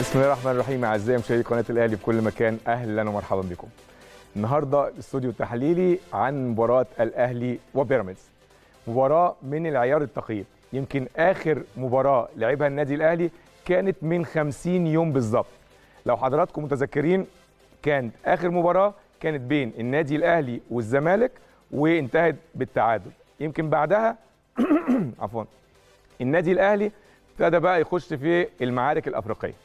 بسم الله الرحمن الرحيم اعزائي مشاهدي قناه الاهلي في كل مكان اهلا ومرحبا بكم. النهارده الاستوديو التحليلي عن مباراه الاهلي وبيراميدز. مباراه من العيار الثقيل، يمكن اخر مباراه لعبها النادي الاهلي كانت من 50 يوم بالظبط. لو حضراتكم متذكرين كانت اخر مباراه كانت بين النادي الاهلي والزمالك وانتهت بالتعادل. يمكن بعدها عفوا النادي الاهلي ابتدى بقى يخش في المعارك الافريقيه.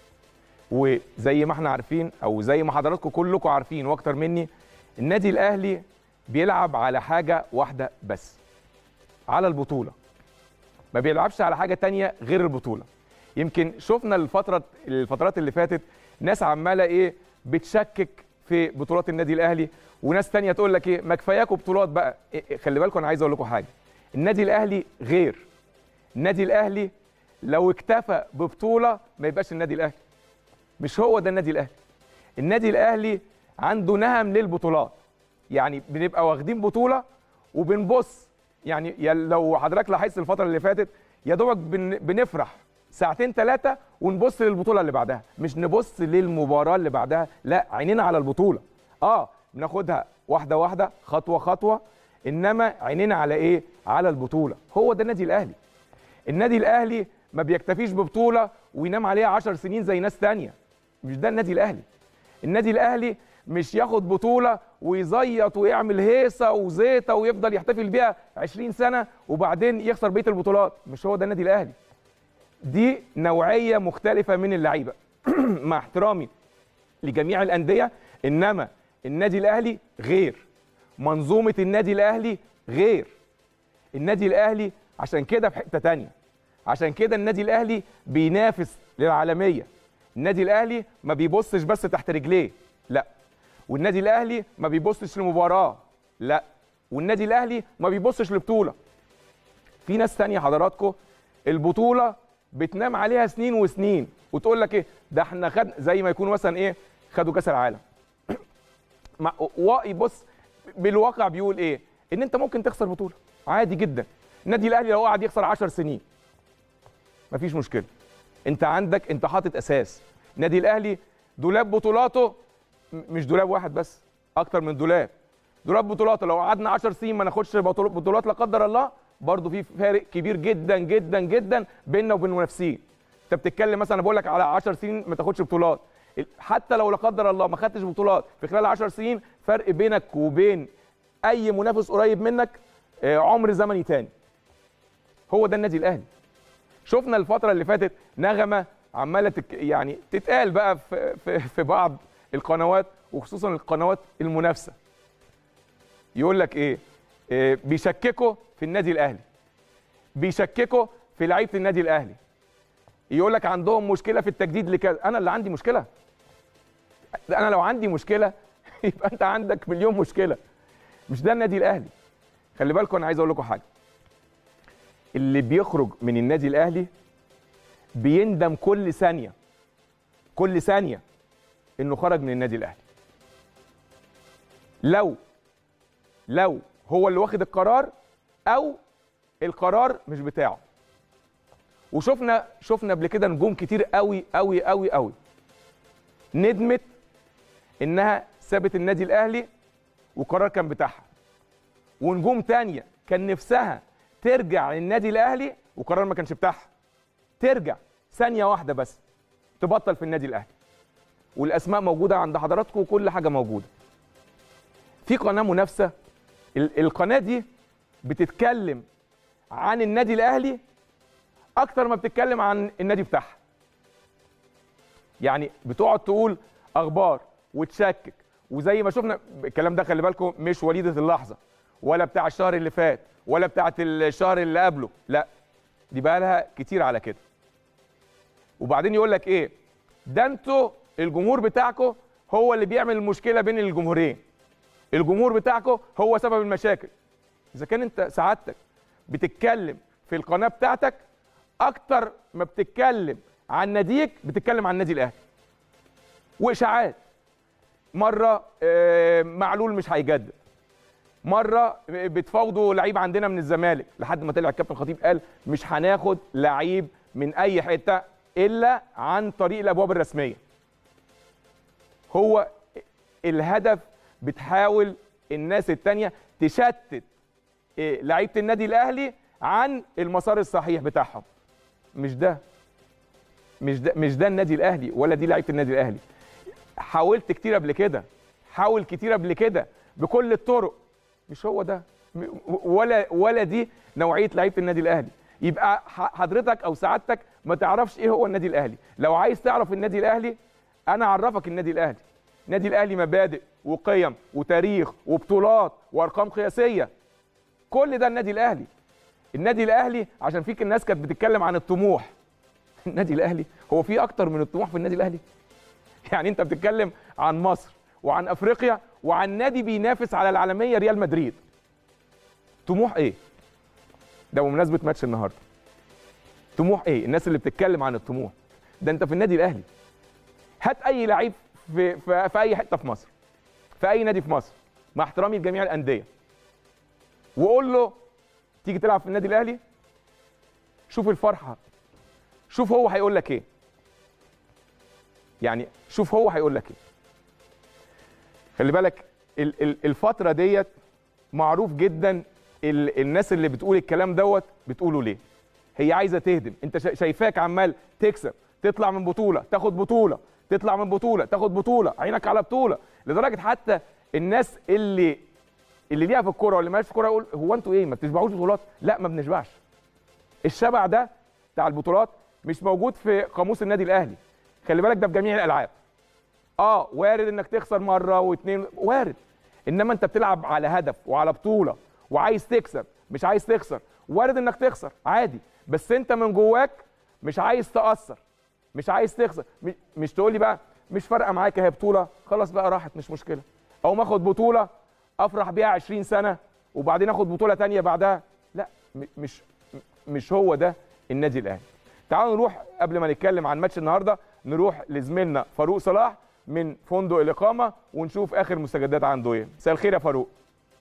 وزي ما احنا عارفين او زي ما حضراتكم كلكم عارفين واكتر مني النادي الاهلي بيلعب على حاجه واحده بس على البطوله ما بيلعبش على حاجه تانية غير البطوله يمكن شفنا الفتره الفترات اللي فاتت ناس عماله ايه بتشكك في بطولات النادي الاهلي وناس تانية تقول لك ايه ما كفاياكم بطولات بقى إيه خلي بالكم انا عايز اقول لكم حاجه النادي الاهلي غير النادي الاهلي لو اكتفى ببطوله ما يبقاش النادي الاهلي مش هو ده النادي الاهلي النادي الاهلي عنده نهم للبطولات يعني بنبقى واخدين بطوله وبنبص يعني لو حضرتك لاحظت الفتره اللي فاتت يا دوبك بن بنفرح ساعتين ثلاثه ونبص للبطوله اللي بعدها مش نبص للمباراه اللي بعدها لا عينينا على البطوله اه بناخدها واحده واحده خطوه خطوه انما عينينا على ايه على البطوله هو ده النادي الاهلي النادي الاهلي ما بيكتفيش ببطوله وينام عليها 10 سنين زي ناس تانية مش ده النادي الاهلي النادي الاهلي مش ياخد بطوله ويزيط ويعمل هيصه وزيطه ويفضل يحتفل بيها 20 سنه وبعدين يخسر بقيه البطولات مش هو ده النادي الاهلي دي نوعيه مختلفه من اللعيبه مع احترامي لجميع الانديه انما النادي الاهلي غير منظومه النادي الاهلي غير النادي الاهلي عشان كده في حته تانية عشان كده النادي الاهلي بينافس للعالميه النادي الاهلي ما بيبصش بس تحت رجليه لا والنادي الاهلي ما بيبصش لمباراه لا والنادي الاهلي ما بيبصش لبطوله في ناس تانية حضراتكم البطوله بتنام عليها سنين وسنين وتقول لك ايه ده احنا خد زي ما يكون مثلا ايه خدوا كاس العالم بص بالواقع بيقول ايه ان انت ممكن تخسر بطوله عادي جدا النادي الاهلي لو قعد يخسر 10 سنين مفيش مشكله انت عندك انت حاطط اساس النادي الاهلي دولاب بطولاته مش دولاب واحد بس اكتر من دولاب دولاب بطولاته لو قعدنا 10 سنين ما ناخدش بطولات لا قدر الله برضه في فارق كبير جدا جدا جدا بيننا وبين المنافسين انت بتتكلم مثلا بقول لك على 10 سنين ما تاخدش بطولات حتى لو لا قدر الله ما خدتش بطولات في خلال 10 سنين فرق بينك وبين اي منافس قريب منك عمر زمني تاني هو ده النادي الاهلي شفنا الفتره اللي فاتت نغمه عماله تك يعني تتقال بقى في, في, في بعض القنوات وخصوصا القنوات المنافسه يقول لك ايه, إيه بيشككوا في النادي الاهلي بيشككوا في لعيبه النادي الاهلي يقول لك عندهم مشكله في التجديد لكذا انا اللي عندي مشكله انا لو عندي مشكله يبقى انت عندك مليون مشكله مش ده النادي الاهلي خلي بالكم انا عايز اقول لكم حاجه اللي بيخرج من النادي الاهلي بيندم كل ثانيه كل ثانيه انه خرج من النادي الاهلي لو لو هو اللي واخد القرار او القرار مش بتاعه وشفنا شفنا قبل كده نجوم كتير قوي قوي قوي قوي ندمت انها سابت النادي الاهلي وقرار كان بتاعها ونجوم تانية كان نفسها ترجع للنادي الاهلي وقرار ما كانش بتاعها ترجع ثانيه واحده بس تبطل في النادي الاهلي والاسماء موجوده عند حضراتكم وكل حاجه موجوده في قناه منافسه القناه دي بتتكلم عن النادي الاهلي اكتر ما بتتكلم عن النادي بتاعها يعني بتقعد تقول اخبار وتشكك وزي ما شفنا الكلام ده خلي بالكم مش وليده اللحظه ولا بتاع الشهر اللي فات ولا بتاعه الشهر اللي قبله لا دي بقى لها كتير على كده وبعدين يقول لك ايه ده انتوا الجمهور بتاعكم هو اللي بيعمل المشكله بين الجمهورين الجمهور بتاعكم هو سبب المشاكل اذا كان انت سعادتك بتتكلم في القناه بتاعتك اكتر ما بتتكلم عن ناديك بتتكلم عن النادي الاهلي واشاعات مره معلول مش هيجدد مره بتفاوضوا لعيب عندنا من الزمالك لحد ما طلع الكابتن خطيب قال مش هناخد لعيب من اي حته الا عن طريق الابواب الرسميه هو الهدف بتحاول الناس التانية تشتت إيه، لعيبه النادي الاهلي عن المسار الصحيح بتاعهم مش ده مش ده مش ده النادي الاهلي ولا دي لعيبه النادي الاهلي حاولت كتير قبل كده حاول كتير قبل كده بكل الطرق مش هو ده م- ولا ولا دي نوعيه لعيبه النادي الاهلي يبقى ح- حضرتك او سعادتك ما تعرفش ايه هو النادي الاهلي لو عايز تعرف النادي الاهلي انا اعرفك النادي الاهلي النادي الاهلي مبادئ وقيم وتاريخ وبطولات وارقام قياسيه كل ده النادي الاهلي النادي الاهلي عشان فيك الناس كانت بتتكلم عن الطموح النادي الاهلي هو في اكتر من الطموح في النادي الاهلي يعني انت بتتكلم عن مصر وعن افريقيا وعن نادي بينافس على العالميه ريال مدريد طموح ايه ده بمناسبه ماتش النهارده طموح ايه الناس اللي بتتكلم عن الطموح ده انت في النادي الاهلي هات اي لعيب في, في, في اي حته في مصر في اي نادي في مصر مع احترامي لجميع الانديه وقول له تيجي تلعب في النادي الاهلي شوف الفرحه شوف هو هيقول لك ايه يعني شوف هو هيقول لك ايه خلي بالك ال- ال- الفتره ديت معروف جدا ال- الناس اللي بتقول الكلام دوت بتقوله ليه هي عايزه تهدم انت شا- شايفاك عمال تكسب تطلع من بطوله تاخد بطوله تطلع من بطوله تاخد بطوله عينك على بطوله لدرجه حتى الناس اللي اللي ليها في الكوره واللي مالهاش في الكوره يقول هو انتوا ايه ما بتشبعوش بطولات لا ما بنشبعش الشبع ده بتاع البطولات مش موجود في قاموس النادي الاهلي خلي بالك ده في جميع الالعاب اه وارد انك تخسر مره واثنين وارد انما انت بتلعب على هدف وعلى بطوله وعايز تكسب مش عايز تخسر وارد انك تخسر عادي بس انت من جواك مش عايز تاثر مش عايز تخسر مش, مش تقول لي بقى مش فارقه معاك هي بطوله خلاص بقى راحت مش مشكله او ما اخد بطوله افرح بيها 20 سنه وبعدين اخد بطوله تانية بعدها لا م- مش م- مش هو ده النادي الاهلي تعالوا نروح قبل ما نتكلم عن ماتش النهارده نروح لزميلنا فاروق صلاح من فندق الاقامه ونشوف اخر مستجدات عنده ايه مساء الخير يا فاروق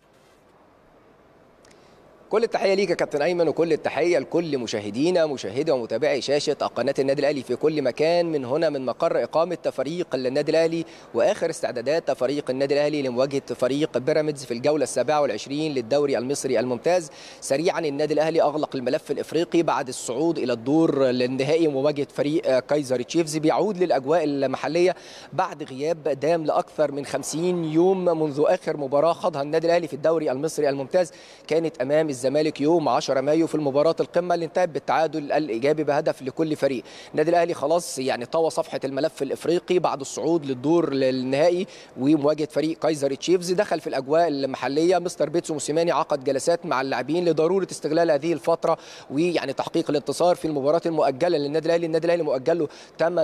كل التحيه ليك يا كابتن ايمن وكل التحيه لكل مشاهدينا مشاهدي ومتابعي شاشه قناه النادي الاهلي في كل مكان من هنا من مقر اقامه فريق النادي الاهلي واخر استعدادات فريق النادي الاهلي لمواجهه فريق بيراميدز في الجوله السابعه والعشرين للدوري المصري الممتاز سريعا النادي الاهلي اغلق الملف الافريقي بعد الصعود الى الدور النهائي ومواجهه فريق كايزر تشيفز بيعود للاجواء المحليه بعد غياب دام لاكثر من 50 يوم منذ اخر مباراه خاضها النادي الاهلي في الدوري المصري الممتاز كانت امام الزمالك يوم 10 مايو في المباراه القمه اللي انتهت بالتعادل الايجابي بهدف لكل فريق النادي الاهلي خلاص يعني طوى صفحه الملف الافريقي بعد الصعود للدور النهائي ومواجهه فريق كايزر تشيفز دخل في الاجواء المحليه مستر بيتسو موسيماني عقد جلسات مع اللاعبين لضروره استغلال هذه الفتره ويعني تحقيق الانتصار في المباراه المؤجله للنادي الاهلي النادي الاهلي مؤجل له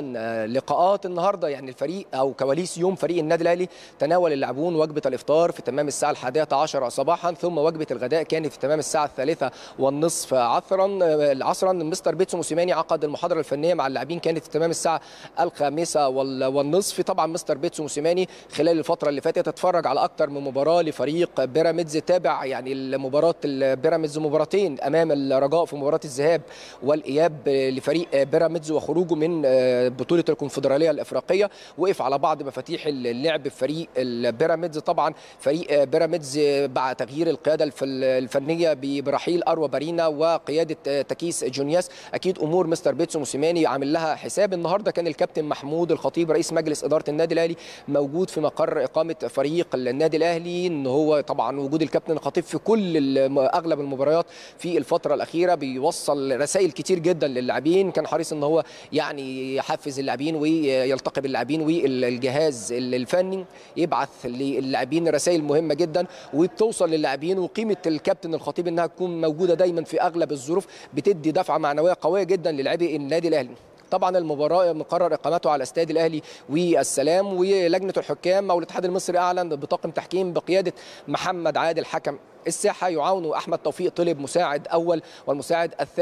8 لقاءات النهارده يعني الفريق او كواليس يوم فريق النادي الاهلي تناول اللاعبون وجبه الافطار في تمام الساعه الحادية عشر صباحا ثم وجبه الغداء كانت في تمام الساعه الثالثة والنصف عصرا عصرا مستر بيتسو موسيماني عقد المحاضره الفنيه مع اللاعبين كانت في تمام الساعه الخامسة وال- والنصف طبعا مستر بيتسو موسيماني خلال الفتره اللي فاتت اتفرج على اكتر من مباراه لفريق بيراميدز تابع يعني المباراه البيراميدز مباراتين امام الرجاء في مباراه الذهاب والاياب لفريق بيراميدز وخروجه من بطوله الكونفدراليه الافريقيه وقف على بعض مفاتيح اللعب في فريق البيراميدز طبعا فريق بيراميدز بعد تغيير القياده الف- الفنيه برحيل اروى بارينا وقياده تكيس جونياس اكيد امور مستر بيتسو موسيماني عامل لها حساب النهارده كان الكابتن محمود الخطيب رئيس مجلس اداره النادي الاهلي موجود في مقر اقامه فريق النادي الاهلي ان هو طبعا وجود الكابتن الخطيب في كل الم- اغلب المباريات في الفتره الاخيره بيوصل رسائل كتير جدا للاعبين كان حريص ان هو يعني يحفز اللاعبين ويلتقي باللاعبين والجهاز الفني يبعث للاعبين رسائل مهمه جدا وبتوصل للاعبين وقيمه الكابتن الخطيب انها تكون موجوده دايما في اغلب الظروف بتدي دفعه معنويه قويه جدا للاعبي النادي الاهلي طبعا المباراه مقرر اقامته على استاد الاهلي والسلام ولجنه الحكام او الاتحاد المصري اعلن بطاقم تحكيم بقياده محمد عادل حكم الساحه يعاونه احمد توفيق طلب مساعد اول والمساعد الثاني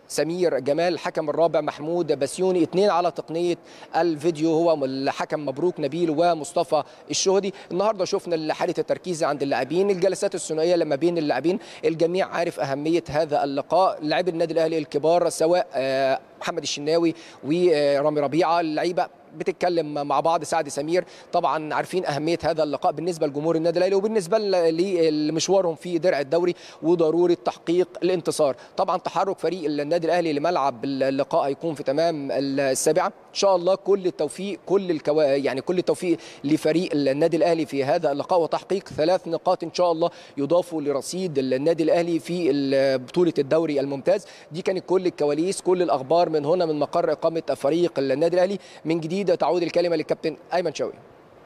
سمير جمال الحكم الرابع محمود بسيوني اثنين على تقنيه الفيديو هو الحكم مبروك نبيل ومصطفى الشهدي النهارده شفنا حاله التركيز عند اللاعبين الجلسات الثنائيه لما بين اللاعبين الجميع عارف اهميه هذا اللقاء لاعبي النادي الاهلي الكبار سواء محمد الشناوي ورامي ربيعه اللعيبه بتتكلم مع بعض سعد سمير طبعا عارفين اهميه هذا اللقاء بالنسبه لجمهور النادي الاهلي وبالنسبه لمشوارهم في درع الدوري وضروره تحقيق الانتصار طبعا تحرك فريق النادي الاهلي لملعب اللقاء هيكون في تمام السابعه ان شاء الله كل التوفيق كل الكو... يعني كل التوفيق لفريق النادي الاهلي في هذا اللقاء وتحقيق ثلاث نقاط ان شاء الله يضافوا لرصيد النادي الاهلي في بطوله الدوري الممتاز دي كانت كل الكواليس كل الاخبار من هنا من مقر اقامه فريق النادي الاهلي من جديد تعود الكلمه للكابتن ايمن شوقي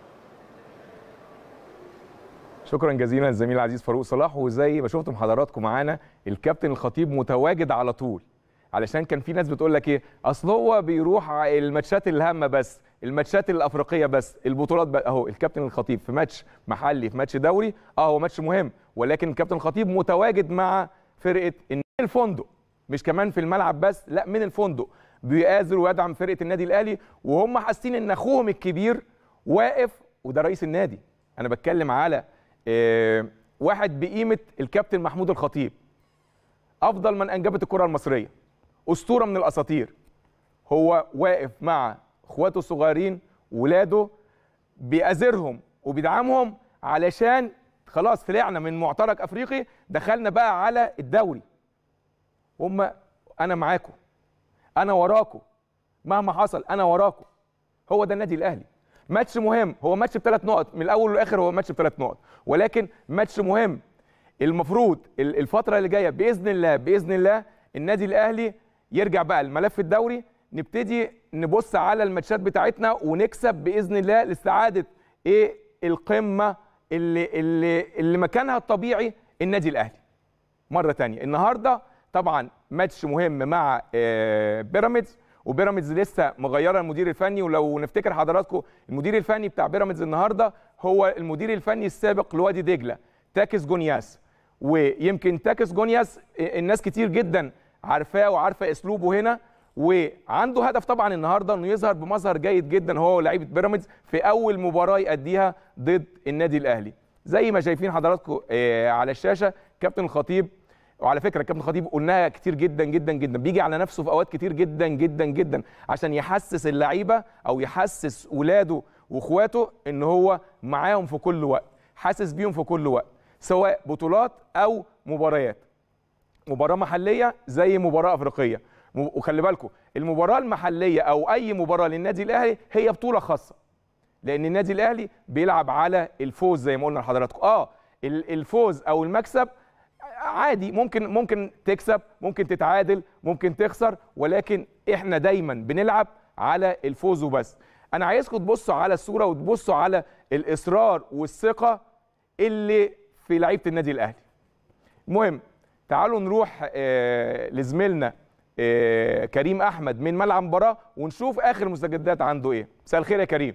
شكرا جزيلا للزميل العزيز فاروق صلاح وزي ما شفتم حضراتكم معانا الكابتن الخطيب متواجد على طول علشان كان في ناس بتقول لك ايه اصل هو بيروح الماتشات الهامه بس الماتشات الافريقيه بس البطولات بقى اهو الكابتن الخطيب في ماتش محلي في ماتش دوري اه هو ماتش مهم ولكن الكابتن الخطيب متواجد مع فرقه الفندق مش كمان في الملعب بس لا من الفندق بيآزر ويدعم فرقه النادي الاهلي وهم حاسين ان اخوهم الكبير واقف وده رئيس النادي انا بتكلم على آه واحد بقيمه الكابتن محمود الخطيب افضل من انجبت الكره المصريه اسطوره من الاساطير هو واقف مع اخواته الصغيرين ولاده بيأزرهم وبيدعمهم علشان خلاص طلعنا من معترك افريقي دخلنا بقى على الدوري هم انا معاكم انا وراكم مهما حصل انا وراكم هو ده النادي الاهلي ماتش مهم هو ماتش بثلاث نقط من الاول للاخر هو ماتش بثلاث نقط ولكن ماتش مهم المفروض الفتره اللي جايه باذن الله باذن الله النادي الاهلي يرجع بقى الملف الدوري نبتدي نبص على الماتشات بتاعتنا ونكسب باذن الله لاستعاده ايه القمه اللي اللي اللي مكانها الطبيعي النادي الاهلي مره ثانيه النهارده طبعا ماتش مهم مع بيراميدز وبيراميدز لسه مغيره المدير الفني ولو نفتكر حضراتكم المدير الفني بتاع بيراميدز النهارده هو المدير الفني السابق لوادي دجله تاكس جونياس ويمكن تاكس جونياس الناس كتير جدا عارفاه وعارفه اسلوبه هنا وعنده هدف طبعا النهارده انه يظهر بمظهر جيد جدا هو ولاعيبه بيراميدز في اول مباراه يأديها ضد النادي الاهلي زي ما شايفين حضراتكم على الشاشه كابتن الخطيب وعلى فكره الكابتن خطيب قلناها كتير جدا جدا جدا بيجي على نفسه في اوقات كتير جدا جدا جدا عشان يحسس اللعيبه او يحسس ولاده واخواته ان هو معاهم في كل وقت حاسس بيهم في كل وقت سواء بطولات او مباريات مباراه محليه زي مباراه افريقيه وخلي بالكم المباراه المحليه او اي مباراه للنادي الاهلي هي بطوله خاصه لان النادي الاهلي بيلعب على الفوز زي ما قلنا لحضراتكم اه الفوز او المكسب عادي ممكن ممكن تكسب ممكن تتعادل ممكن تخسر ولكن احنا دايما بنلعب على الفوز وبس انا عايزكم تبصوا على الصوره وتبصوا على الاصرار والثقه اللي في لعيبه النادي الاهلي المهم تعالوا نروح آه لزميلنا آه كريم احمد من ملعب المباراه ونشوف اخر مستجدات عنده ايه مساء الخير يا كريم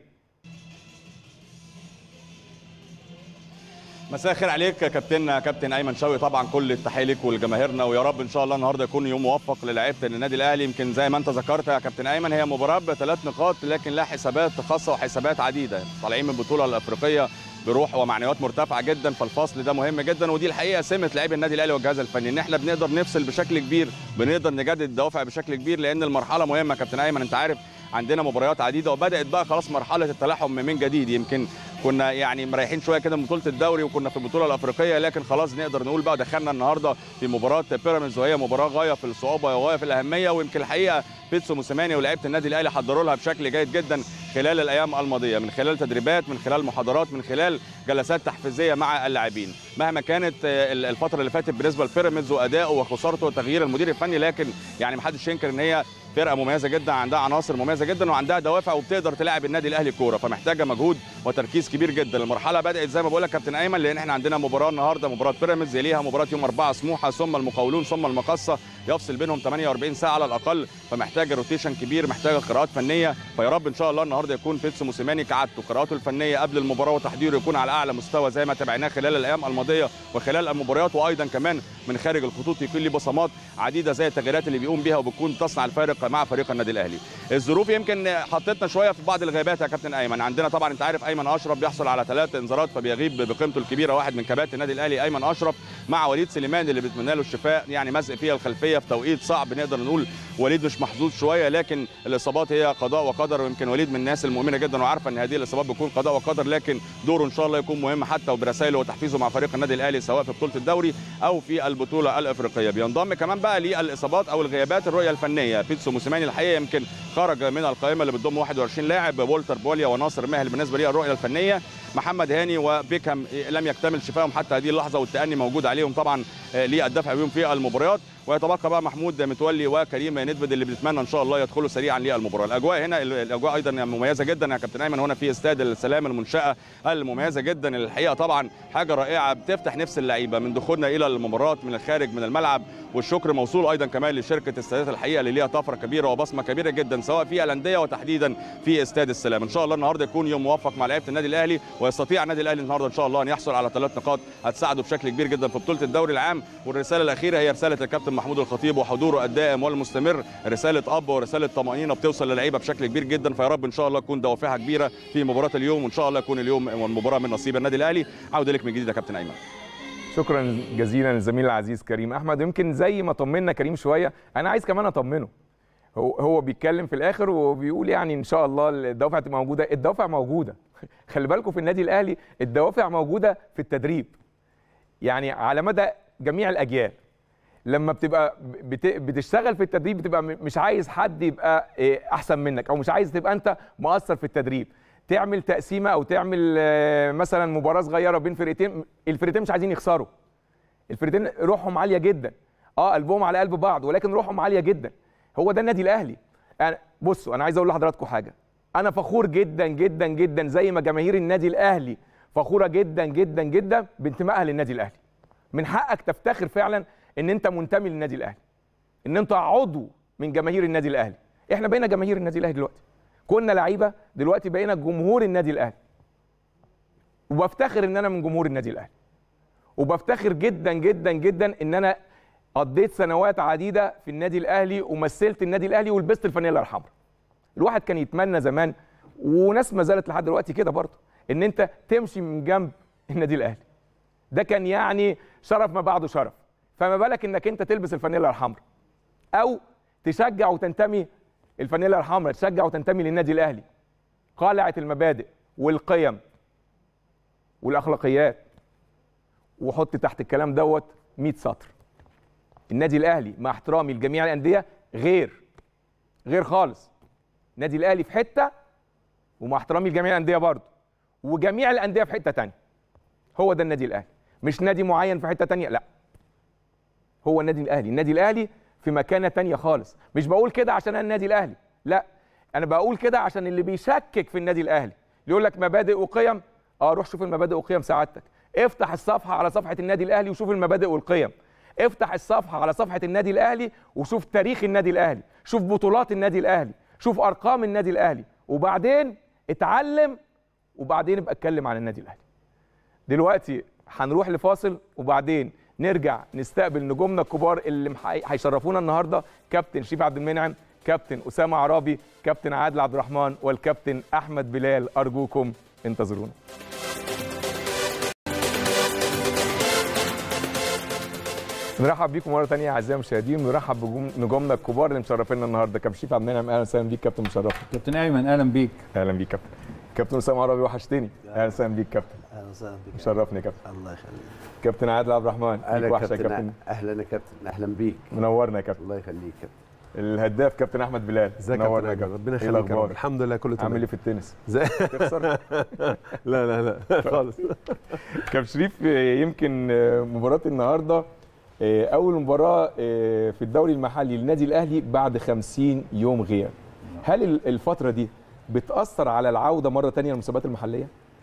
مساء الخير عليك كابتننا كابتن ايمن شوقي طبعا كل التحيه ليك ولجماهيرنا ويا رب ان شاء الله النهارده يكون يوم موفق للاعيبه النادي الاهلي يمكن زي ما انت ذكرت يا كابتن ايمن هي مباراه بثلاث نقاط لكن لها حسابات خاصه وحسابات عديده طالعين من البطوله الافريقيه بروح ومعنويات مرتفعه جدا فالفصل ده مهم جدا ودي الحقيقه سمه لاعبي النادي الاهلي والجهاز الفني ان احنا بنقدر نفصل بشكل كبير بنقدر نجدد الدوافع بشكل كبير لان المرحله مهمه كابتن ايمن انت عارف عندنا مباريات عديده وبدات بقى خلاص مرحله التلاحم من جديد يمكن كنا يعني مريحين شويه كده من بطوله الدوري وكنا في البطوله الافريقيه لكن خلاص نقدر نقول بقى دخلنا النهارده في مباراه بيراميدز وهي مباراه غايه في الصعوبه وغايه في الاهميه ويمكن الحقيقه بيتسو موسيماني ولاعيبه النادي الاهلي حضروا لها بشكل جيد جدا خلال الايام الماضيه من خلال تدريبات من خلال محاضرات من خلال جلسات تحفيزيه مع اللاعبين مهما كانت الفتره اللي فاتت بالنسبه لبيراميدز وادائه وخسارته وتغيير المدير الفني لكن يعني ما حدش ينكر ان هي فرقه مميزه جدا عندها عناصر مميزه جدا وعندها دوافع وبتقدر تلاعب النادي الاهلي كوره فمحتاجه مجهود وتركيز كبير جدا المرحله بدات زي ما بقول لك كابتن ايمن لان احنا عندنا مباراه النهارده مباراه بيراميدز يليها مباراه يوم 4 سموحه ثم المقاولون ثم المقصه يفصل بينهم 48 ساعه على الاقل فمحتاجه روتيشن كبير محتاجه قراءات فنيه فيا رب ان شاء الله النهارده يكون بيتسو موسيماني كعادته قراءاته الفنيه قبل المباراه وتحضيره يكون على اعلى مستوى زي ما تابعناه خلال الايام الماضيه وخلال المباريات وايضا كمان من خارج الخطوط يكون ليه بصمات عديده زي التغييرات اللي بيقوم بيها وبتكون تصنع الفارق مع فريق النادي الاهلي الظروف يمكن حطتنا شويه في بعض الغيابات يا كابتن ايمن عندنا طبعا انت عارف ايمن اشرف بيحصل على ثلاث انذارات فبيغيب بقيمته الكبيره واحد من كباتن النادي الاهلي ايمن اشرف مع وليد سليمان اللي بيتمنى له الشفاء يعني مزق فيها الخلفيه في توقيت صعب نقدر نقول وليد مش محظوظ شويه لكن الاصابات هي قضاء وقدر ويمكن وليد من الناس المؤمنه جدا وعارفه ان هذه الاصابات بتكون قضاء وقدر لكن دوره ان شاء الله يكون مهم حتى وبرسائله وتحفيزه مع فريق النادي الاهلي سواء في بطوله الدوري او في البطوله الافريقيه بينضم كمان بقى للاصابات او الغيابات الرؤيه الفنيه بيتسو موسيماني الحقيقه يمكن خرج من القائمه اللي بتضم 21 لاعب وولتر بوليا وناصر ماهر بالنسبه لي الرؤيه الفنيه محمد هاني وبيكهام لم يكتمل شفائهم حتى هذه اللحظه والتاني موجود عليهم طبعا للدفع بهم في المباريات ويتبقى بقى محمود متولي وكريم ندفد اللي بنتمنى ان شاء الله يدخلوا سريعا للمباراه الاجواء هنا الاجواء ايضا مميزه جدا يا كابتن ايمن هنا في استاد السلام المنشاه المميزه جدا الحقيقه طبعا حاجه رائعه بتفتح نفس اللعيبه من دخولنا الى المباراه من الخارج من الملعب والشكر موصول ايضا كمان لشركه استادات الحقيقه اللي ليها طفره كبيره وبصمه كبيره جدا سواء في الانديه وتحديدا في استاد السلام ان شاء الله النهارده يكون يوم موفق مع لعيبه النادي الاهلي ويستطيع النادي الاهلي النهارده ان شاء الله ان يحصل على ثلاث نقاط هتساعده بشكل كبير جدا في بطوله الدوري العام والرساله الاخيره هي رساله الكابتن محمود الخطيب وحضوره الدائم والمستمر رساله اب ورساله طمانينه بتوصل للعيبه بشكل كبير جدا فيا رب ان شاء الله تكون دوافعها كبيره في مباراه اليوم وان شاء الله يكون اليوم والمباراه من نصيب النادي الاهلي عوده لك من جديد يا كابتن ايمن شكرا جزيلا للزميل العزيز كريم احمد يمكن زي ما طمنا كريم شويه انا عايز كمان اطمنه هو هو بيتكلم في الاخر وبيقول يعني ان شاء الله الدوافع تبقى موجوده الدوافع موجوده خلي بالكم في النادي الاهلي الدوافع موجوده في التدريب يعني على مدى جميع الاجيال لما بتبقى بت... بتشتغل في التدريب بتبقى مش عايز حد يبقى احسن منك او مش عايز تبقى انت مقصر في التدريب تعمل تقسيمه او تعمل مثلا مباراه صغيره بين فرقتين الفرقتين مش عايزين يخسروا الفرقتين روحهم عاليه جدا اه قلبهم على قلب بعض ولكن روحهم عاليه جدا هو ده النادي الاهلي يعني بصوا انا عايز اقول لحضراتكم حاجه انا فخور جدا جدا جدا زي ما جماهير النادي الاهلي فخوره جدا جدا جدا بانتمائها للنادي الاهلي من حقك تفتخر فعلا ان انت منتمي للنادي الاهلي ان انت عضو من جماهير النادي الاهلي احنا بقينا جماهير النادي الاهلي دلوقتي كنا لعيبه دلوقتي بقينا جمهور النادي الاهلي وبفتخر ان انا من جمهور النادي الاهلي وبفتخر جدا جدا جدا ان انا قضيت سنوات عديده في النادي الاهلي ومثلت النادي الاهلي ولبست الفانيلا الحمراء الواحد كان يتمنى زمان وناس ما زالت لحد دلوقتي كده برضه ان انت تمشي من جنب النادي الاهلي ده كان يعني شرف ما بعده شرف فما بالك انك انت تلبس الفانيلا الحمراء او تشجع وتنتمي الفانيلا الحمراء تشجع وتنتمي للنادي الاهلي قلعه المبادئ والقيم والاخلاقيات وحط تحت الكلام دوت 100 سطر النادي الاهلي مع احترامي لجميع الانديه غير غير خالص النادي الاهلي في حته ومع احترامي لجميع الانديه برضه وجميع الانديه في حته تانية هو ده النادي الاهلي مش نادي معين في حته تانية لا هو النادي الاهلي النادي الاهلي في مكانه تانية خالص مش بقول كده عشان انا النادي الاهلي لا انا بقول كده عشان اللي بيشكك في النادي الاهلي اللي يقول لك مبادئ وقيم اه روح شوف المبادئ وقيم سعادتك افتح الصفحه على صفحه النادي الاهلي وشوف المبادئ والقيم افتح الصفحه على صفحه النادي الاهلي وشوف تاريخ النادي الاهلي شوف بطولات النادي الاهلي شوف ارقام النادي الاهلي وبعدين اتعلم وبعدين ابقى اتكلم عن النادي الاهلي دلوقتي هنروح لفاصل وبعدين نرجع نستقبل نجومنا الكبار اللي هيشرفونا النهارده كابتن شريف عبد المنعم كابتن اسامه عرابي كابتن عادل عبد الرحمن والكابتن احمد بلال ارجوكم انتظرونا نرحب بيكم مره ثانيه اعزائي المشاهدين ونرحب بنجومنا الكبار اللي مشرفينا النهارده كابتن شريف عبد المنعم اهلا وسهلا بيك كابتن مشرف كابتن ايمن اهلا بيك اهلا بيك كابتن كابتن اسامه عرابي وحشتني اهلا وسهلا بيك كابتن اهلا وسهلا بك مشرفني يا كابتن الله يخليك كابتن عادل عبد الرحمن اهلا ليك وحشه يا كابتن كابتن اهلا يا كابتن اهلا بيك منورنا يا كابتن الله يخليك كابتن الهداف كابتن احمد بلال ازيك يا منورنا كابتن ربنا إيه يخليك يا الأخبار؟ رب الحمد لله كله تمام عامل ايه في التنس زي تخسر لا لا لا خالص كابتن شريف يمكن مباراه النهارده اول مباراه في الدوري المحلي للنادي الاهلي بعد 50 يوم غياب هل الفتره دي بتاثر على العوده مره ثانيه للمسابقات المحليه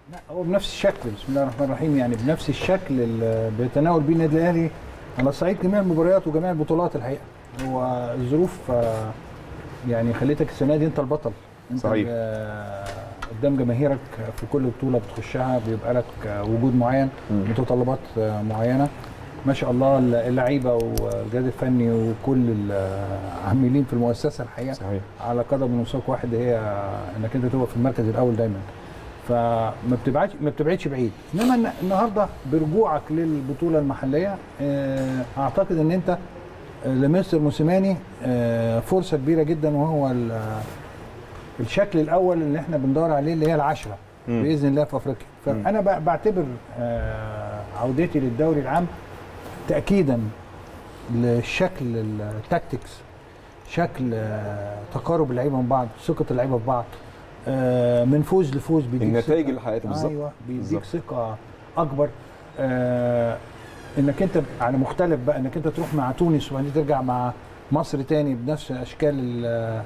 لا هو بنفس الشكل بسم الله الرحمن الرحيم يعني بنفس الشكل اللي بيتناول بيه النادي الاهلي على صعيد جميع المباريات وجميع البطولات الحقيقه هو الظروف آه، يعني خليتك السنه دي انت البطل انت صحيح. آه، قدام جماهيرك في كل بطوله بتخشها بيبقى لك آه، وجود معين متطلبات آه، معينه ما شاء الله اللعيبه والجهاز الفني وكل العاملين في المؤسسه الحقيقه صحيح على قدم وساق واحد هي انك انت تبقى في المركز الاول دايما فما بتبعدش ما بتبعدش بعيد انما الن- النهارده برجوعك للبطوله المحليه آه، اعتقد ان انت آه، لمستر موسيماني آه، فرصه كبيره جدا وهو ال- آه، الشكل الاول اللي احنا بندور عليه اللي هي العشره مم. باذن الله في افريقيا فانا ب- بعتبر آه، عودتي للدوري العام تاكيدا للشكل التاكتكس شكل آه، تقارب اللعيبه من بعض ثقه اللعيبه في بعض آه، من فوز لفوز بيديك النتائج ثقة. اللي حققتها بالظبط ايوه بيديك بالظبط. ثقه اكبر آه، انك انت على مختلف بقى انك انت تروح مع تونس وبعدين ترجع مع مصر تاني بنفس اشكال ال-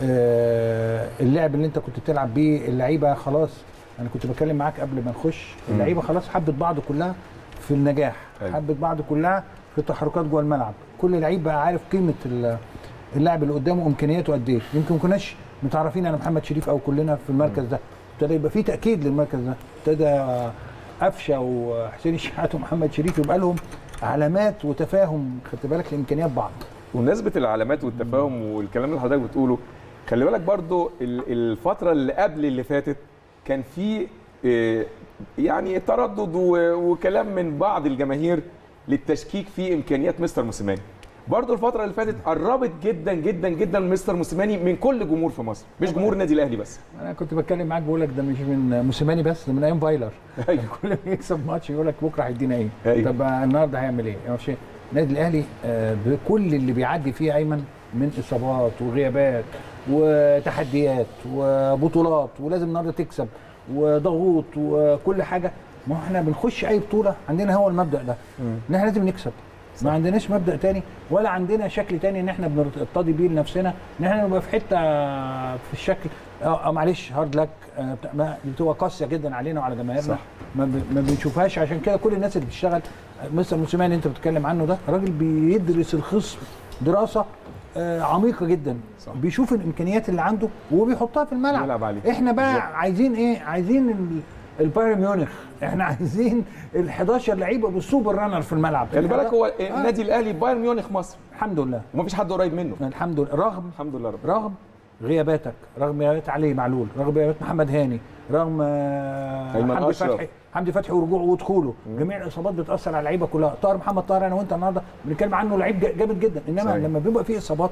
آه، اللعب اللي انت كنت بتلعب بيه اللعيبه خلاص انا كنت بتكلم معاك قبل ما نخش مم. اللعيبه خلاص حبت بعض كلها في النجاح أيوة. حبت بعض كلها في التحركات جوه الملعب كل لعيب بقى عارف قيمه ال- اللاعب اللي قدامه امكانياته قد ايه يمكن ما كناش متعرفين انا محمد شريف او كلنا في المركز ده ابتدى يبقى في تاكيد للمركز ده ابتدى قفشه وحسين الشحات ومحمد شريف يبقى لهم علامات وتفاهم خدت بالك لامكانيات بعض بمناسبه العلامات والتفاهم والكلام اللي حضرتك بتقوله خلي بالك برضو ال- الفتره اللي قبل اللي فاتت كان في آه، يعني تردد و- وكلام من بعض الجماهير للتشكيك في امكانيات مستر موسيماني برضو الفتره اللي فاتت قربت جدا جدا جدا مستر موسيماني من كل جمهور في مصر مش جمهور النادي الاهلي بس انا كنت بتكلم معاك بقول لك ده مش من موسيماني بس ده من ايام فايلر أيوة. كل ما يكسب ماتش يقول لك بكره هيدينا ايه أيوة. طب النهارده هيعمل ايه يعني شيء النادي الاهلي آه، بكل اللي بيعدي فيه ايمن من اصابات وغيابات وتحديات وبطولات ولازم النهارده تكسب وضغوط وكل حاجه ما هو احنا بنخش اي بطوله عندنا هو المبدا ده ان احنا لازم نكسب ما عندناش مبدا تاني ولا عندنا شكل تاني ان احنا بنرتضي بيه لنفسنا ان احنا نبقى في حته في الشكل اه آه، معلش هارد لك آه، بتاع- ما- بتبقى قاسيه جدا علينا وعلى جماهيرنا صح. ما, ب- ما بنشوفهاش عشان كده كل الناس اللي بتشتغل مستر موسيماني انت بتتكلم عنه ده راجل بيدرس الخصم دراسه آه، عميقه جدا صح. بيشوف الامكانيات اللي عنده وبيحطها في الملعب يلعب عليها. احنا بقى بالظبط. عايزين ايه عايزين ال- البايرن ميونخ احنا عايزين ال 11 لعيبه بالسوبر رانر في الملعب خلي بالك هو آه. النادي الاهلي بايرن ميونخ مصر الحمد لله ومفيش حد قريب منه الحمد لله رغم الحمد لله رب رغم غياباتك رغم غيابات علي معلول رغم غيابات محمد هاني رغم آه، أيمن حمدي أشرف. فتحي حمدي فتحي ورجوعه ودخوله جميع الاصابات بتاثر على اللعيبه كلها طاهر محمد طاهر انا وانت النهارده بنتكلم عنه لعيب جا- جامد جدا انما صحيح. صحيح. لما بيبقى فيه اصابات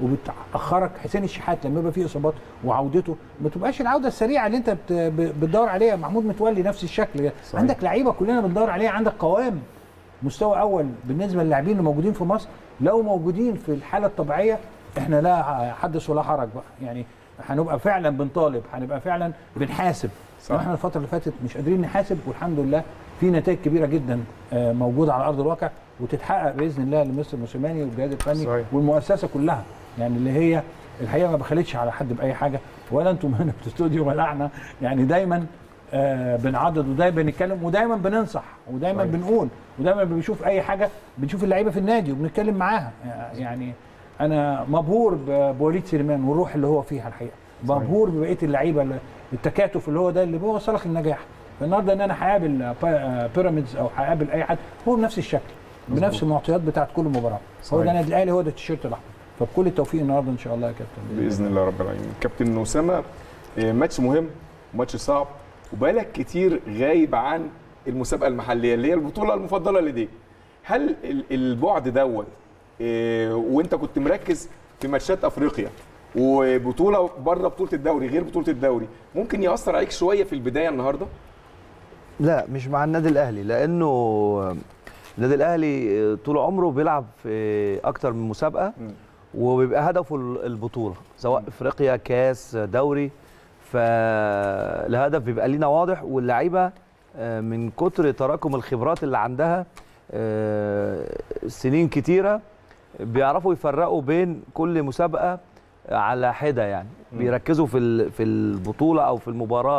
وبتاخرك حسين الشحات لما يبقى فيه اصابات وعودته ما تبقاش العوده السريعه اللي انت بت- ب- بتدور عليها محمود متولي نفس الشكل صحيح. عندك لعيبه كلنا بندور عليها عندك قوام مستوى اول بالنسبه للاعبين اللي موجودين في مصر لو موجودين في الحاله الطبيعيه احنا لا حدث ولا حرج بقى يعني هنبقى فعلا بنطالب هنبقى فعلا بنحاسب صح. احنا الفتره اللي فاتت مش قادرين نحاسب والحمد لله في نتائج كبيره جدا آه، موجوده على ارض الواقع وتتحقق باذن الله لمستر موسيماني والجهاز الفني صحيح. والمؤسسه كلها يعني اللي هي الحقيقه ما بخلتش على حد باي حاجه ولا انتم هنا في الاستوديو ولا احنا يعني دايما آه بنعضد ودايما بنتكلم ودايما بننصح ودايما صحيح. بنقول ودايما بنشوف اي حاجه بنشوف اللعيبه في النادي وبنتكلم معاها يعني انا مبهور ب- بوليد سليمان والروح اللي هو فيها الحقيقه مبهور ببقيه اللعيبه اللي- التكاتف اللي هو ده اللي بيوصلك النجاح فالنهارده ان انا هقابل با- بيراميدز او هقابل اي حد هو بنفس الشكل بنفس المعطيات بتاعت كل مباراه هو صحيح. ده النادي الاهلي هو ده التيشيرت الاحمر فبكل التوفيق النهارده ان شاء الله يا كابتن باذن الله رب العالمين كابتن اسامه آه، ماتش مهم ماتش صعب وبقالك كتير غايب عن المسابقه المحليه اللي هي البطوله المفضله لديك هل ال- البعد دوت آه، وانت كنت مركز في ماتشات افريقيا وبطوله بره بطوله الدوري غير بطوله الدوري ممكن ياثر عليك شويه في البدايه النهارده لا مش مع النادي الاهلي لانه النادي الاهلي طول عمره بيلعب في اكتر من مسابقه مم. وبيبقى هدفه البطوله سواء افريقيا كاس دوري فالهدف بيبقى لينا واضح واللعيبه آه، من كتر تراكم الخبرات اللي عندها آه، سنين كتيره بيعرفوا يفرقوا بين كل مسابقه على حده يعني مم. بيركزوا في ال- في البطوله او في المباراه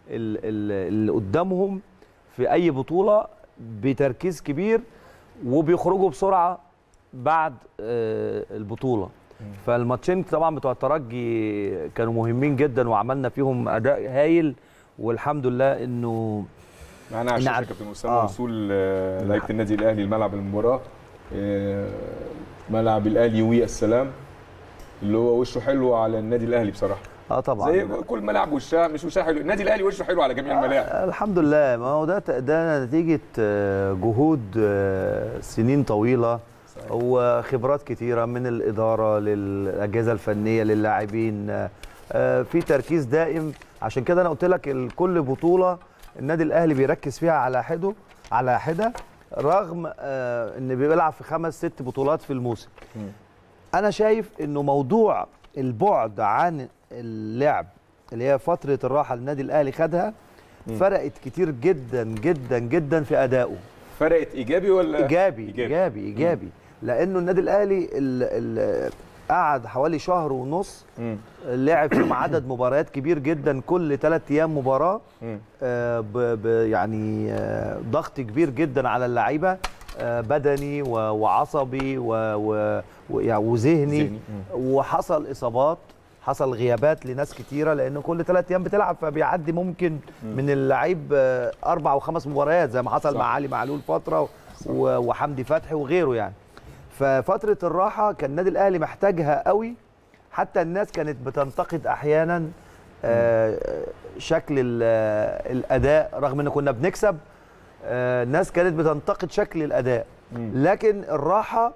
ال- ال- اللي قدامهم في اي بطوله بتركيز كبير وبيخرجوا بسرعه بعد آه، البطوله فالماتشين طبعا بتوع الترجي كانوا مهمين جدا وعملنا فيهم اداء هايل والحمد لله انه معانا على الشاشه نعم. كابتن اسامه آه. وصول آه، لعيبه النادي الاهلي لملعب المباراه آه، ملعب الاهلي والسلام اللي هو وشه حلو على النادي الاهلي بصراحه اه طبعا زي كل ملعب وشها مش وشها حلو النادي الاهلي وشه حلو على جميع الملاعب الحمد لله ما هو ده ده نتيجه آه، جهود آه، سنين طويله وخبرات كتيره من الاداره للاجهزه الفنيه للاعبين آه، آه، في تركيز دائم عشان كده انا قلت لك ال- كل بطوله النادي الاهلي بيركز فيها على حده على حده رغم آه، ان بيلعب في خمس ست بطولات في الموسم انا شايف انه موضوع البعد عن اللعب اللي هي فتره الراحه اللي النادي الاهلي خدها فرقت كتير جدا جدا جدا في ادائه فرقت ايجابي ولا ايجابي إيجابي. ايجابي ايجابي, إيجابي. لانه النادي الاهلي ال ال قعد حوالي شهر ونص مم. لعب فيهم عدد مباريات كبير جدا كل ثلاث ايام مباراه مم. آه، ب ب يعني آه، ضغط كبير جدا على اللعيبه آه، بدني و- وعصبي و و و- يعني وذهني ذهني. وحصل اصابات حصل غيابات لناس كتيره لان كل ثلاث ايام بتلعب فبيعدي ممكن من اللعيب آه، اربع وخمس مباريات زي ما حصل صح. مع علي معلول فتره و- وحمدي فتحي وغيره يعني ففتره الراحه كان النادي الاهلي محتاجها قوي حتى الناس كانت بتنتقد احيانا آه، شكل ال- آه، الاداء رغم ان كنا بنكسب آه، الناس كانت بتنتقد شكل الاداء لكن الراحه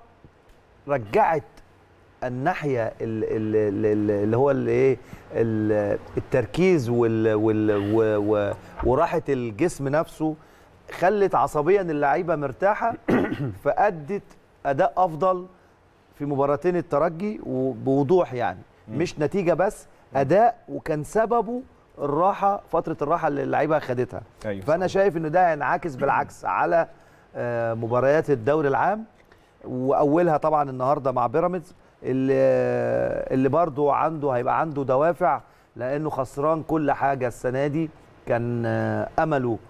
رجعت الناحيه ال- ال- ال- اللي هو الايه ال- التركيز وال وال و- و- وراحه الجسم نفسه خلت عصبيا اللعيبه مرتاحه فادت اداء افضل في مباراتين الترجي وبوضوح يعني مش نتيجه بس اداء وكان سببه الراحه فتره الراحه اللي اللعيبه خدتها أيوة فانا شايف انه ده ينعكس بالعكس على آه، مباريات الدوري العام واولها طبعا النهارده مع بيراميدز اللي اللي برضه عنده هيبقى عنده دوافع لانه خسران كل حاجه السنه دي كان آه، امله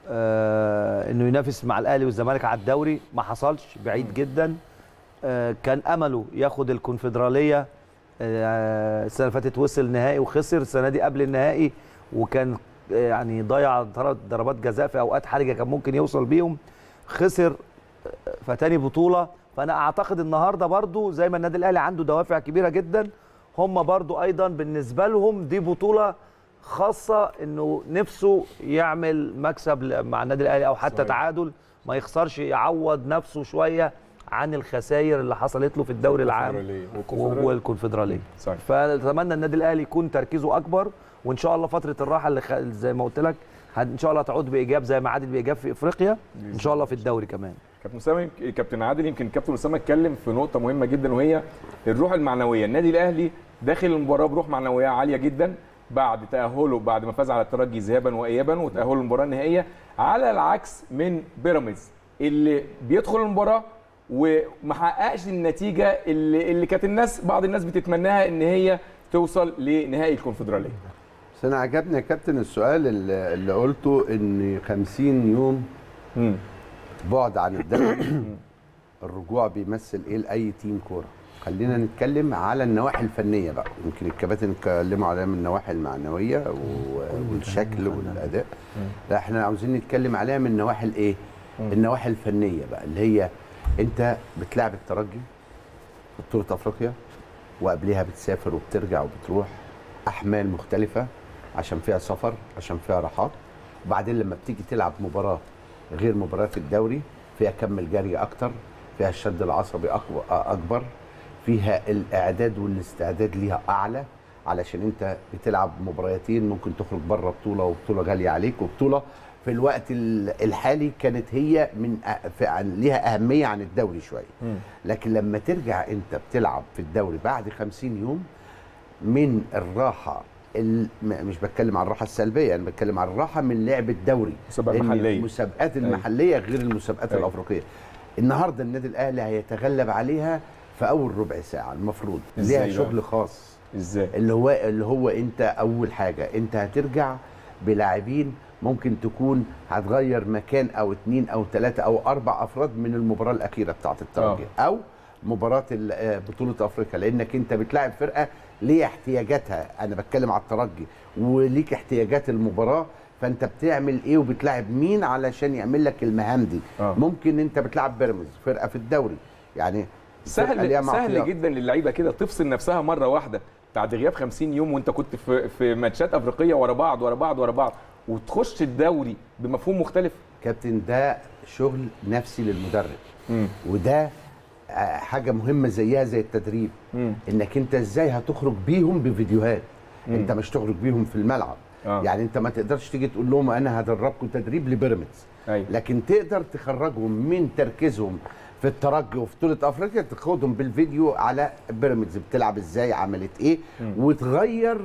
آه، انه ينافس مع الاهلي والزمالك على الدوري ما حصلش بعيد جدا آه، كان امله ياخد الكونفدراليه آه، السنه اللي فاتت وصل نهائي وخسر السنه دي قبل النهائي وكان آه، يعني ضيع ثلاث ضربات جزاء في اوقات حرجه كان ممكن يوصل بيهم خسر آه، فتاني بطوله فانا اعتقد النهارده برضو زي ما النادي الاهلي عنده دوافع كبيره جدا هم برضو ايضا بالنسبه لهم دي بطوله خاصه انه نفسه يعمل مكسب ل- مع النادي الاهلي او حتى صحيح. تعادل ما يخسرش يعوض نفسه شويه عن الخسائر اللي حصلت له في الدوري العام الكونفدرالية. و- والكونفدرالية. والكونفدراليه صحيح. فاتمنى النادي الاهلي يكون تركيزه اكبر وان شاء الله فتره الراحه اللي خ... زي ما قلت لك هت- ان شاء الله تعود بايجاب زي ما عادت بايجاب في افريقيا ان شاء الله في الدوري كمان كابتن اسامه كابتن عادل يمكن كابتن اسامه اتكلم في نقطه مهمه جدا وهي الروح المعنويه النادي الاهلي داخل المباراه بروح معنويه عاليه جدا بعد تاهله بعد ما فاز على الترجي ذهابا وايابا وتاهله للمباراه النهائيه على العكس من بيراميدز اللي بيدخل المباراه وما حققش النتيجه اللي اللي كانت الناس بعض الناس بتتمناها ان هي توصل لنهائي الكونفدراليه بس انا عجبني يا كابتن السؤال اللي, اللي قلته ان 50 يوم مم. بعد عن الدوري الرجوع بيمثل ايه لاي تيم كوره خلينا نتكلم على النواحي الفنيه بقى يمكن الكباتن اتكلموا عليها من النواحي المعنويه و- والشكل والاداء لا احنا عاوزين نتكلم عليها من النواحي الايه النواحي الفنيه بقى اللي هي انت بتلعب الترجي في بطوله افريقيا وقبلها بتسافر وبترجع وبتروح احمال مختلفه عشان فيها سفر عشان فيها راحات وبعدين لما بتيجي تلعب مباراه غير مباراه الدوري فيها كم الجري اكتر فيها الشد العصبي أكبر, اكبر فيها الاعداد والاستعداد ليها اعلى علشان انت بتلعب مباريتين ممكن تخرج بره بطوله وبطوله غاليه عليك وبطوله في الوقت ال- الحالي كانت هي من أ- في عن ليها اهميه عن الدوري شويه لكن لما ترجع انت بتلعب في الدوري بعد 50 يوم من الراحه ال- م- مش بتكلم عن الراحه السلبيه انا بتكلم عن الراحه من لعب الدوري مسابقة لأن محلية. المسابقات المحليه غير المسابقات أيوة. الافريقيه النهارده النادي الاهلي هيتغلب عليها في اول ربع ساعه المفروض إزاي ليها بقى؟ شغل خاص ازاي اللي هو اللي هو انت اول حاجه انت هترجع بلاعبين ممكن تكون هتغير مكان او اتنين او ثلاثه او اربع افراد من المباراه الاخيره بتاعت الترجي او مباراه ال- آه، بطوله افريقيا لانك انت بتلاعب فرقه ليها احتياجاتها انا بتكلم على الترجي وليك احتياجات المباراه فانت بتعمل ايه وبتلاعب مين علشان يعمل لك المهام دي آه. ممكن انت بتلعب بيراميدز فرقه في الدوري يعني فرقة ليها سهل سهل معطيات. جدا للعيبه كده تفصل نفسها مره واحده بعد غياب 50 يوم وانت كنت في في ماتشات افريقيه ورا بعض ورا بعض ورا بعض وتخش الدوري بمفهوم مختلف كابتن ده شغل نفسي للمدرب مم. وده آه، حاجه مهمه زيها زي التدريب مم. انك انت ازاي هتخرج بيهم بفيديوهات انت مش تخرج بيهم في الملعب آه. يعني انت ما تقدرش تيجي تقول لهم انا هدربكم تدريب لبيراميدز أيوة. لكن تقدر تخرجهم من تركيزهم في الترجي وفي بطوله افريقيا تاخدهم بالفيديو على بيراميدز بتلعب ازاي عملت ايه وتغير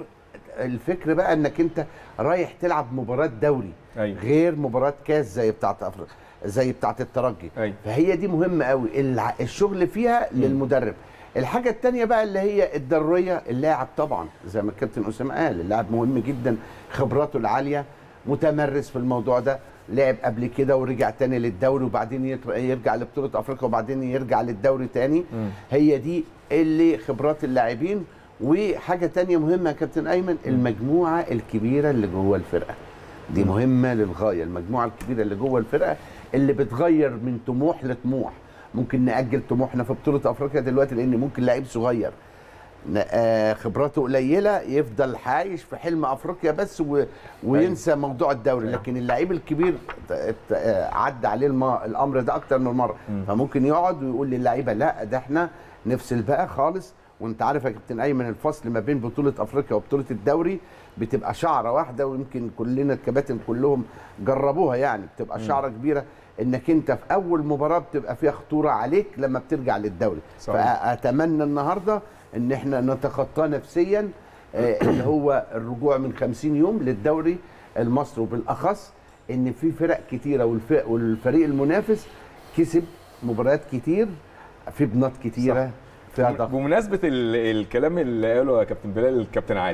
الفكر بقى انك انت رايح تلعب مباراه دوري أيوة. غير مباراه كاس زي بتاعه افريقيا زي بتاعه الترجي أيوة. فهي دي مهمه قوي الع- الشغل فيها للمدرب الحاجه الثانيه بقى اللي هي الضروريه اللاعب طبعا زي ما الكابتن اسامه قال اللاعب مهم جدا خبراته العاليه متمرس في الموضوع ده لعب قبل كده ورجع تاني للدوري وبعدين يط- يرجع لبطوله افريقيا وبعدين يرجع للدوري تاني هي دي اللي خبرات اللاعبين وحاجه تانية مهمه يا كابتن ايمن المجموعه الكبيره اللي جوه الفرقه دي مهمه للغايه المجموعه الكبيره اللي جوه الفرقه اللي بتغير من طموح لطموح ممكن ناجل طموحنا في بطوله افريقيا دلوقتي لان ممكن لعيب صغير ن- آه، خبراته قليله يفضل عايش في حلم افريقيا بس و... وينسى موضوع الدوري لكن اللعيب الكبير ت- ت- آه، عدى عليه الم... الامر ده اكتر من مره فممكن يقعد ويقول للعيبه لا ده احنا نفصل بقى خالص وانت عارف يا كابتن ايمن الفصل ما بين بطوله افريقيا وبطوله الدوري بتبقى شعره واحده ويمكن كلنا الكباتن كلهم جربوها يعني بتبقى شعره كبيره انك انت في اول مباراه بتبقى فيها خطوره عليك لما بترجع للدوري صحيح. فاتمنى النهارده ان احنا نتخطاه نفسيا آه، اللي هو الرجوع من 50 يوم للدوري المصري وبالاخص ان في فرق كتيره والف- والفريق المنافس كسب مباريات كتير في بنات كتيره فيها ضغط بمناسبه ال- الكلام اللي قاله يا كابتن بلال الكابتن عادل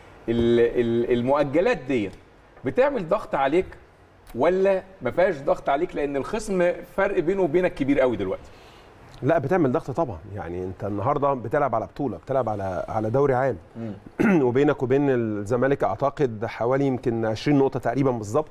ال- ال- المؤجلات ديت بتعمل ضغط عليك ولا ما فيهاش ضغط عليك لان الخصم فرق بينه وبينك كبير قوي دلوقتي لا بتعمل ضغط طبعا يعني انت النهارده بتلعب على بطوله بتلعب على على دوري عام وبينك وبين الزمالك اعتقد حوالي يمكن 20 نقطه تقريبا بالظبط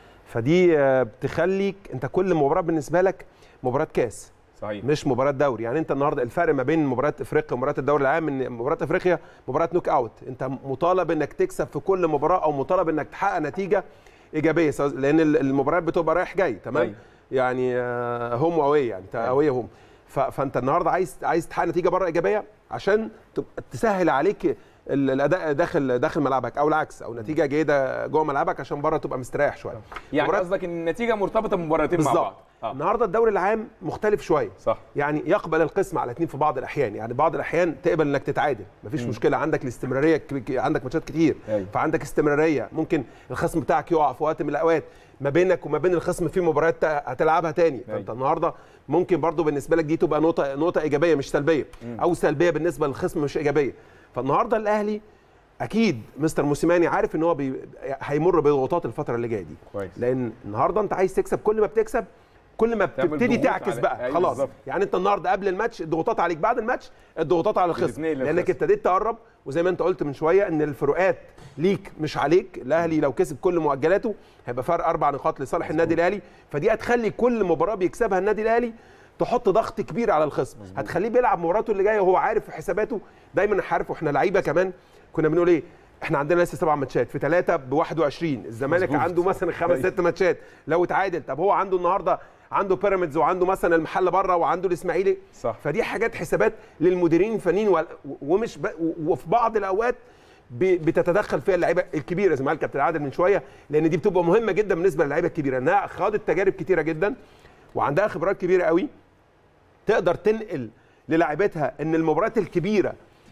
فدي آه، بتخليك انت كل مباراه بالنسبه لك مباراه كاس صحيح مش مباراه دوري يعني انت النهارده الفرق ما بين مباراه افريقيا ومباراه الدوري العام ان مباراه افريقيا مباراه نوك اوت انت مطالب انك تكسب في كل مباراه او مطالب انك تحقق نتيجه ايجابيه سواء- لان ال- المباريات بتبقى رايح جاي تمام أيوة. يعني هوم واوي يعني انت اوي هوم فانت النهارده عايز عايز تحقق نتيجه بره ايجابيه عشان تبقى تسهل عليك ال- الاداء داخل داخل ملعبك او العكس او نتيجه جيده جوه ملعبك عشان بره تبقى مستريح شويه يعني مباراة- قصدك ان النتيجه مرتبطه بمباراتين مع بعض بالظبط النهارده الدوري العام مختلف شويه صح يعني يقبل القسم على اثنين في بعض الاحيان يعني بعض الاحيان تقبل انك تتعادل مفيش مشكله عندك الاستمراريه ك- ك- عندك ماتشات كتير أيوة. فعندك استمراريه ممكن الخصم بتاعك يقع في وقت من الاوقات ما بينك وما بين الخصم في مباريات تا- هتلعبها تاني فانت أيوة. النهارده ممكن برضو بالنسبه لك دي تبقى نقطه نقطه ايجابيه مش سلبيه او سلبيه بالنسبه للخصم مش ايجابيه فالنهارده الاهلي اكيد مستر موسيماني عارف ان هو بي... هيمر بضغوطات الفتره اللي جايه دي كويس. لان النهارده انت عايز تكسب كل ما بتكسب كل ما تعمل بتبتدي ضغوط تعكس على- بقى أيوة خلاص بالظبط. يعني انت النهارده قبل الماتش الضغوطات عليك بعد الماتش الضغوطات على الخصم بتتنقل للخصم. لانك ابتديت تقرب وزي ما انت قلت من شويه ان الفروقات ليك مش عليك الاهلي لو كسب كل مؤجلاته هيبقى فرق اربع نقاط لصالح النادي الاهلي فدي هتخلي كل مباراه بيكسبها النادي الاهلي تحط ضغط كبير على الخصم هتخليه بيلعب مباراته اللي جايه وهو عارف في حساباته دايما عارف واحنا لعيبه كمان كنا بنقول ايه احنا عندنا لسه سبع ماتشات في ثلاثه ب 21 الزمالك مظبوط. عنده مثلا خمس أيوة. ست ماتشات لو اتعادل طب هو عنده النهارده عنده بيراميدز وعنده مثلا المحل بره وعنده الاسماعيلي صح. فدي حاجات حسابات للمديرين الفنيين وال- ومش ب... وفي بعض الاوقات ب- بتتدخل فيها اللعيبه الكبيره زي ما قال كابتن عادل من شويه لان دي بتبقى مهمه جدا بالنسبه للعيبه الكبيره انها خاضت تجارب كتيره جدا وعندها خبرات كبيره قوي تقدر تنقل للاعيبتها ان المباريات الكبيره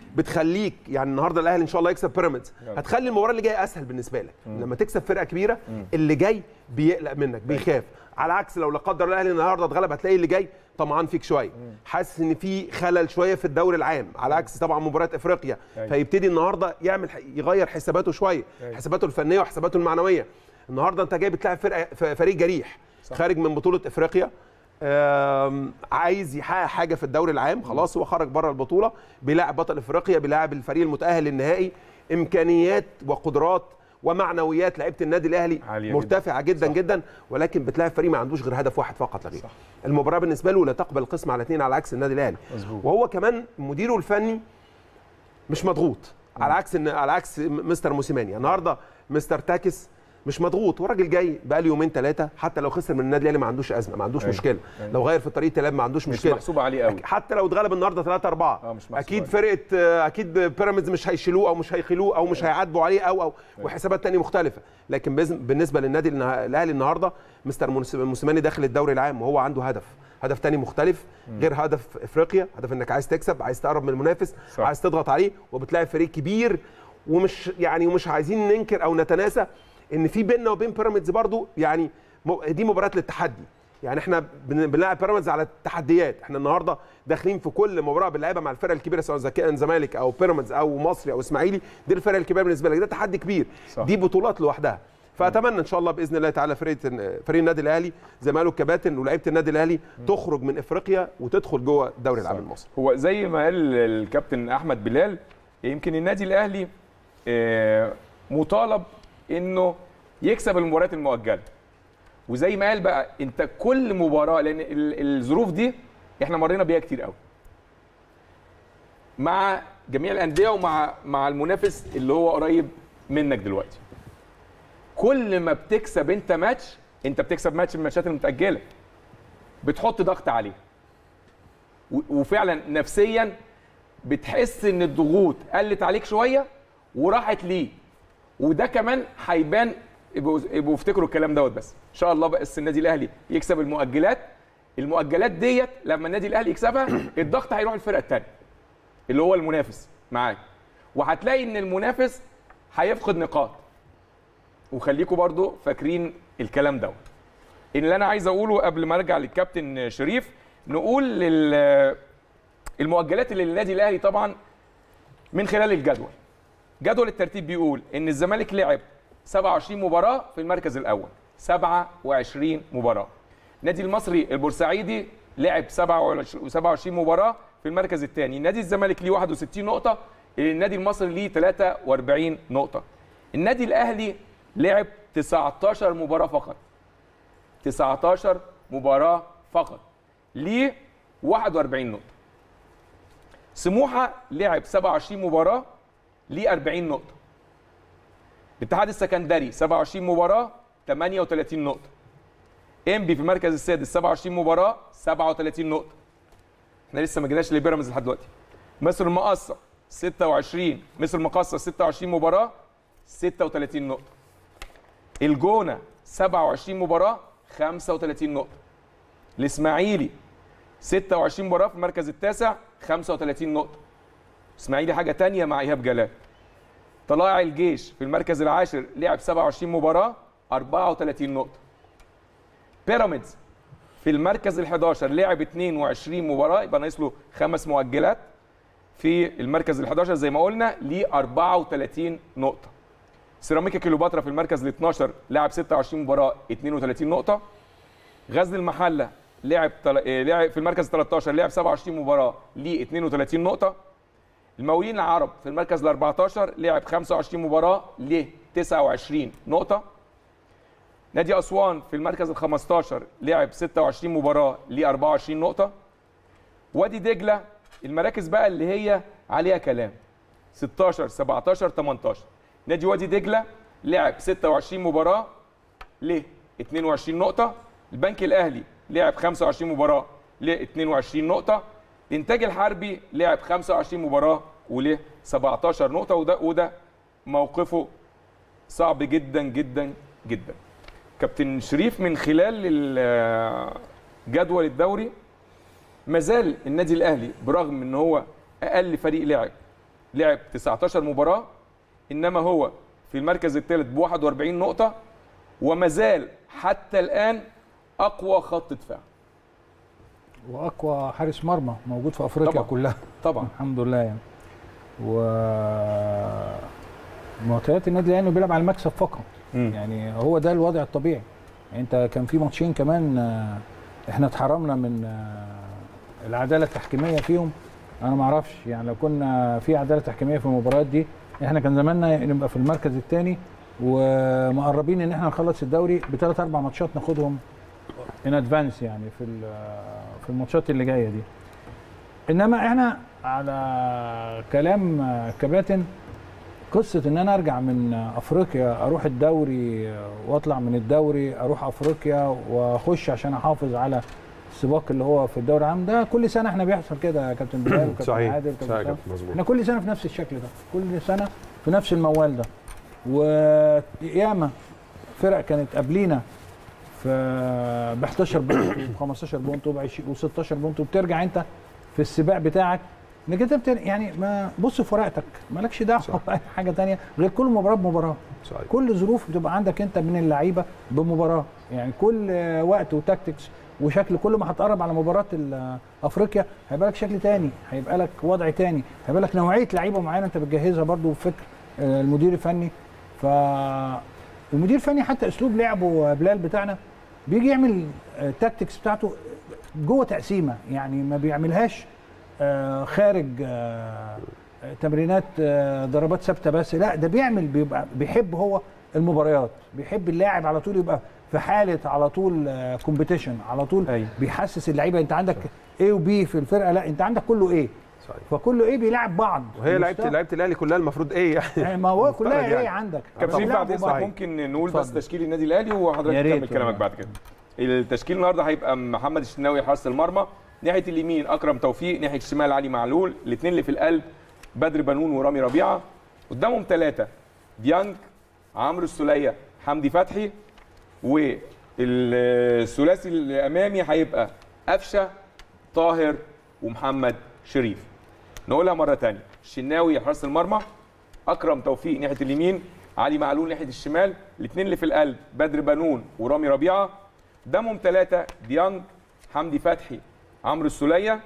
بتخليك يعني النهارده الاهلي ان شاء الله يكسب بيراميدز يلا. هتخلي المباراه اللي جايه اسهل بالنسبه لك لما تكسب فرقه كبيره اللي جاي بيقلق منك بيخاف على عكس لو لا قدر الله الاهلي النهارده اتغلب هتلاقي اللي جاي طمعان فيك شويه حاسس ان في خلل شويه في الدوري العام على عكس طبعا مباراه افريقيا أيوة. فيبتدي النهارده يعمل يغير حساباته شويه أيوة. حساباته الفنيه وحساباته المعنويه النهارده انت جاي بتلاعب فرقه ف- فريق جريح خارج من بطوله افريقيا آم، عايز يحقق حاجه في الدوري العام خلاص هو خرج بره البطوله بيلاعب بطل افريقيا بيلاعب الفريق المتاهل للنهائي امكانيات وقدرات ومعنويات لعيبه النادي الاهلي عالية مرتفعه جدا جدا, جدا ولكن بتلاعب فريق ما عندوش غير هدف واحد فقط لا غير المباراه بالنسبه له لا تقبل القسم على اثنين على عكس النادي الاهلي مظبوط. وهو كمان مديره الفني مش مضغوط على عكس إن على عكس م- مستر موسيماني النهارده مستر تاكس مش مضغوط وراجل جاي بقى له يومين ثلاثه حتى لو خسر من النادي الاهلي ما عندوش ازمه ما عندوش أيوة. مشكله أيوة. لو غير في طريقه اللعب ما عندوش مش مشكله محسوبه عليه قوي حتى لو اتغلب النهارده 3 4 آه، مش محسوب اكيد عليه. فرقه آه، اكيد بيراميدز مش هيشيلوه او مش هيخلوه او مش هيعاتبوا عليه او او وحسابات تانية مختلفه لكن بإذن- بالنسبه للنادي النها- الاهلي النهارده مستر موس- موسيماني داخل الدوري العام وهو عنده هدف هدف تاني مختلف غير هدف افريقيا هدف انك عايز تكسب عايز تقرب من المنافس صح. عايز تضغط عليه وبتلاعب فريق كبير ومش يعني ومش عايزين ننكر او نتناسى ان في بيننا وبين بيراميدز برضو يعني م- دي مباراه للتحدي يعني احنا بن- بنلعب بيراميدز على التحديات احنا النهارده داخلين في كل مباراه بنلعبها مع الفرق الكبيره سواء إذا كان زمالك او بيراميدز او مصري او اسماعيلي دي الفرق الكبيره بالنسبه لك ده تحدي كبير صح. دي بطولات لوحدها فاتمنى ان شاء الله باذن الله تعالى فريق فريق النادي الاهلي زي ما قالوا الكباتن ولاعيبه النادي الاهلي تخرج من افريقيا وتدخل جوه الدوري العام المصري هو زي ما قال الكابتن احمد بلال يمكن النادي الاهلي آه، مطالب انه يكسب المباريات المؤجله وزي ما قال بقى انت كل مباراه لان ال- الظروف دي احنا مرينا بيها كتير قوي مع جميع الانديه ومع مع المنافس اللي هو قريب منك دلوقتي كل ما بتكسب انت ماتش انت بتكسب ماتش من الماتشات المتاجله بتحط ضغط عليه و- وفعلا نفسيا بتحس ان الضغوط قلت عليك شويه وراحت ليه وده كمان هيبان يبقوا يبقوا افتكروا الكلام دوت بس ان شاء الله بس النادي الاهلي يكسب المؤجلات المؤجلات ديت لما النادي الاهلي يكسبها الضغط هيروح الفرقه الثانيه اللي هو المنافس معاك وهتلاقي ان المنافس هيفقد نقاط وخليكم برضو فاكرين الكلام دوت اللي انا عايز اقوله قبل ما ارجع للكابتن شريف نقول لل المؤجلات اللي للنادي الاهلي طبعا من خلال الجدول جدول الترتيب بيقول ان الزمالك لعب 27 مباراه في المركز الاول 27 مباراه النادي المصري البورسعيدي لعب 27 مباراه في المركز الثاني نادي الزمالك ليه 61 نقطه النادي المصري ليه 43 نقطه النادي الاهلي لعب 19 مباراه فقط 19 مباراه فقط ليه 41 نقطه سموحه لعب 27 مباراه ليه 40 نقطه الاتحاد السكندري 27 مباراه 38 نقطه انبي في المركز السادس 27 مباراه 37 نقطه احنا لسه ما جيناش لبيراميدز لحد دلوقتي مصر المقاصه 26 مصر المقاصه 26 مباراه 36 نقطه الجونه 27 مباراه 35 نقطه الاسماعيلي 26 مباراه في المركز التاسع 35 نقطه اسماعيلي حاجه تانية مع ايهاب جلال طلائع الجيش في المركز العاشر لعب 27 مباراه 34 نقطه بيراميدز في المركز ال11 لعب 22 مباراه يبقى ناقص له خمس مؤجلات في المركز ال11 زي ما قلنا ليه 34 نقطه سيراميكا كيلوباترا في المركز ال12 لعب 26 مباراه 32 نقطه غزل المحله لعب تل... آه، لعب في المركز 13 لعب 27 مباراه ليه 32 نقطه المقاولين العرب في المركز ال 14 لعب 25 مباراه ليه 29 نقطه نادي اسوان في المركز ال 15 لعب 26 مباراه ليه 24 نقطه وادي دجله المراكز بقى اللي هي عليها كلام 16 17 18 نادي وادي دجله لعب 26 مباراه ليه 22 نقطه البنك الاهلي لعب 25 مباراه ليه 22 نقطه الانتاج الحربي لعب 25 مباراه وليه 17 نقطه وده وده موقفه صعب جدا جدا جدا كابتن شريف من خلال ال- جدول الدوري مازال النادي الاهلي برغم ان هو اقل فريق لعب لعب 19 مباراه انما هو في المركز الثالث ب 41 نقطه وما زال حتى الان اقوى خط دفاع واقوى حارس مرمى موجود في افريقيا طبعاً. كلها طبعا الحمد لله يعني و معطيات النادي الاهلي إنه بيلعب على المكسب فقط مم. يعني هو ده الوضع الطبيعي يعني انت كان في ماتشين كمان آه، احنا اتحرمنا من آه، العداله التحكيميه فيهم انا ما اعرفش يعني لو كنا في عداله تحكيميه في المباريات دي احنا كان زماننا نبقى في المركز الثاني ومقربين ان احنا نخلص الدوري بثلاث اربع ماتشات ناخدهم ان ادفانس يعني في ال- في الماتشات اللي جايه دي انما احنا على كلام كباتن قصه ان انا ارجع من افريقيا اروح الدوري واطلع من الدوري اروح افريقيا واخش عشان احافظ على السباق اللي هو في الدوري العام ده كل سنه احنا بيحصل كده يا كابتن بلال وكابتن صحيح عادل وكابتن صحيح يا حسام. كابتن، مظبوط احنا كل سنه في نفس الشكل ده كل سنه في نفس الموال ده وياما فرق كانت قبلينا في ب 11 بونت وب 15 بونت وب 20 و16 بونت وبترجع انت في السباق بتاعك انك انت بتر... يعني ما بص في ورقتك مالكش دعوه باي حاجه تانية غير كل مباراه بمباراه صحيح كل ظروف بتبقى عندك انت من اللعيبه بمباراه يعني كل آه، وقت وتاكتكس وشكل كل ما هتقرب على مباراه ال- افريقيا هيبقى لك شكل تاني هيبقى لك وضع تاني هيبقى لك نوعيه لعيبه معينه انت بتجهزها برضو بفكر آه، المدير الفني ف المدير الفني حتى اسلوب لعبه بلال بتاعنا بيجي يعمل آه، تاكتكس بتاعته جوه تقسيمه يعني ما بيعملهاش آه، خارج آه، آه، تمرينات آه، ضربات ثابته بس لا ده بيعمل بيبقى بيحب هو المباريات بيحب اللاعب على طول يبقى في حاله على طول كومبيتيشن على طول أيوة. بيحسس اللعيبه انت عندك اي وبي في الفرقه لا انت عندك كله ايه صحيح فكله ايه بيلعب بعض وهي لعيبه مستوى- لعيبه الاهلي كلها المفروض ايه يعني يعني ما هو مفترض كلها يعني. ايه عندك كابتن شريف بيلعبوا بعد اذنك بعض. ممكن نقول بس اتفضل. تشكيل النادي الاهلي وحضرتك يا ريت تكمل كلامك والله. بعد كده التشكيل النهارده هيبقى محمد الشناوي حارس المرمى ناحيه اليمين اكرم توفيق ناحيه الشمال علي معلول الاثنين اللي في القلب بدر بنون ورامي ربيعه قدامهم ثلاثه ديانج عمرو السوليه حمدي فتحي والثلاثي الامامي هيبقى قفشه طاهر ومحمد شريف نقولها مره ثانيه الشناوي حارس المرمى اكرم توفيق ناحيه اليمين علي معلول ناحيه الشمال الاثنين اللي في القلب بدر بنون ورامي ربيعه دمهم ثلاثه ديانج حمدي فتحي عمرو السوليه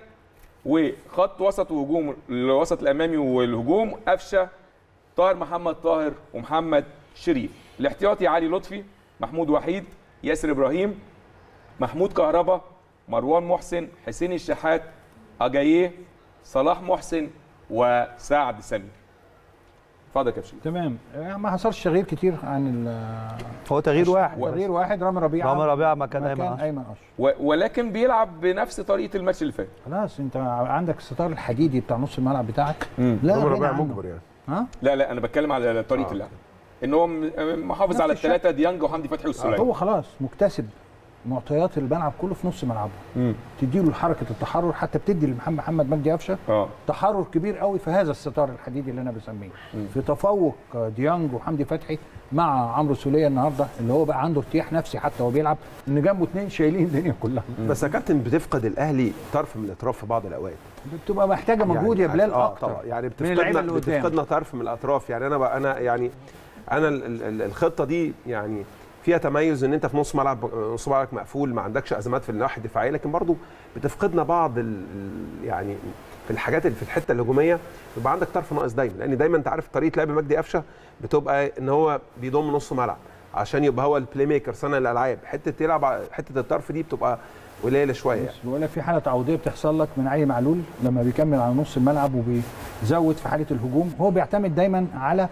وخط وسط وهجوم الوسط الامامي والهجوم قفشه طاهر محمد طاهر ومحمد شريف الاحتياطي علي لطفي محمود وحيد ياسر ابراهيم محمود كهربا مروان محسن حسين الشحات اجاييه صلاح محسن وسعد سمير اتفضل يا كابتن شريف. تمام يعني ما حصلش تغيير كتير عن ال- هو تغيير واحد تغيير واحد رامي ربيعه رامي ربيعه مكان ايمن مكان أشرف. ايمن اشرف و- ولكن بيلعب بنفس طريقه الماتش اللي فات خلاص انت عندك الستار الحديدي بتاع نص الملعب بتاعك مم. لا رامي غنى ربيعه عنه. مجبر يعني ها لا لا انا بتكلم على طريقه آه. اللعب ان هو م- محافظ نفس على الشكل. الثلاثه ديانج وحمدي فتحي والسوليه هو خلاص مكتسب معطيات الملعب كله في نص ملعبه مم. تديله حركه التحرر حتى بتدي لمحمد محمد مجدي قفشه اه تحرر كبير قوي في هذا الستار الحديدي اللي انا بسميه في تفوق ديانج وحمدي فتحي مع عمرو سوليه النهارده اللي هو بقى عنده ارتياح نفسي حتى وهو بيلعب ان جنبه اثنين شايلين الدنيا كلها بس يا كابتن بتفقد الاهلي طرف من الاطراف في بعض الاوقات بتبقى محتاجه مجهود يا يعني بلال اه اكتر طبعا يعني من اللعيبه بتفقدنا اللي قدام بتفقدنا طرف من الاطراف يعني انا بقى انا يعني انا ال- ال- ال- الخطه دي يعني فيها تميز ان انت في نص ملعب نص ملعبك مقفول ما عندكش ازمات في الناحيه الدفاعيه لكن برضو بتفقدنا بعض ال ال- يعني في الحاجات اللي في الحته الهجوميه بيبقى عندك طرف ناقص دايما لان دايما انت عارف طريقه لعب مجدي قفشه بتبقى ان هو بيضم نص ملعب عشان يبقى هو البلاي ميكر صانع الالعاب حته يلعب ع- حته الطرف دي بتبقى قليله شويه يعني. بص بقول لك في حاله تعويضيه بتحصل لك من علي معلول لما بيكمل على نص الملعب وبيزود في حاله الهجوم هو بيعتمد دايما على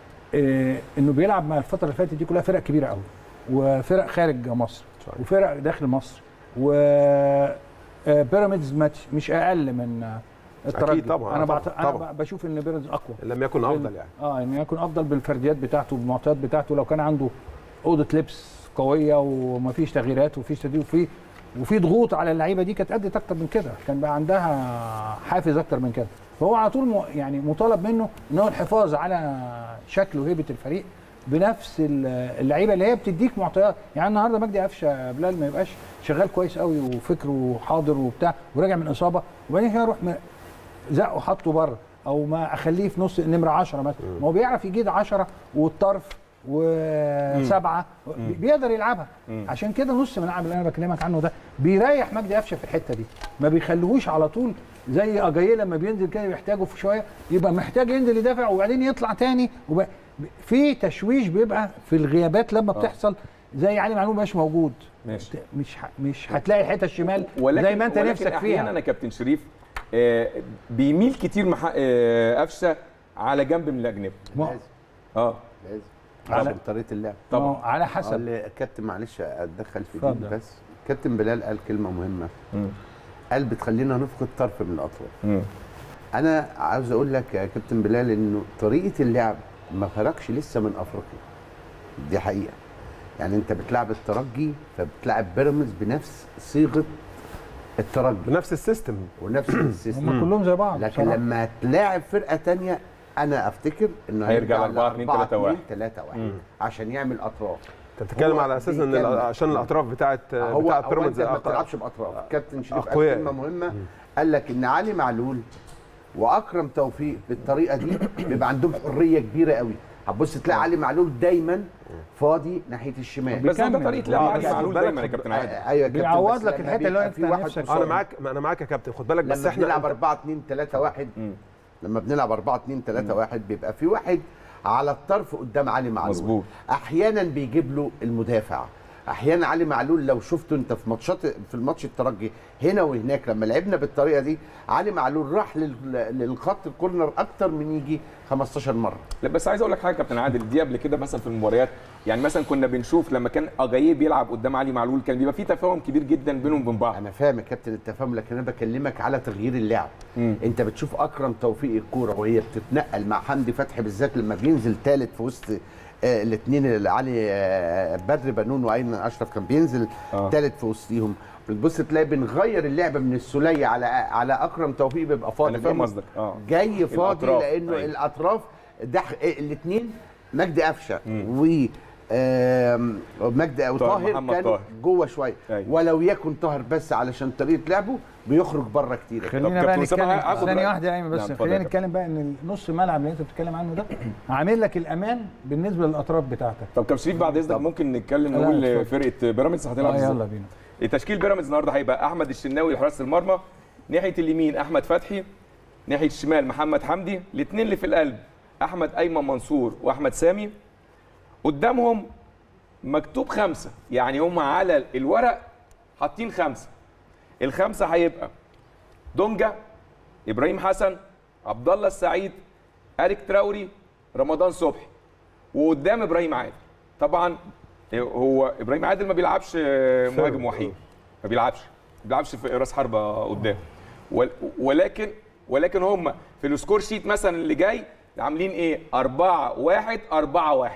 آه انه بيلعب مع الفتره اللي فاتت دي كلها فرق كبيره قوي وفرق خارج مصر صحيح. وفرق داخل مصر و آه، بيراميدز ما تش- مش اقل من آه، الترجي أكيد طبعاً، انا طبعاً، بعت... انا طبعاً. ب- بشوف ان بيراميدز اقوى إن لم يكن افضل يعني اه ان يكون افضل بالفرديات بتاعته بالمعطيات بتاعته لو كان عنده اوضه لبس قويه ومفيش تغييرات ومفيش تدريب وفي وفي ضغوط على اللعيبه دي كانت ادت اكتر من كده كان بقى عندها حافز اكتر من كده فهو على طول م- يعني مطالب منه ان هو الحفاظ على شكل وهيبه الفريق بنفس ال- اللعيبه اللي هي بتديك معطيات يعني النهارده مجدي قفشه بلال ما يبقاش شغال كويس قوي وفكره حاضر وبتاع وراجع من اصابه وبعدين كده يروح م- زقه حطه بره او ما اخليه في نص نمره 10 مثلا ما هو بيعرف يجيد 10 والطرف وسبعه بيقدر يلعبها عشان كده نص ملعب اللي انا بكلمك عنه ده بيريح مجدي قفشه في الحته دي ما بيخليهوش على طول زي اجاييه لما بينزل كده بيحتاجه في شويه يبقى محتاج ينزل يدافع وبعدين يطلع تاني وب... في تشويش بيبقى في الغيابات لما بتحصل زي علي معلول مش موجود ماشي. مش ح... مش هتلاقي الحته الشمال ولكن زي ما انت ولكن نفسك احيانا فيها يا كابتن شريف آه، بيميل كتير مح... آه، قفشه على جنب من الاجنبي ما- لازم اه لازم على- عشان طريقه اللعب طبعا. ما هو على آه، حسب اللي- كابتن معلش اتدخل في اتفضل. دي بس كابتن بلال قال كلمه مهمه مم. قال بتخلينا نفقد طرف من الاطراف مم. انا عاوز اقول لك يا كابتن بلال انه طريقه اللعب ما خرجش لسه من افريقيا دي حقيقه يعني انت بتلعب الترجي فبتلعب بيراميدز بنفس صيغه الترجي بنفس السيستم ونفس السيستم هم كلهم زي بعض لكن بصراحة. لما تلاعب فرقه تانية انا افتكر انه هيرجع ل 4 2 3 1 3 1 عشان يعمل اطراف انت بتتكلم هو على اساس ان بيتكلم. ال- عشان الاطراف بتاعت هو بتاعت هو بيراميدز انت ما أق- بتلعبش باطراف كابتن شريف قال أقوياء. كلمه مهمه قال لك ان علي معلول واكرم توفيق بالطريقه دي بيبقى عندهم حريه كبيره قوي هتبص تلاقي علي معلول دايما فاضي ناحيه الشمال بس ده بيكمل. طريقه لعب آه، علي بس معلول خد بالك دايما يا خد- كابتن آه، عادل ايوه يا كابتن بيعوض بس لك لما الحتة اللي هو بيبقى انت في واحد نفسك قصير. انا معاك انا معاك يا كابتن خد بالك بس لما احنا بنلعب 4 2 3 1 لما بنلعب 4 2 3 1 بيبقى في واحد على الطرف قدام علي معلول مظبوط. احيانا بيجيب له المدافع احيانا علي معلول لو شفته انت في ماتشات في الماتش الترجي هنا وهناك لما لعبنا بالطريقه دي علي معلول راح لل- للخط الكورنر اكتر من يجي 15 مره لا بس عايز اقول لك حاجه يا كابتن عادل دي قبل كده مثلا في المباريات يعني مثلا كنا بنشوف لما كان اجاييه بيلعب قدام علي معلول كان بيبقى في تفاهم كبير جدا بينهم وبين بعض انا فاهم يا كابتن التفاهم لكن انا بكلمك على تغيير اللعب مم. انت بتشوف اكرم توفيق الكوره وهي بتتنقل مع حمدي فتحي بالذات لما بينزل ثالث في وسط آه الاثنين اللي علي آه بدر بنون وايمن اشرف كان بينزل آه. ثالث في وسطيهم بتبص تلاقي بنغير اللعبه من السوليه على على اكرم توفيق بيبقى فاضي انا فاهم لأنه قصدك اه جاي فاضي الأطراف. لانه أيوة. الاطراف ده الاثنين مجدي قفشه و آم، مجدي او طاهر، طاهر محمد كانوا طاهر. جوه شويه أيوة. ولو يكن طاهر بس علشان طريقه لعبه بيخرج بره كتير خلينا كابتن بقى أسامة نتكلم هاخد ثانيه رأيك. واحده يا ايمن نعم، بس اتفضل خلينا يا كابتن. نتكلم بقى ان نص الملعب اللي انت بتتكلم عنه ده عامل لك الامان بالنسبه للاطراف بتاعتك طب كابتن شريف بعد اذنك ممكن نتكلم لا، نقول اتفضل. فرقه بيراميدز هتلعب اه ازاي يلا بينا تشكيل بيراميدز النهارده هيبقى احمد الشناوي لحراسه المرمى ناحيه اليمين احمد فتحي ناحيه الشمال محمد حمدي الاثنين اللي في القلب احمد ايمن منصور واحمد سامي قدامهم مكتوب خمسه يعني هم على الورق حاطين خمسه الخمسه هيبقى دونجا ابراهيم حسن عبد الله السعيد اريك تراوري رمضان صبحي وقدام ابراهيم عادل طبعا هو ابراهيم عادل ما بيلعبش مهاجم وحيد ما بيلعبش ما بيلعبش في راس حربه قدام ول- ولكن ولكن هم في السكور شيت مثلا اللي جاي عاملين ايه 4 1 4 1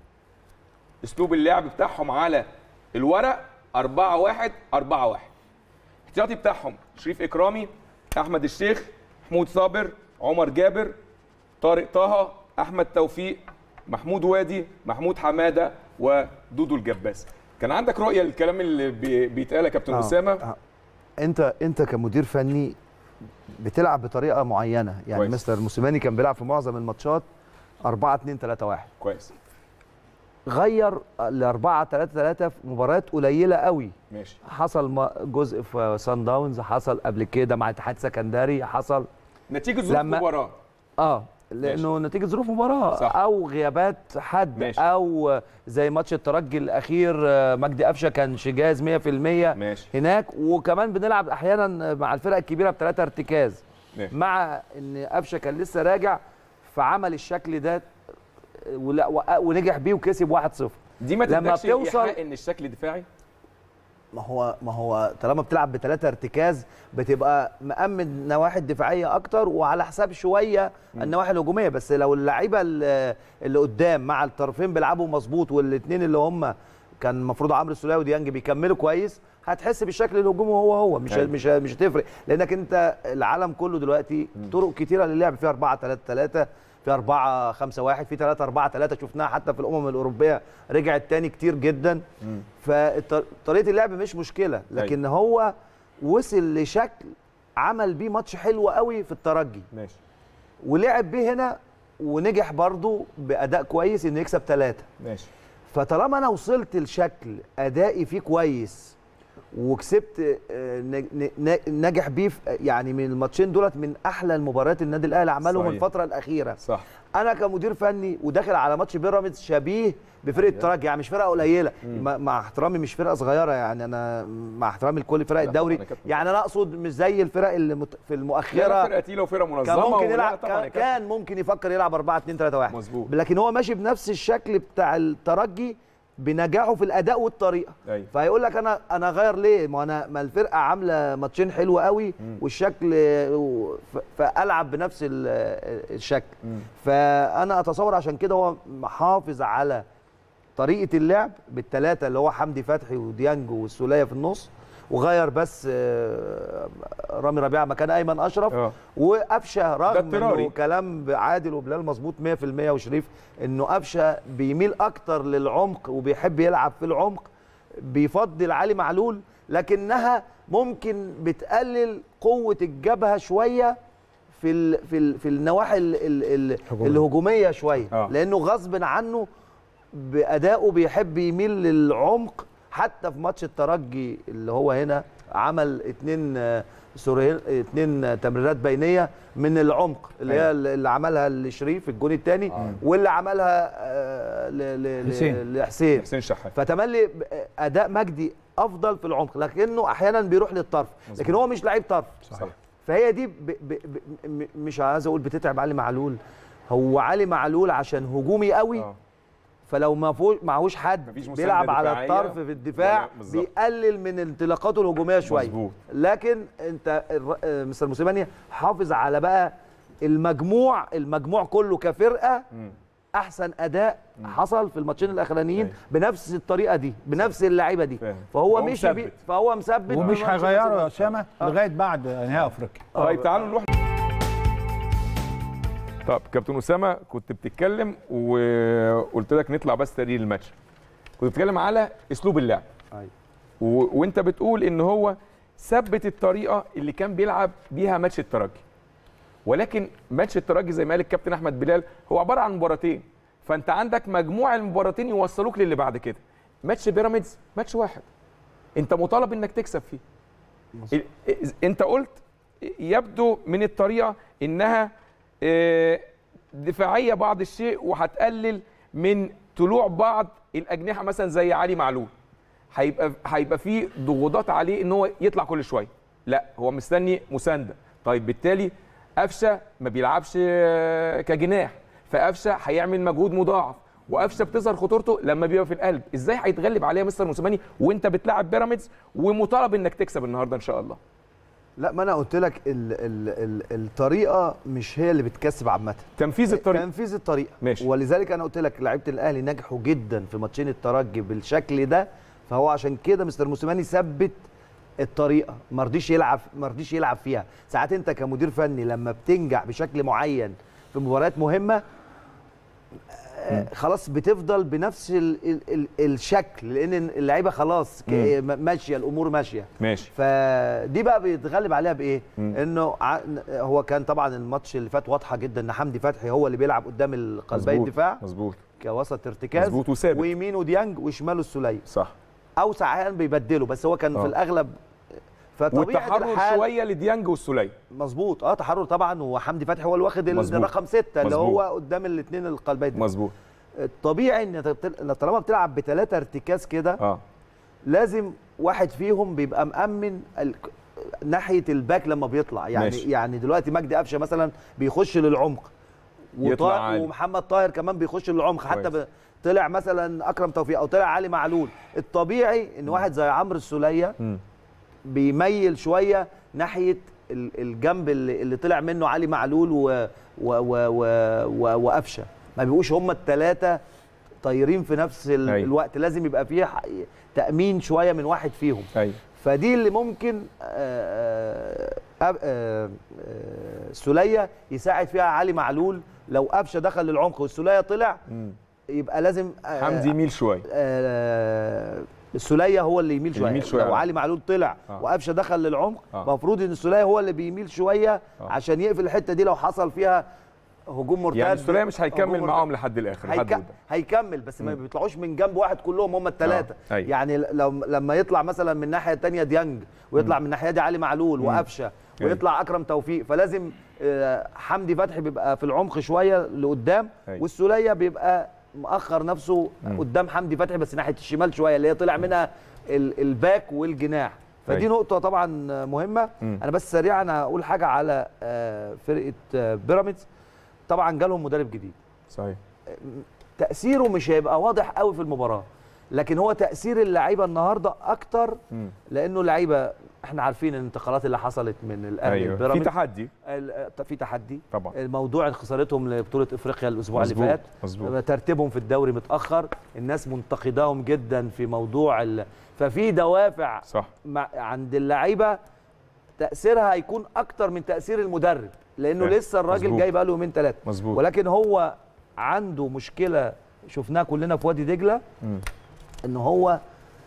اسلوب اللعب بتاعهم على الورق 4 1 4 1 احتياطي بتاعهم شريف اكرامي احمد الشيخ محمود صابر عمر جابر طارق طه احمد توفيق محمود وادي محمود حماده ودودو الجباس كان عندك رؤيه للكلام اللي بي- بيتقال يا كابتن آه، اسامه آه. انت انت كمدير فني بتلعب بطريقه معينه يعني كويس. مستر موسيماني كان بيلعب في معظم الماتشات 4 2 3 1 كويس غير ل 4 3 3 في مباريات قليله قوي ماشي حصل م- جزء في سان داونز حصل قبل كده مع اتحاد سكندري حصل نتيجه ظروف لما- المباراه اه لانه نتيجه ظروف مباراه صح. او غيابات حد ماشي. او زي ماتش الترجي الاخير آه، مجدي قفشه كان شجاز 100% ماشي هناك وكمان بنلعب احيانا مع الفرق الكبيره بثلاثه ارتكاز ماشي. مع ان قفشه كان لسه راجع فعمل الشكل ده ولا- وق- ونجح بيه وكسب 1-0 دي ما لما تدكش بتوصل- إيحاء ان الشكل دفاعي ما هو ما هو طالما بتلعب بثلاثه ارتكاز بتبقى مأمن نواحي دفاعيه اكتر وعلى حساب شويه النواحي الهجوميه بس لو اللعيبه اللي اللي قدام مع الطرفين بيلعبوا مظبوط والاثنين اللي هم كان المفروض عمرو السوليه وديانج بيكملوا كويس هتحس بالشكل الهجومي هو هو مش أيوة. مش مش هتفرق لانك انت العالم كله دلوقتي طرق كتيره للعب في 4 3 3 في 4 5 1 في 3 4 3 شفناها حتى في الامم الاوروبيه رجعت تاني كتير جدا فطريقه اللعب مش مشكله لكن هو وصل لشكل عمل بيه ماتش حلو قوي في الترجي ماشي ولعب بيه هنا ونجح برضه باداء كويس انه يكسب ثلاثه ماشي فطالما انا وصلت لشكل ادائي فيه كويس وكسبت آه، ن- ن- ن- نجح بيه في- يعني من الماتشين دولت من احلى المباريات النادي الاهلي عملهم صحيح. الفتره الاخيره صح انا كمدير فني وداخل على ماتش بيراميدز شبيه بفرقه الترجي يعني مش فرقه قليله مع مع احترامي مش فرقه صغيره يعني انا مع احترامي لكل فرق لا الدوري طبعاً يا كابتن. يعني انا اقصد مش زي الفرق اللي مت- في لا المؤخره فرقه تقيله وفرقه منظمه كان ممكن ولا يلعب طبعاً يا كان, كابتن. كان ممكن يفكر يلعب 4 2 3 1 مظبوط. لكن هو ماشي بنفس الشكل بتاع الترجي بنجاحه في الاداء والطريقه أيوة. فهيقول لك انا انا غير ليه ما انا ما الفرقه عامله ماتشين حلو قوي والشكل ف- فالعب بنفس ال- الشكل فانا اتصور عشان كده هو محافظ على طريقه اللعب بالثلاثه اللي هو حمدي فتحي وديانج والسوليه في النص وغير بس آه، رامي ربيعه مكان ايمن اشرف اه وقفشه رغم اضطراري. انه كلام عادل وبلال مظبوط 100% وشريف انه قفشه بيميل اكتر للعمق وبيحب يلعب في العمق بيفضل علي معلول لكنها ممكن بتقلل قوه الجبهه شويه في ال في ال في النواحي ال ال ال الهجوميه شويه آه. لانه غصب عنه بادائه بيحب يميل للعمق حتى في ماتش الترجي اللي هو هنا عمل اتنين آه، سوري اتنين آه، تمريرات بينيه من العمق اللي هي اللي عملها لشريف الجون الثاني واللي عملها آه، ل- ل- ل- حسين. لحسين حسين شحات فتملي ب- اداء مجدي افضل في العمق لكنه احيانا بيروح للطرف لكن هو مش لعيب طرف صح فهي دي ب ب ب م- مش عايز اقول بتتعب علي معلول هو علي معلول عشان هجومي قوي اه فلو ما فوق معهوش حد مفيش مساندة بيلعب على دفاعية الطرف في الدفاع ولا- بالظبط. بيقلل من انطلاقاته الهجوميه شويه مظبوط. لكن انت الر- آه، مستر موسيماني حافظ على بقى المجموع المجموع كله كفرقه احسن اداء حصل في الماتشين الاخرانيين أيوة. بنفس الطريقه دي بنفس اللعيبه دي فاهم. فهو فهو مشي بي مثبت. فهو مثبت ومش بالماتش هيغيروا يا اللي اسامه لغايه بعد نهائي افريقيا طيب تعالوا نروح طب كابتن اسامه كنت بتتكلم وقلت لك نطلع بس تقرير الماتش كنت بتتكلم على اسلوب اللعب أيوة. و... وانت بتقول ان هو ثبت الطريقه اللي كان بيلعب بيها ماتش الترجي ولكن ماتش الترجي زي ما قال الكابتن احمد بلال هو عباره عن مباراتين فانت عندك مجموع المباراتين يوصلوك للي بعد كده ماتش بيراميدز ماتش واحد انت مطالب انك تكسب فيه ال- إز- انت قلت يبدو من الطريقه انها آه، دفاعيه بعض الشيء وهتقلل من طلوع بعض الاجنحه مثلا زي علي معلول هيبقى هيبقى في ضغوطات عليه ان هو يطلع كل شويه لا هو مستني مسانده طيب بالتالي قفشه ما بيلعبش آه، كجناح فقفشه هيعمل مجهود مضاعف وقفشه بتظهر خطورته لما بيبقى في القلب ازاي هيتغلب عليها مستر موسيماني وانت بتلعب بيراميدز ومطالب انك تكسب النهارده ان شاء الله لا ما انا قلت لك ال ال ال الطريقه مش هي اللي بتكسب عامه تنفيذ الطريق تنفيذ الطريقه ماشي. ولذلك انا قلت لك لعيبه الاهلي نجحوا جدا في ماتشين الترجي بالشكل ده فهو عشان كده مستر موسيماني ثبت الطريقه ما رضيش يلعب ما رضيش يلعب فيها ساعات انت كمدير فني لما بتنجح بشكل معين في مباريات مهمه آه، خلاص بتفضل بنفس ال ال ال الشكل لان اللعيبه خلاص ك- مم. ماشيه الامور ماشيه ماشي فدي بقى بيتغلب عليها بايه؟ انه ع- هو كان طبعا الماتش اللي فات واضحه جدا ان حمدي فتحي هو اللي بيلعب قدام القلبي مظبوط، الدفاع مظبوط كوسط ارتكاز مظبوط وثابت. ويمينه ديانج وشماله السوليه صح او ساعات بيبدله بس هو كان آه. في الاغلب فطبيعه والتحرر الحال شويه لديانج والسوليه مظبوط اه تحرر طبعا وحمدي فتحي هو اللي واخد مظبوط. الرقم ستة اللي مظبوط. هو قدام الاثنين القلبي الدفاع. مظبوط الطبيعي ان بت- طالما بتلعب بثلاثه ارتكاز كده اه لازم واحد فيهم بيبقى مأمن ال... ناحيه الباك لما بيطلع يعني ماشي. ماشي. يعني دلوقتي مجدي قفشه مثلا بيخش للعمق يطلع وطا... عالي. ومحمد طاهر كمان بيخش للعمق حتى كويس. ب... طلع مثلا اكرم توفيق او طلع علي معلول الطبيعي ان واحد زي عمرو السوليه مم. بيميل شويه ناحيه ال- الجنب اللي, اللي طلع منه علي معلول و... و... و... و... و... وقفشه ما بيبقوش هم الثلاثه طايرين في نفس ال... أيوة. الوقت لازم يبقى فيه ح- تامين شويه من واحد فيهم ايوه فدي اللي ممكن آه، آه، آه، آه، السوليه يساعد فيها علي معلول لو قفشه دخل للعمق والسوليه طلع مم. يبقى لازم آه، حمدي يميل شويه آه، السوليه هو اللي يميل شويه, يميل شوية. لو علي معلول طلع آه. وقفشه دخل للعمق آه. المفروض ان السوليه هو اللي بيميل شويه آه. عشان يقفل الحته دي لو حصل فيها هجوم مرتد يعني السوليه مش هيكمل هجوم معاهم لحد الاخر لحد هيك... قدام. هيكمل بس ما بيطلعوش من جنب واحد كلهم هم الثلاثه آه، أيوة. يعني لو لما يطلع مثلا من الناحيه الثانيه ديانج ويطلع من الناحيه دي علي معلول وقفشه أيوة. ويطلع اكرم توفيق فلازم آه، حمدي فتحي بيبقى في العمق شويه لقدام أيوة. والسوليه بيبقى مأخر نفسه قدام حمدي فتحي بس ناحيه الشمال شويه اللي هي طلع منها ال- الباك والجناح فدي أيوة. نقطه طبعا مهمه مم. انا بس سريعا هقول حاجه على آه، فرقه آه، بيراميدز طبعا جالهم مدرب جديد صحيح تاثيره مش هيبقى واضح قوي في المباراه لكن هو تاثير اللعيبه النهارده اكتر مم. لانه اللعيبه احنا عارفين الانتقالات اللي حصلت من الاهلي ايوه في لبيراميدز تحدي ال- في تحدي طبعا الموضوع خسارتهم لبطوله افريقيا الاسبوع اللي مظبوط، فات مظبوط. ترتيبهم في الدوري متاخر الناس منتقداهم جدا في موضوع ال... ففي دوافع صح مع عند اللعيبه تاثيرها هيكون اكتر من تاثير المدرب لانه فاهم. لسه الراجل مظبوط. جاي بقاله يومين ثلاثه مظبوط ولكن هو عنده مشكله شفناها كلنا في وادي دجله مم. ان هو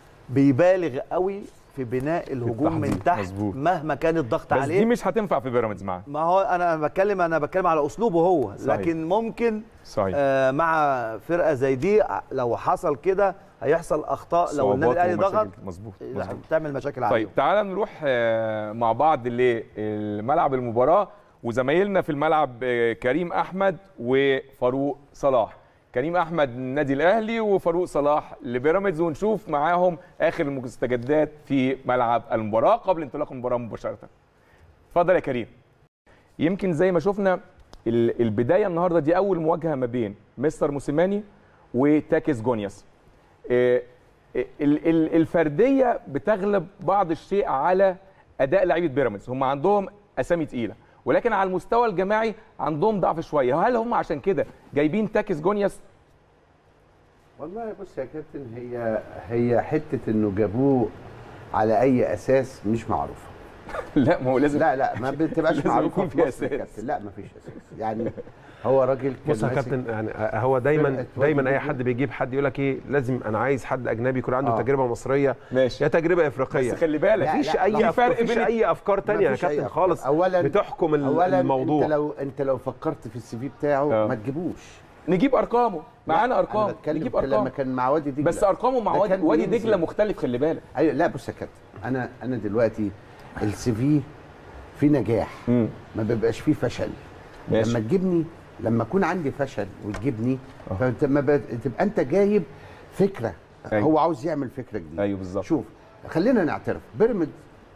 بيبالغ قوي في بناء الهجوم من التحضير. تحت مظبوط. مهما كان الضغط بس عليه دي مش هتنفع في بيراميدز معاه ما هو انا بتكلم انا بتكلم على اسلوبه هو صحيح. لكن ممكن صحيح آه مع فرقه زي دي لو حصل كده هيحصل اخطاء لو النادي صعوبات الاهلي ومشاكل. ضغط مظبوط لا، مظبوط بتعمل مشاكل عليهم طيب تعالى نروح آه، مع بعض لملعب المباراة وزمايلنا في الملعب آه، كريم أحمد وفاروق صلاح كريم أحمد من النادي الأهلي وفاروق صلاح لبيراميدز ونشوف معاهم آخر المستجدات في ملعب المباراة قبل انطلاق المباراة مباشرة اتفضل يا كريم يمكن زي ما شفنا ال- البداية النهاردة دي أول مواجهة ما بين مستر موسيماني وتاكس جونياس آه، ال- ال- الفرديه بتغلب بعض الشيء على اداء لعيبه بيراميدز هم عندهم اسامي تقيله ولكن على المستوى الجماعي عندهم ضعف شويه هل هم عشان كده جايبين تاكس جونياس والله بص يا كابتن هي هي حته انه جابوه على اي اساس مش معروفه لا ما هو لازم لا لا ما بتبقاش لازم معروفه يكون في في مصر يا أساس. كابتن لا ما فيش اساس يعني هو راجل كان بص يا ماسك- كابتن يعني هو دايما فرقة دايما وادي اي دجلة. حد بيجيب حد يقول لك ايه لازم انا عايز حد اجنبي يكون عنده آه. تجربه مصريه ماشي يا تجربه افريقيه بس خلي بالك لا، مفيش لا، اي في أفكار فرق مفيش بين- اي افكار تانية يا مفيش أي كابتن أفكار. خالص اولا بتحكم ال- اولا الموضوع انت لو انت لو فكرت في السي في بتاعه آه. ما تجيبوش نجيب ارقامه معانا لا، ارقام أنا بتكلم نجيب لما ارقام كان مع وادي دجله بس ارقامه مع ده وادي, كان وادي بينزل. دجله مختلف خلي بالك ايوه لا بص يا كابتن انا انا دلوقتي السي في في نجاح مم. ما بيبقاش فيه فشل ماشي. لما تجيبني لما اكون عندي فشل وتجيبني فانت ما بت- تبقى انت جايب فكره أيوة. هو عاوز يعمل فكره جديده ايوه بالظبط شوف خلينا نعترف بيراميدز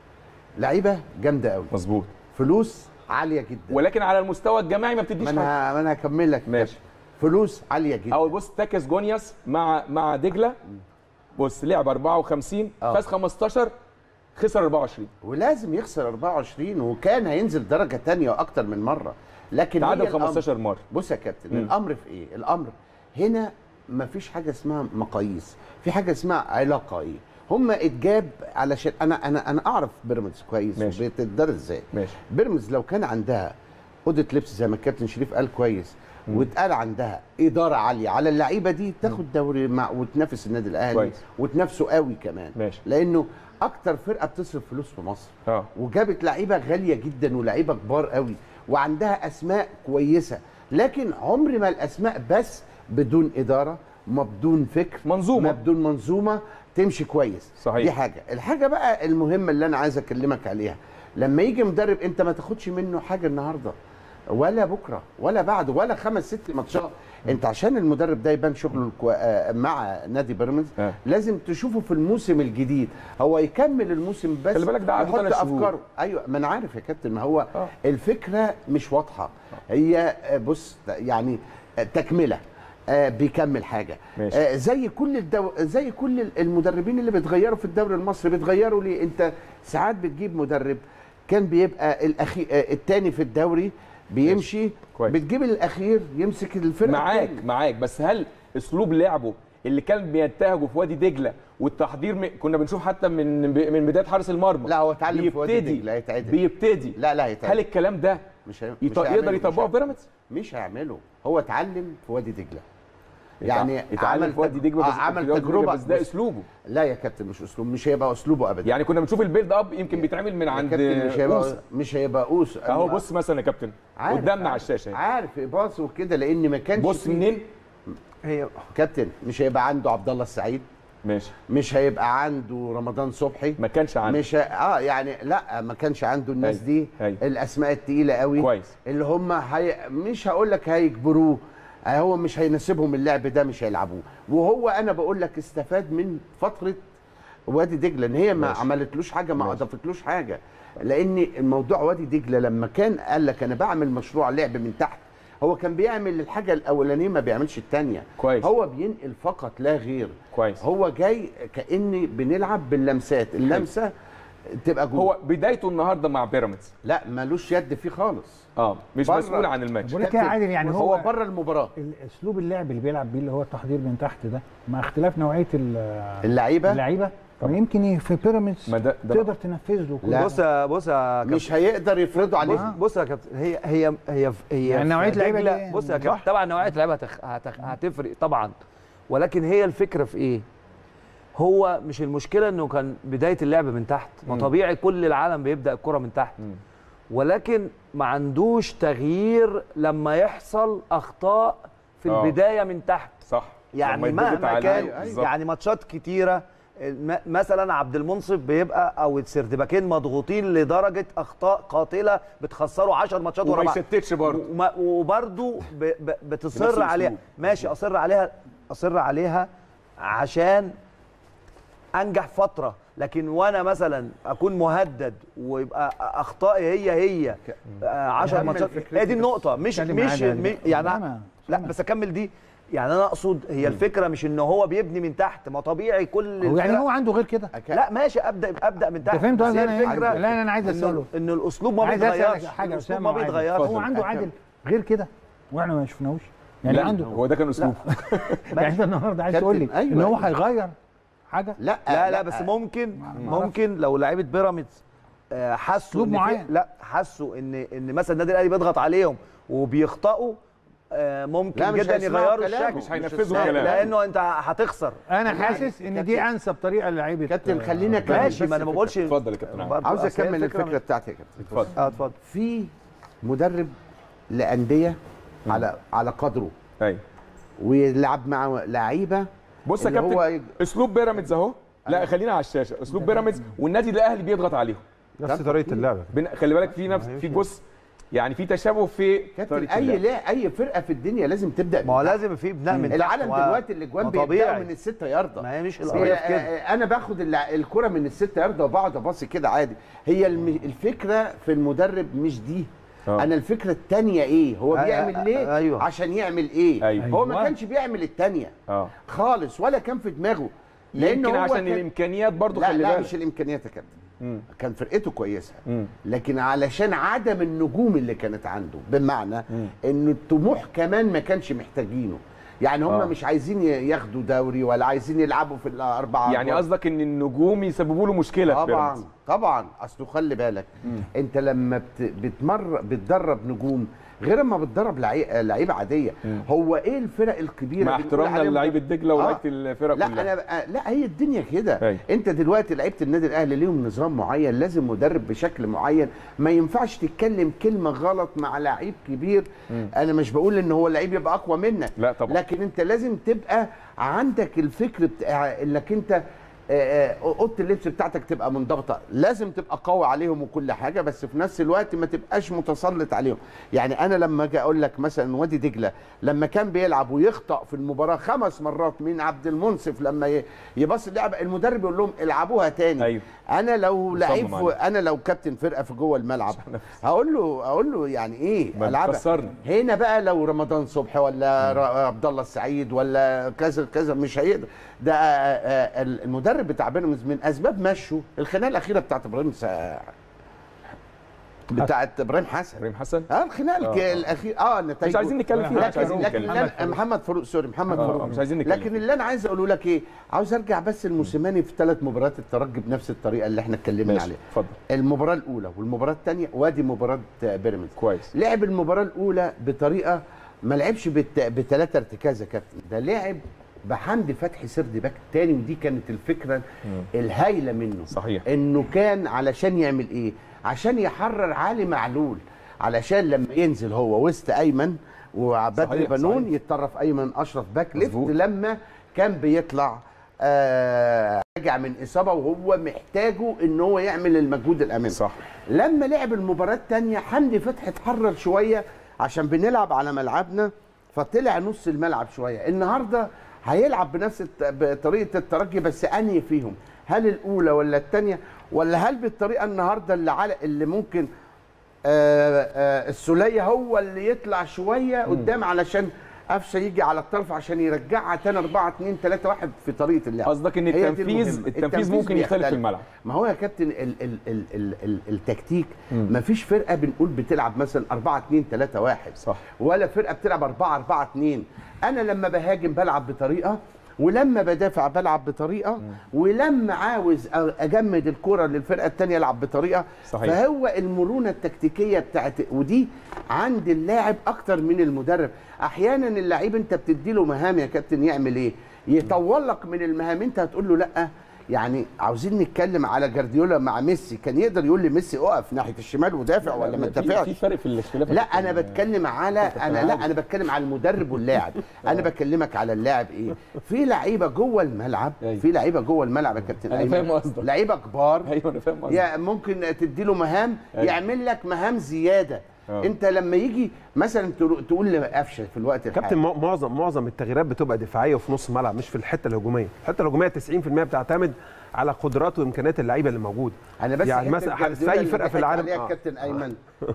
لعيبه جامده قوي مظبوط فلوس عاليه جدا ولكن على المستوى الجماعي ما بتديش ما حاجه انا ما انا هكمل لك ماشي. فلوس عاليه جدا او بص تاكس جونياس مع مع دجله بص لعب 54 آه. فاز 15 خسر 24 ولازم يخسر 24 وكان هينزل درجه تانية واكتر من مره لكن تعادل هي الأمر- 15 مره بص يا كابتن مم. الامر في ايه الامر هنا مفيش حاجه اسمها مقاييس في حاجه اسمها علاقه ايه هم اتجاب علشان انا انا انا اعرف بيراميدز كويس ماشي. بتدرس ازاي ماشي بيراميدز لو كان عندها اوضه لبس زي ما الكابتن شريف قال كويس واتقال عندها اداره عاليه على اللعيبه دي تاخد دوري مع وتنافس النادي الاهلي كويس. وتنافسه قوي كمان ماشي. لانه اكتر فرقه بتصرف فلوس في مصر اه وجابت لعيبه غاليه جدا ولعيبه كبار قوي وعندها اسماء كويسه لكن عمر ما الاسماء بس بدون اداره ما بدون فكر منظومة. ما بدون منظومه تمشي كويس صحيح. دي حاجه الحاجه بقى المهمه اللي انا عايز اكلمك عليها لما يجي مدرب انت ما تاخدش منه حاجه النهارده ولا بكره ولا بعده ولا خمس ست ماتشات انت عشان المدرب ده يبان شغله الكو... آه، مع نادي بيراميدز آه. لازم تشوفه في الموسم الجديد هو يكمل الموسم بس خلي بالك ده عقده يحط ثلاث شهور. افكاره ايوه ما انا عارف يا كابتن ما هو آه. الفكره مش واضحه هي آه، بص يعني آه، تكمله آه، بيكمل حاجه ماشي. آه، زي كل الدو... زي كل المدربين اللي بيتغيروا في الدوري المصري بيتغيروا ليه انت ساعات بتجيب مدرب كان بيبقى الاخي آه، التاني في الدوري بيمشي كويس. بتجيب الاخير يمسك الفرقه معاك التاني. معاك بس هل اسلوب لعبه اللي كان بينتهجه في وادي دجله والتحضير م... كنا بنشوف حتى من من بدايه حارس المرمى لا هو اتعلم في وادي بيبتدي دجله هيتعدل بيبتدي لا لا هل هيتعدل الكلام ده مش هي... يط... مش هيعمله، يقدر مش يطبقه في هيعمله. بيراميدز؟ مش هيعمله هو اتعلم في وادي دجله يعني اتعلم في وادي دجله آه، بس عمل في وادي دجلة تجربه بس ده بص، اسلوبه لا يا كابتن مش اسلوب مش هيبقى اسلوبه ابدا يعني كنا بنشوف البيلد اب يمكن بيتعمل من يا عند كابتن مش هيبقى أوسة. مش هيبقى اوس اهو بص مثلا يا كابتن عارف قدامنا على عارف- الشاشه اهي. عارف باص وكده لان ما كانش بص فيه- منين هي كابتن مش هيبقى عنده عبد الله السعيد ماشي مش هيبقى عنده رمضان صبحي ما كانش عنده مش ه... اه يعني لا ما كانش عنده الناس أيوة، دي أيوة. الاسماء التقيله قوي كويس. اللي هم هي... مش هقول لك هيجبروه آه، هو مش هيناسبهم اللعب ده مش هيلعبوه وهو انا بقول لك استفاد من فتره وادي دجله ان هي ما ماشي. عملتلوش حاجه ما ماشي. اضافتلوش حاجه لان الموضوع وادي دجله لما كان قال لك انا بعمل مشروع لعب من تحت هو كان بيعمل الحاجه الاولانيه ما بيعملش الثانيه كويس. هو بينقل فقط لا غير كويس هو جاي كاني بنلعب باللمسات اللمسه تبقى جوه هو بدايته النهارده مع بيراميدز لا ملوش يد فيه خالص اه مش بره. مسؤول عن الماتش بقول لك يا عادل يعني هو هو بره المباراه اسلوب اللعب اللي بيلعب بيه اللي هو التحضير من تحت ده مع اختلاف نوعيه ال- اللعيبه اللعيبه طبعا. ما يمكن في بيراميدز ما ده- ده تقدر تنفذ له كل لا. بص يا بص يا كابتن مش هيقدر يفرضوا بص عليه بص يا كابتن هي هي هي هي يعني في نوعية لعيبة دجلة- دي- بص يا صح. كابتن طبعا نوعيه لعيبه هتخ... هتخ... هتفرق طبعا ولكن هي الفكره في ايه؟ هو مش المشكله انه كان بدايه اللعب من تحت ما طبيعي كل العالم بيبدا الكره من تحت مم. ولكن ما عندوش تغيير لما يحصل اخطاء في آه. البدايه من تحت صح يعني لما يتضغط مهما عليه. كان بالظبط. يعني ماتشات كتيره م- مثلا عبد المنصف بيبقى او السردباكين مضغوطين لدرجه اخطاء قاتله بتخسروا 10 ماتشات ورا وما بعض يشتتش برضه وما- وبرضه ب- ب- بنفس بتصر الأسلوب. عليها ماشي اصر عليها اصر عليها عشان انجح فتره لكن وانا مثلا اكون مهدد ويبقى اخطائي هي هي 10 أهم ماتشات الفكرة هي دي كده. النقطه مش اتكلم مش معانا م- دي. يعني سامع، لا سامع. بس اكمل دي يعني انا اقصد هي الفكره مش ان هو بيبني من تحت ما طبيعي كل هو يعني الفرق- هو عنده غير كده أك- لا ماشي ابدا ابدا من تحت انت فهمت بس قصدي هي انا ايه؟ الفكره لا انا عايز إنه- اساله ان الاسلوب ما عايز اسالك بيتغيرش حاجه الاسلوب اسامه ما وعادل. بيتغيرش هو عنده عادل غير كده واحنا ما شفناهوش يعني لا، عنده هو ده كان اسلوبه يعني انت النهارده عايز كابتن، تقول لي أيوة، ان هو أيوة. هيغير حاجه لا لا لا بس ممكن ممكن لو لعيبه بيراميدز آه، حسوا أسلوب إن في- معين. لا حسوا ان ان مثلا النادي الاهلي بيضغط عليهم وبيخطئوا آه، ممكن لا، مش جدا هيسمعوا يغيروا كلامه. الشكل مش هينفذوا لا، كلامه. لانه انت هتخسر انا حاسس ان دي انسب طريقه للعيبه كابتن خلينا أكمل ماشي بس ما انا ما الفكرة. بقولش اتفضل يا كابتن عادل. برضه عاوز أصل هي اكمل الفكرة الفكره بتاعتي يا كابتن اتفضل اه اتفضل في مدرب لانديه على على قدره ايوه ويلعب مع لعيبه بص يا اللي هو كابتن يج- اسلوب بيراميدز اهو لا خلينا على الشاشه اسلوب بيراميدز والنادي الاهلي بيضغط عليهم نفس طريقه اللعب بن- خلي بالك في نفس في بص يعني في تشابه في كابتن طريقة اي اللعب. لا اي فرقه في الدنيا لازم تبدا ما هو من تحت. لازم في بناء من تحت العالم و- دلوقتي الاجوان ما بيبداوا طبيعي. من الستة ياردة ما هي مش هي القضيه في كده آه، انا باخد الع- الكره من الستة ياردة وبقعد اباصي كده عادي هي الم- الفكره في المدرب مش دي آه. انا الفكره الثانيه ايه هو آه، بيعمل آه، ليه أيوه. عشان يعمل ايه أيوه. هو ما أيوه. كانش بيعمل الثانيه اه خالص ولا كان في دماغه لان يمكن هو عشان كان... الامكانيات برضو لا خلي لا بالك مش الامكانيات يا كابتن مم. كان فرقته كويسه مم. لكن علشان عدم النجوم اللي كانت عنده بمعنى ان الطموح كمان ما كانش محتاجينه يعني هم آه. آه. مش عايزين ي- ياخدوا دوري ولا عايزين يلعبوا في الاربعه يعني أدوار. قصدك ان النجوم يسببوا له مشكله في طبعا بيراميدز طبعا اصله خلي بالك انت لما بت... بتمر بتدرب نجوم غير ما بتدرب لعي... لعيبه عاديه هو ايه الفرق الكبيره مع بنقول احترامنا عليهم للعيبه ده؟ دجله ولاعيبه الفرق لا كلها انا بقى لا هي الدنيا كده أيوة. انت دلوقتي لعيبه النادي الاهلي ليهم نظام معين لازم مدرب بشكل معين ما ينفعش تتكلم كلمه غلط مع لعيب كبير انا مش بقول ان هو اللعيب يبقى اقوى منك لا طبعا. لكن انت لازم تبقى عندك الفكر بتاع انك انت آه، آه، اوضه اللبس بتاعتك تبقى منضبطه لازم تبقى قوي عليهم وكل حاجه بس في نفس الوقت ما تبقاش متسلط عليهم يعني انا لما اجي اقول لك مثلا وادي دجله لما كان بيلعب ويخطا في المباراه خمس مرات من عبد المنصف لما ي- يبص اللعبه المدرب يقول لهم العبوها تاني أيوة. انا لو مصمم لعيب في- عليه. انا لو كابتن فرقه في جوه الملعب هقول له اقول له يعني ايه ما العبها تكسرني. هنا بقى لو رمضان صبحي ولا ر- عبد الله السعيد ولا كذا كذا مش هيقدر ده آه، آه، المدرب بتاع بيراميدز من اسباب مشوا الخناقه الاخيره بتاعت ابراهيم سا... بتاعت ابراهيم حسن ابراهيم حسن اه الخناقه آه، الك- آه. الاخير اه نتائج مش عايزين نتكلم فيها مش لكن عايزين لكن نتكلم اللي أنا- محمد فاروق سوري محمد آه، فاروق مش عايزين نتكلم. لكن اللي انا عايز اقوله لك ايه عاوز ارجع بس لموسيماني في ثلاث مباريات الترجي بنفس الطريقه اللي احنا اتكلمنا ماشي عليها اتفضل المباراه الاولى والمباراه الثانيه وادي مباراه بيراميدز كويس لعب المباراه الاولى بطريقه ما لعبش بثلاثه ارتكاز يا كابتن ده لعب بحمدي فتحي سرد باك تاني ودي كانت الفكره الهايله منه صحيح. انه كان علشان يعمل ايه عشان يحرر علي معلول علشان لما ينزل هو وسط ايمن وعباد صحيح، بنون صحيح. يتطرف ايمن اشرف باك ليفت مظبوط. لما كان بيطلع آه راجع من اصابه وهو محتاجه ان هو يعمل المجهود الامامي صح. لما لعب المباراه الثانيه حمدي فتحي اتحرر شويه عشان بنلعب على ملعبنا فطلع نص الملعب شويه النهارده هيلعب بنفس الت- بطريقه الترجي بس انهي فيهم هل الاولى ولا الثانيه ولا هل بالطريقه النهارده اللي على اللي ممكن آه آه السوليه هو اللي يطلع شويه قدام علشان قفشه يجي على الطرف عشان يرجعها تاني 4 2 3 1 في طريقه اللعب قصدك ان هي دي التنفيذ المهمة. التنفيذ ممكن يختلف في بيختلف. الملعب ما هو يا كابتن ال ال ال ال ال التكتيك ما فيش فرقه بنقول بتلعب مثلا 4 2 3 1 صح. ولا فرقه بتلعب 4 4 2 انا لما بهاجم بلعب بطريقه ولما بدافع بلعب بطريقه ولما عاوز أ- اجمد الكره للفرقه الثانيه العب بطريقه صحيح. فهو المرونه التكتيكيه بتاعت ودي عند اللاعب اكتر من المدرب احيانا اللعيب انت بتدي له مهام يا كابتن يعمل ايه يطول لك من المهام انت هتقول له لا يعني عاوزين نتكلم على جارديولا مع ميسي كان يقدر يقول لميسي اقف ناحيه الشمال ودافع ولا ما في- تدافعش في فرق في الاختلاف لا انا بتكلم على انا لا انا بتكلم على المدرب واللاعب انا بكلمك على اللاعب ايه في لعيبه جوه الملعب أيوة. في لعيبه جوه الملعب يا كابتن أنا أيمن. فاهم قصدك. لعيبه كبار ايوه انا فاهم قصدك يا ممكن تدي له مهام أيوة. يعمل لك مهام زياده آه. انت لما يجي مثلا ترو- تقول لقفشه في الوقت كابتن الحالي مع- معظم معظم التغييرات بتبقى دفاعيه وفي نص الملعب مش في الحته الهجوميه، الحته الهجوميه 90% بتعتمد على قدرات وامكانيات اللعيبه اللي موجوده انا بس يعني حتة مثلا جارديولا في اي اللي فرقه في ضحك العالم عليها آه. الكابتن ايمن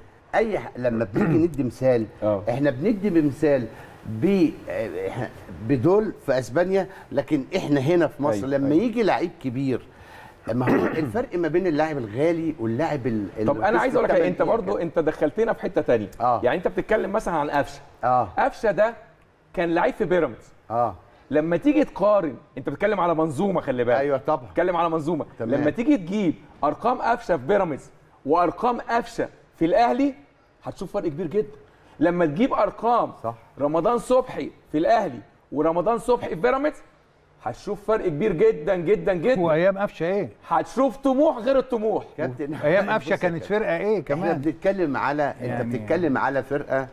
اي ح- لما بنيجي ندي مثال آه. احنا بندي بمثال ب آه، بدول في اسبانيا لكن احنا هنا في مصر أيوة، لما أيوة. يجي لعيب كبير ما هو الفرق ما بين اللاعب الغالي واللاعب ال- طب اللي انا عايز اقول لك الثمن حاجة، انت إيه يا برضو انت دخلتنا في حته تانية آه. يعني انت بتتكلم مثلا عن قفشه اه قفشه ده كان لعيب في بيراميدز اه لما تيجي تقارن انت بتتكلم على منظومه خلي بالك ايوه طبعا بتتكلم على منظومه تمام. لما تيجي تجيب ارقام قفشه في بيراميدز وارقام قفشه في الاهلي هتشوف فرق كبير جدا لما تجيب ارقام صح. رمضان صبحي في الاهلي ورمضان صبحي في بيراميدز هتشوف فرق كبير جدا جدا جدا وايام قفشه ايه؟ هتشوف طموح غير الطموح كابتن ايام قفشه بص يا كانت كابتن. فرقه ايه احنا كمان؟ بنتكلم على انت يعني- بتتكلم على فرقه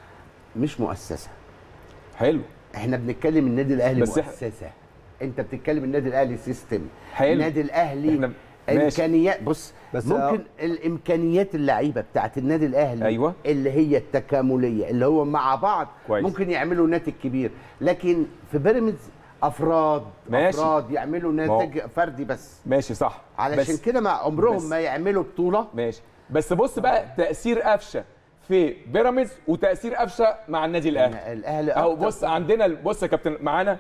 مش مؤسسه حلو احنا بنتكلم النادي الاهلي بس إح- مؤسسه انت بتتكلم النادي الاهلي سيستم حلو. النادي الاهلي إحنا- ماشي. امكانيات بص بس بس ممكن الامكانيات اللعيبه بتاعت النادي الاهلي أيوة. اللي هي التكامليه اللي هو مع بعض كويس. ممكن يعملوا ناتج كبير لكن في بيراميدز افراد ماشي. افراد يعملوا ما هو- ناتج فردي بس ماشي صح علشان بس كده مع عمرهم بس- ما يعملوا بطوله ماشي بس بص بقى تاثير قفشه في بيراميدز وتاثير قفشه مع النادي الاهلي الاهلي اهو أكتر. بص عندنا بص يا كابتن معانا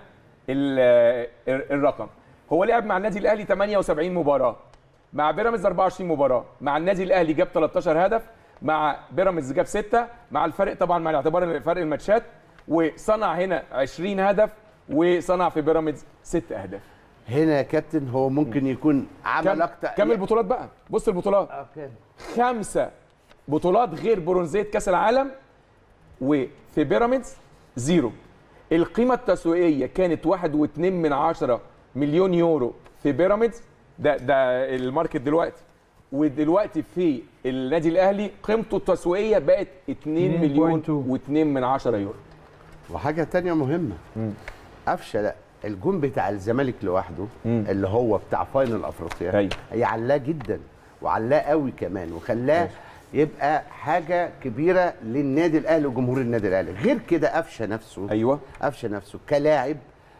ال- ال- الرقم هو لعب مع النادي الاهلي 78 مباراه مع بيراميدز 24 مباراه مع النادي الاهلي جاب 13 هدف مع بيراميدز جاب 6 مع الفرق طبعا مع الاعتبار فرق الماتشات وصنع هنا 20 هدف وصنع في بيراميدز 6 اهداف هنا يا كابتن هو ممكن يكون عمل كم اكتر كم البطولات بقى بص البطولات أوكي. خمسه بطولات غير برونزيه كاس العالم وفي بيراميدز زيرو القيمه التسويقيه كانت واحد واتنين من عشرة مليون يورو في بيراميدز ده ده الماركت دلوقتي ودلوقتي في النادي الاهلي قيمته التسويقيه بقت 2 مليون 2.2. و2 من عشرة يورو وحاجه تانية مهمه قفشه لا الجون بتاع الزمالك لوحده اللي هو بتاع فاينل افريقيا أيوة. هي علاه جدا وعلاه قوي كمان وخلاه يبقى حاجه كبيره للنادي الاهلي وجمهور النادي الاهلي غير كده قفشه نفسه ايوه قفشه نفسه كلاعب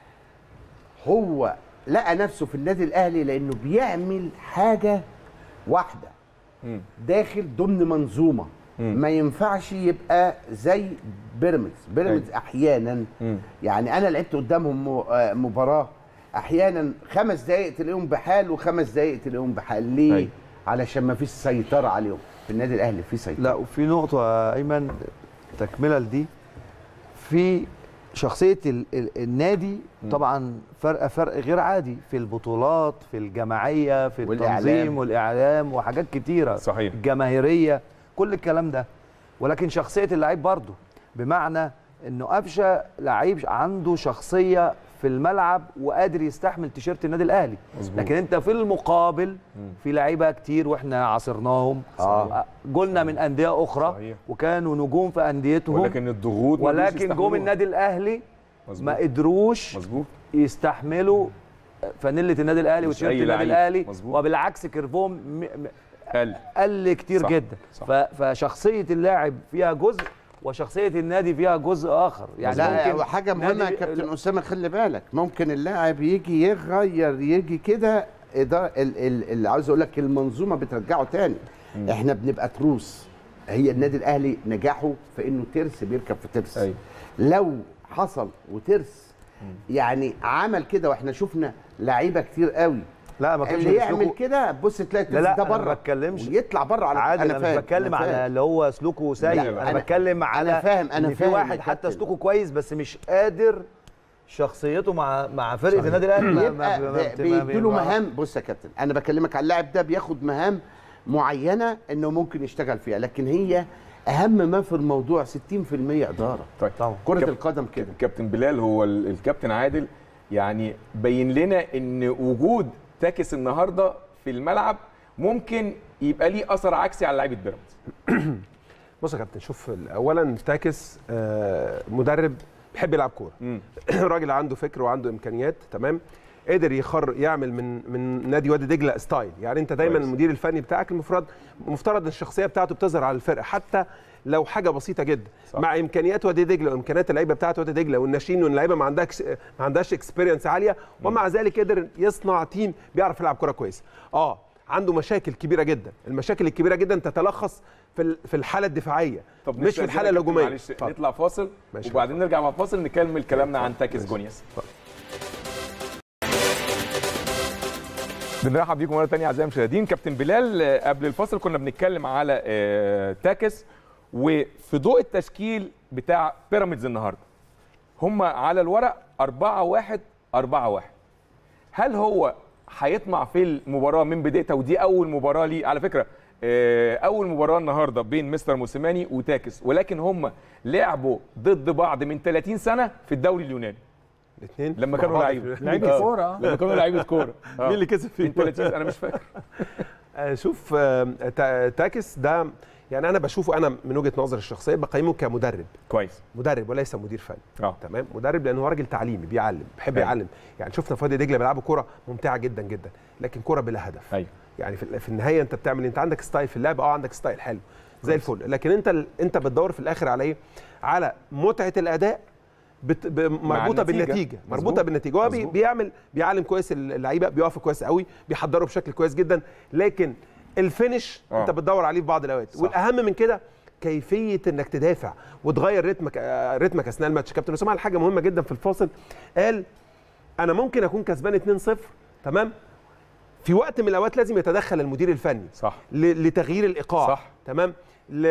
هو لقى نفسه في النادي الاهلي لانه بيعمل حاجه واحده داخل ضمن منظومه ما ينفعش يبقى زي بيراميدز بيراميدز احيانا يعني انا لعبت قدامهم م- آه مباراه احيانا خمس دقائق تلاقيهم بحال وخمس دقائق تلاقيهم بحال ليه أيوة. علشان ما فيش سيطره عليهم في النادي الاهلي في سيطره لا وفي نقطة يا أيمن تكملة لدي في شخصية ال ال النادي طبعا فرق فرق غير عادي في البطولات في الجماعية في والإعلام. التنظيم والإعلام وحاجات كتيرة صحيح. الجماهيرية كل الكلام ده ولكن شخصية اللعيب برضه بمعنى انه قفشه لعيب عنده شخصيه في الملعب وقادر يستحمل تيشيرت النادي الاهلي مظبوط. لكن انت في المقابل في لعيبه كتير واحنا عاصرناهم صحيح. جولنا من انديه اخرى صحيح. وكانوا نجوم في انديتهم ولكن الضغوط ما ولكن قدروش جم يستحملوها. النادي الاهلي مظبوط. ما قدروش مظبوط يستحملوا فانيله النادي الاهلي مش وتيشيرت أي النادي لعيب. الاهلي مظبوط. وبالعكس كيرفهم م- م- قل قل كتير صح، جدا صح. ف- فشخصيه اللاعب فيها جزء وشخصيه النادي فيها جزء اخر يعني لا ممكن وحاجه مهمه يا نادي- كابتن اسامه خلي بالك ممكن اللاعب يجي يغير يجي كده إدارة ال- ال- اللي عاوز اقول لك المنظومه بترجعه تاني احنا بنبقى تروس هي النادي الاهلي نجاحه في انه ترس بيركب في ترس أيوة. لو حصل وترس يعني عمل كده واحنا شفنا لعيبه كتير قوي لا ما كانش اللي يعمل بيسلكوا- كده بص تلاقي لا الترس لا ده انا ما بره بتكلمش ويطلع بره على عادي انا, فاهم، مش بتكلم فاهم. على اللي هو سلوكه سيء لا، انا, أنا- بتكلم على أنا فاهم، أنا إن في فاهم يا واحد حتى كابتن. سلوكه كويس بس مش قادر شخصيته مع مع فرقه النادي الاهلي ما- ما- بيبقى ما- بي- ما- بيدوا له ما- مهام بص يا كابتن انا بكلمك على اللاعب ده بياخد مهام معينه انه ممكن يشتغل فيها لكن هي اهم ما في الموضوع 60% اداره طيب طبعا. كره كاب- القدم كده كابتن بلال هو ال- الكابتن عادل يعني بين لنا ان وجود تاكس النهارده في الملعب ممكن يبقى ليه اثر عكسي على لعيبه بيراميدز بص يا كابتن شوف اولا تاكس آه، مدرب بيحب يلعب كوره مم. راجل عنده فكر وعنده امكانيات تمام قدر يخر يعمل من من نادي وادي دجله ستايل يعني انت دايما كويس. المدير الفني بتاعك المفروض مفترض ان الشخصيه بتاعته بتظهر على الفرقه حتى لو حاجه بسيطه جدا صح. صح. مع امكانيات وادي دجله وامكانيات اللعيبه بتاعت وادي دجله والناشئين واللعيبه ما عندكش ما عندهاش اكسبيرينس عاليه ومع ذلك قدر يصنع تيم بيعرف يلعب كوره كويسه اه عنده مشاكل كبيره جدا المشاكل الكبيره جدا تتلخص في ال- في الحاله الدفاعيه مش في نستأذنك الحاله يا كابتن، الهجوميه معلش اتفضل. نطلع فاصل ماشي. وبعدين نرجع مع الفاصل نكمل كلامنا عن تاكس جونياس بنرحب بيكم مره ثانيه اعزائي المشاهدين كابتن بلال آه، قبل الفاصل كنا بنتكلم على آه، تاكس وفي ضوء التشكيل بتاع بيراميدز النهارده هم على الورق 4 1 4 1 هل هو هيطمع في المباراه من بدايتها ودي اول مباراه ليه على فكره آه، اول مباراه النهارده بين مستر موسيماني وتاكس ولكن هم لعبوا ضد بعض من 30 سنه في الدوري اليوناني الاثنين لما كانوا لعيبه لعيبة آه، كورة، آه. لما كانوا لعيبه كوره آه. مين اللي كسب فيه؟ من 30 انا مش فاكر آه، شوف آه، تا- تاكس ده يعني انا بشوفه انا من وجهه نظري الشخصيه بقيمه كمدرب كويس مدرب وليس مدير فني اه تمام مدرب لانه هو راجل تعليمي بيعلم بيحب أيوة. يعلم يعني شفنا في وادي دجله بيلعبوا كوره ممتعه جدا جدا لكن كوره بلا هدف ايوه يعني في, في النهايه انت بتعمل انت عندك ستايل في اللعب اه عندك ستايل حلو زي الفل لكن انت ال- انت بتدور في الاخر على ايه على متعه الاداء بت... ب... مربوطه النتيجة. بالنتيجه مظبوط. مربوطه بالنتيجه هو بي... مظبوط. بيعمل بيعلم كويس اللعيبه بيقف كويس قوي بيحضروا بشكل كويس جدا لكن الفينش آه. انت بتدور عليه في بعض الاوقات صح. والاهم من كده كيفيه انك تدافع وتغير رتمك آه، رتمك اثناء الماتش كابتن اسامه قال حاجه مهمه جدا في الفاصل قال انا ممكن اكون كسبان 2-0 تمام في وقت من الاوقات لازم يتدخل المدير الفني صح ل- لتغيير الايقاع صح. تمام ل...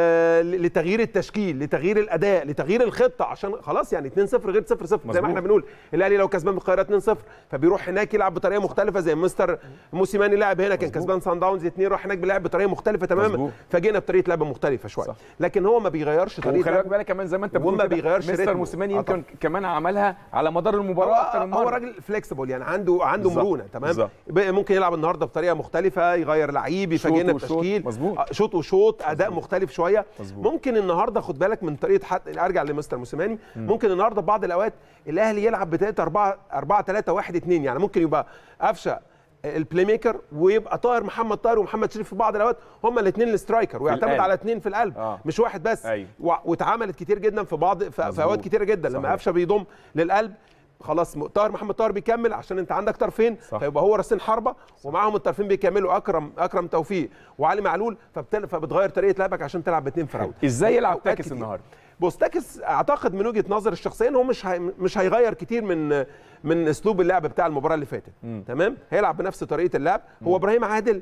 ل- لتغيير التشكيل لتغيير الاداء لتغيير الخطه عشان خلاص يعني 2 0 غير 0 0 زي مظبوط. ما احنا بنقول الاهلي لو كسبان بالقاهره 2 0 فبيروح هناك يلعب بطريقه مختلفه زي مستر موسيماني لعب هنا كان مظبوط. كسبان سان داونز 2 راح هناك بيلعب بطريقه مختلفه تماما مظبوط. فجينا بطريقه لعب مختلفه شويه صح. لكن هو ما بيغيرش طريقه وخلي بالك لعب بالك كمان زي ما انت بتقول وما كده، بيغيرش مستر رتمه. موسيماني آه يمكن كمان عملها على مدار المباراه اكتر من هو, هو مره راجل فليكسيبل يعني عنده عنده بالظبط. مرونه تمام بالظبط. بقى ممكن يلعب النهارده بطريقه مختلفه يغير لعيب يفاجئنا وشوط. بتشكيل مظبوط. آه، شوط وشوط اداء مختلف شويه مظبوط. ممكن النهارده خد بالك من طريقه حد ارجع لمستر موسيماني ممكن النهارده بعض الاوقات الاهلي يلعب بطريقه 4 4 3 1 2 يعني ممكن يبقى قفشه البلاي ميكر ويبقى طاهر محمد طاهر ومحمد شريف في بعض الاوقات هما الاثنين السترايكر ويعتمد القلب. على اثنين في القلب آه. مش واحد بس أيوة. وع- واتعملت كتير جدا في بعض في, في مظبوط. اوقات كتيره جدا لما صحيح. قفشه بيضم للقلب خلاص م- طاهر محمد طاهر بيكمل عشان انت عندك طرفين صح. فيبقى هو راسين حربه ومعاهم الطرفين بيكملوا اكرم اكرم توفيق وعلي معلول فبتل فبتغير طريقه لعبك عشان تلعب باثنين فراوده ازاي يلعب أوقات تاكس كتير. النهارده بص تاكس اعتقد من وجهه نظر الشخصيه ان هو مش هي مش هيغير كتير من من اسلوب اللعب بتاع المباراه اللي فاتت مم. تمام هيلعب بنفس طريقه اللعب هو ابراهيم عادل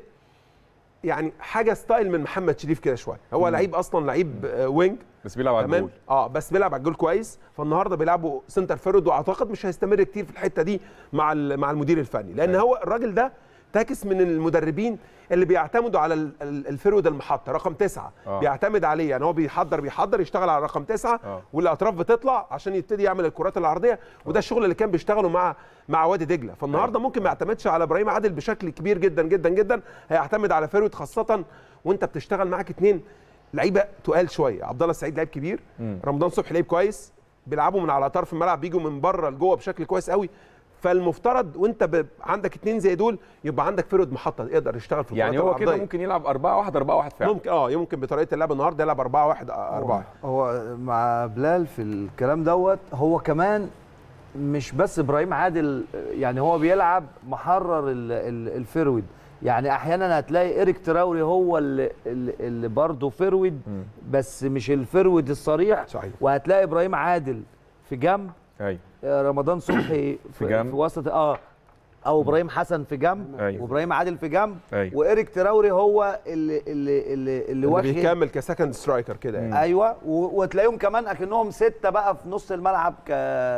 يعني حاجه ستايل من محمد شريف كده شويه هو لعيب اصلا لعيب آه، وينج بس بيلعب على تمام الجول اه بس بيلعب على الجول كويس فالنهارده بيلعبوا سنتر فيرود واعتقد مش هيستمر كتير في الحته دي مع ال- مع المدير الفني لان أيوة. هو الراجل ده تعكس من المدربين اللي بيعتمدوا على ال- ال- الفرود المحطه رقم تسعة آه. بيعتمد عليه يعني هو بيحضر بيحضر يشتغل على رقم تسعة آه. والاطراف بتطلع عشان يبتدي يعمل الكرات العرضيه وده الشغل اللي كان بيشتغله مع مع وادي دجله فالنهارده ممكن ما يعتمدش على ابراهيم عادل بشكل كبير جدا جدا جدا هيعتمد على فرود خاصه وانت بتشتغل معاك اتنين لعيبه تقال شويه عبد الله السعيد لعيب كبير رمضان صبحي لعيب كويس بيلعبوا من على طرف الملعب بيجوا من بره لجوه بشكل كويس قوي فالمفترض وانت ب... عندك اتنين زي دول يبقى عندك فرود محطه يقدر يشتغل في يعني الكرات هو كده العرضية. ممكن يلعب 4 1 4 1 فعلا ممكن اه ممكن بطريقه اللعب النهارده يلعب 4 1 4 هو مع بلال في الكلام دوت هو كمان مش بس ابراهيم عادل يعني هو بيلعب محرر ال- ال- الفرود يعني احيانا هتلاقي ايريك تراوري هو اللي, اللي اللي برضه فرود بس مش الفرود الصريح صحيح. وهتلاقي ابراهيم عادل في جنب ايوه آه، رمضان صبحي في, جنب. في وسط اه او ابراهيم حسن في جنب أيوة. وابراهيم عادل في جنب أيوة. وايريك تراوري هو اللي اللي اللي, اللي اللي واخد بيكمل كسكند سترايكر كده يعني ايوه و- وتلاقيهم كمان اكنهم سته بقى في نص الملعب ك...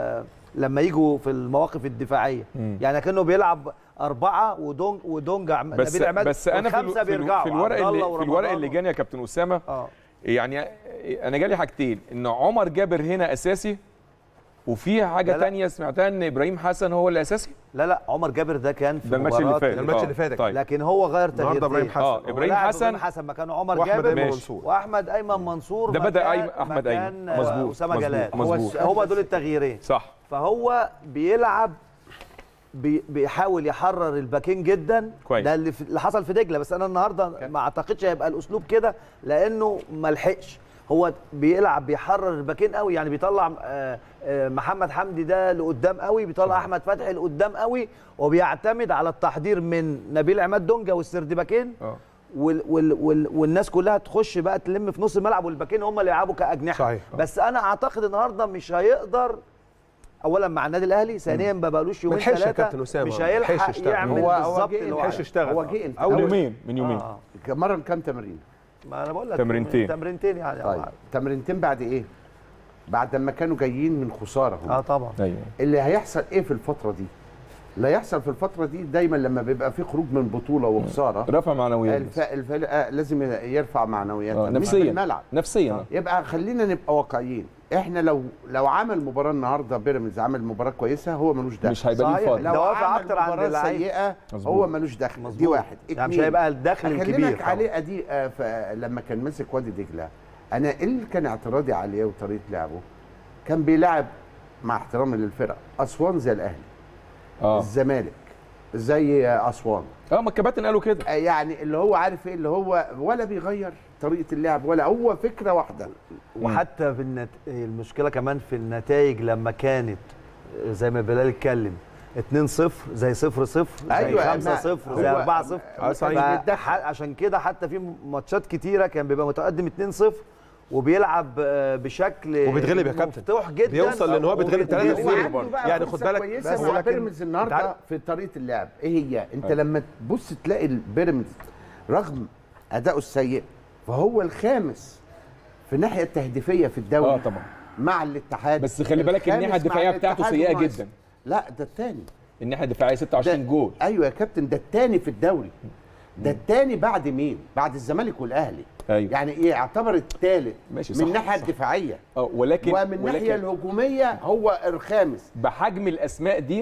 لما يجوا في المواقف الدفاعيه مم. يعني كانه بيلعب اربعه ودونج ودونج عم- بس نبيل عماد بس انا في, الو- والخمسة في, الو- بيرجعوا في الورق عبد الله اللي في ورمضان الورق اللي جاني يا كابتن اسامه اه يعني انا جالي حاجتين ان عمر جابر هنا اساسي وفي حاجه لا لا. تانية سمعتها ان ابراهيم حسن هو اللي اساسي لا لا عمر جابر ده كان في ده الماتش اللي مباراة- فات ده الماتش آه، اللي فات. طيب لكن هو غير النهارده تغييرتين ابراهيم حسن اه هو ابراهيم لاعب حسن ابراهيم حسن مكانه عمر واحمد جابر ايمن ماشي. منصور واحمد ايمن منصور ده بدأ مكان- أيمن- أحمد أيمن. مكان، آه، مظبوط، اسامه مظبوط، جلال مظبوط. هو دول التغييرين صح فهو بيلعب بي بيحاول يحرر الباكين جدا كويس. ده اللي, في اللي حصل في دجله بس انا النهارده ما اعتقدش هيبقى الاسلوب كده لانه ما لحقش هو بيلعب بيحرر الباكين قوي يعني بيطلع آه، آه، محمد حمدي ده لقدام قوي بيطلع احمد فتحي لقدام قوي وبيعتمد على التحضير من نبيل عماد دونجا والسردباكين اه وال وال وال والناس كلها تخش بقى تلم في نص الملعب والباكين هم اللي يلعبوا كاجنحه صحيح. بس انا اعتقد النهارده مش هيقدر اولا مع النادي الاهلي ثانيا ما بقالوش يومين ملحقش يا ثلاثه كابتن أسامة، مش ملحقش هيلحق يشتغل. يعمل هو- هو بالظبط جه اللي هو ملحقش عايزه. يشتغل هو آه. جه انت من أول يومين من يومين آه. مرن كام تمرين ما انا بقول لك تمرينتين. تمرينتين يعني طيب تمرينتين بعد ايه بعد ما كانوا جايين من خساره هم. اه طبعا ايوه اللي هيحصل ايه في الفتره دي اللي هيحصل في الفتره دي دايما لما بيبقى في خروج من بطوله وخساره رفع معنويات الف... الفرقه لازم يرفع معنوياتها آه، مش نفسيا بالملعب نفسيا يبقى خلينا نبقى واقعيين احنا لو لو عمل مباراه النهارده بيراميدز عمل مباراه كويسه هو ملوش دخل مش هيبقى ليه صحيح. فاضي لو الدوافع عمل أكتر عند مباراه اللعيب. سيئه مظبوط. هو ملوش دخل دي مظبوط. واحد يعني مش اتنين. هيبقى الدخل الكبير اكلمك طبعاً. عليه ادي آه، ف- لما كان ماسك وادي دجله انا ايه اللي كان اعتراضي عليه وطريقه لعبه كان بيلعب مع احترامي للفرق اسوان زي الاهلي اه الزمالك زي آه، اسوان اه ما الكباتن قالوا كده آه، يعني اللي هو عارف ايه اللي هو ولا بيغير طريقه اللعب ولا هو فكره واحده وحتى في النت... المشكله كمان في النتائج لما كانت زي ما بلال اتكلم 2 0 زي 0 0 زي أيوة، 5 ما- 0 هو- زي 4 0 آه، صحيح. بيتدخل. عشان كده حتى في ماتشات كتيره كان بيبقى متقدم 2 0 وبيلعب آه، بشكل وبيتغلب يا كابتن. مفتوح جدا بيوصل لان هو بيتغلب 3 هو 0 عنده بقى يعني خد فرصة بالك كويسة بس مع لكن- بيراميدز النهارده تعال- في طريقه اللعب ايه هي انت لما تبص تلاقي البيراميدز رغم اداؤه السيء فهو الخامس في الناحيه التهديفيه في الدوري اه طبعا مع الاتحاد بس خلي بالك الناحية الخامس مع الدفاعية بتاعته الاتحاد سيئة وناقص. جدا. لا ده الثاني الناحيه الدفاعيه 26 جول ايوه يا كابتن ده الثاني في الدوري ده الثاني بعد مين بعد الزمالك والاهلي أيوة. يعني ايه يعتبر الثالث ماشي، من صح، الناحيه صح. الدفاعيه اه ولكن ومن الناحيه ولكن الهجوميه هو الخامس بحجم الاسماء دي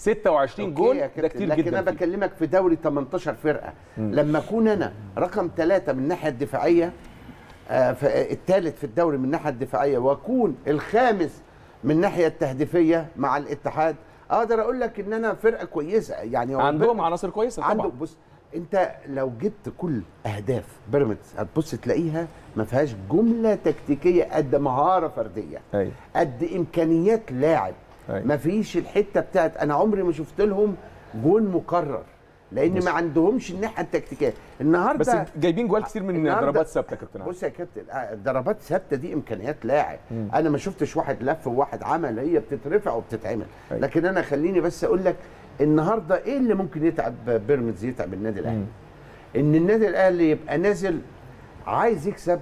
26 أوكي جول يا ده كابتن، كتير لكن جدا انا فيه. بكلمك في دوري 18 فرقه لما اكون انا رقم ثلاثة من الناحيه الدفاعيه آه، ف- الثالث في الدوري من الناحيه الدفاعيه واكون الخامس من الناحيه التهديفيه مع الاتحاد اقدر اقول لك ان انا فرقه كويسه يعني هو عندهم بيراميدز عناصر كويسه عنده طبعا بص انت لو جبت كل اهداف بيراميدز هتبص تلاقيها ما فيهاش جمله تكتيكيه قد مهاره فرديه ايوه قد امكانيات لاعب أيوة. ما فيش الحته بتاعت انا عمري ما شفت لهم جون مكرر لان ما عندهمش الناحيه التكتيكيه بس النهارده جايبين جوال كتير من النهاردة- ضربات ثابته يا كابتن عادل. بص يا كابتن آه، الضربات ثابته دي امكانيات لاعب انا ما شفتش واحد لف وواحد عمل هي بتترفع وبتتعمل أيوة. لكن انا خليني بس اقول لك النهارده ايه اللي ممكن يتعب بيراميدز يتعب النادي الاهلي ان النادي الاهلي يبقى نازل عايز يكسب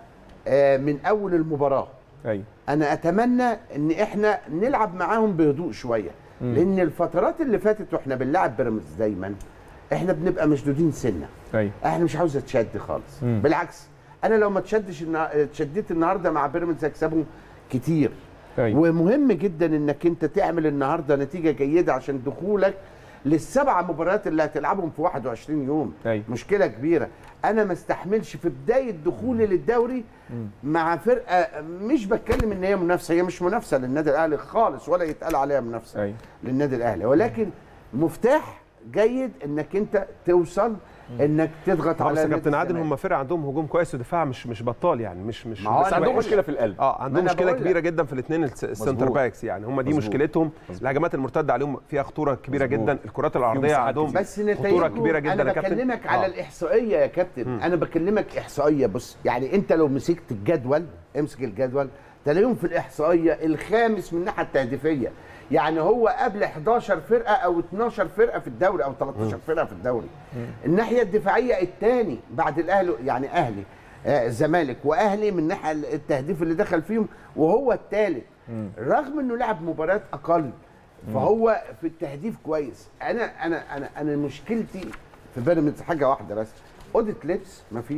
آه، من اول المباراه ايوه انا اتمنى ان احنا نلعب معاهم بهدوء شويه لان الفترات اللي فاتت واحنا بنلعب بيراميدز دايما احنا بنبقى مشدودين سنه ايوه احنا مش عاوز اتشد خالص مم. بالعكس انا لو ما اتشدش النا- اتشديت النهارده مع بيراميدز هكسبهم كتير ايوه ومهم جدا انك انت تعمل النهارده نتيجه جيده عشان دخولك للسبع مباريات اللي هتلعبهم في 21 يوم أيوة. مشكله كبيره انا ما استحملش في بدايه دخولي للدوري مع فرقه مش بتكلم ان هي منافسه هي مش منافسه للنادي الاهلي خالص ولا يتقال عليها منافسه ايوه للنادي الاهلي ولكن مفتاح جيد انك انت توصل انك تضغط اه على بس يا نادي كابتن عادل الزمالك. هم فرقه عندهم هجوم كويس ودفاع مش مش بطال يعني مش مش ما هو بس أنا عندهم بقول مشكله في القلب اه ما عندهم أنا مشكله بقول كبيره لك. جدا في الاثنين السنتر مظبوط. باكس يعني هم دي مظبوط. مشكلتهم مظبوط. الهجمات المرتده عليهم فيها خطوره كبيره مظبوط. جدا الكرات العرضيه مساحات عندهم كتير. بس خطوره نتائجه كبيره جدا انا يا كابتن بكلمك على آه. الاحصائيه يا كابتن انا بكلمك احصائيه بص يعني انت لو مسكت الجدول امسك الجدول تلاقيهم في الاحصائيه الخامس من الناحيه التهديفيه يعني هو قبل 11 فرقه او 12 فرقه في الدوري او 13 فرقه في الدوري الناحيه الدفاعيه الثاني بعد الاهلي يعني اهلي آه، الزمالك واهلي من ناحيه التهديف اللي دخل فيهم وهو الثالث رغم انه لعب مباريات اقل فهو في التهديف كويس انا انا انا انا مشكلتي في بيراميدز حاجه واحده بس اوضه لبس مفيش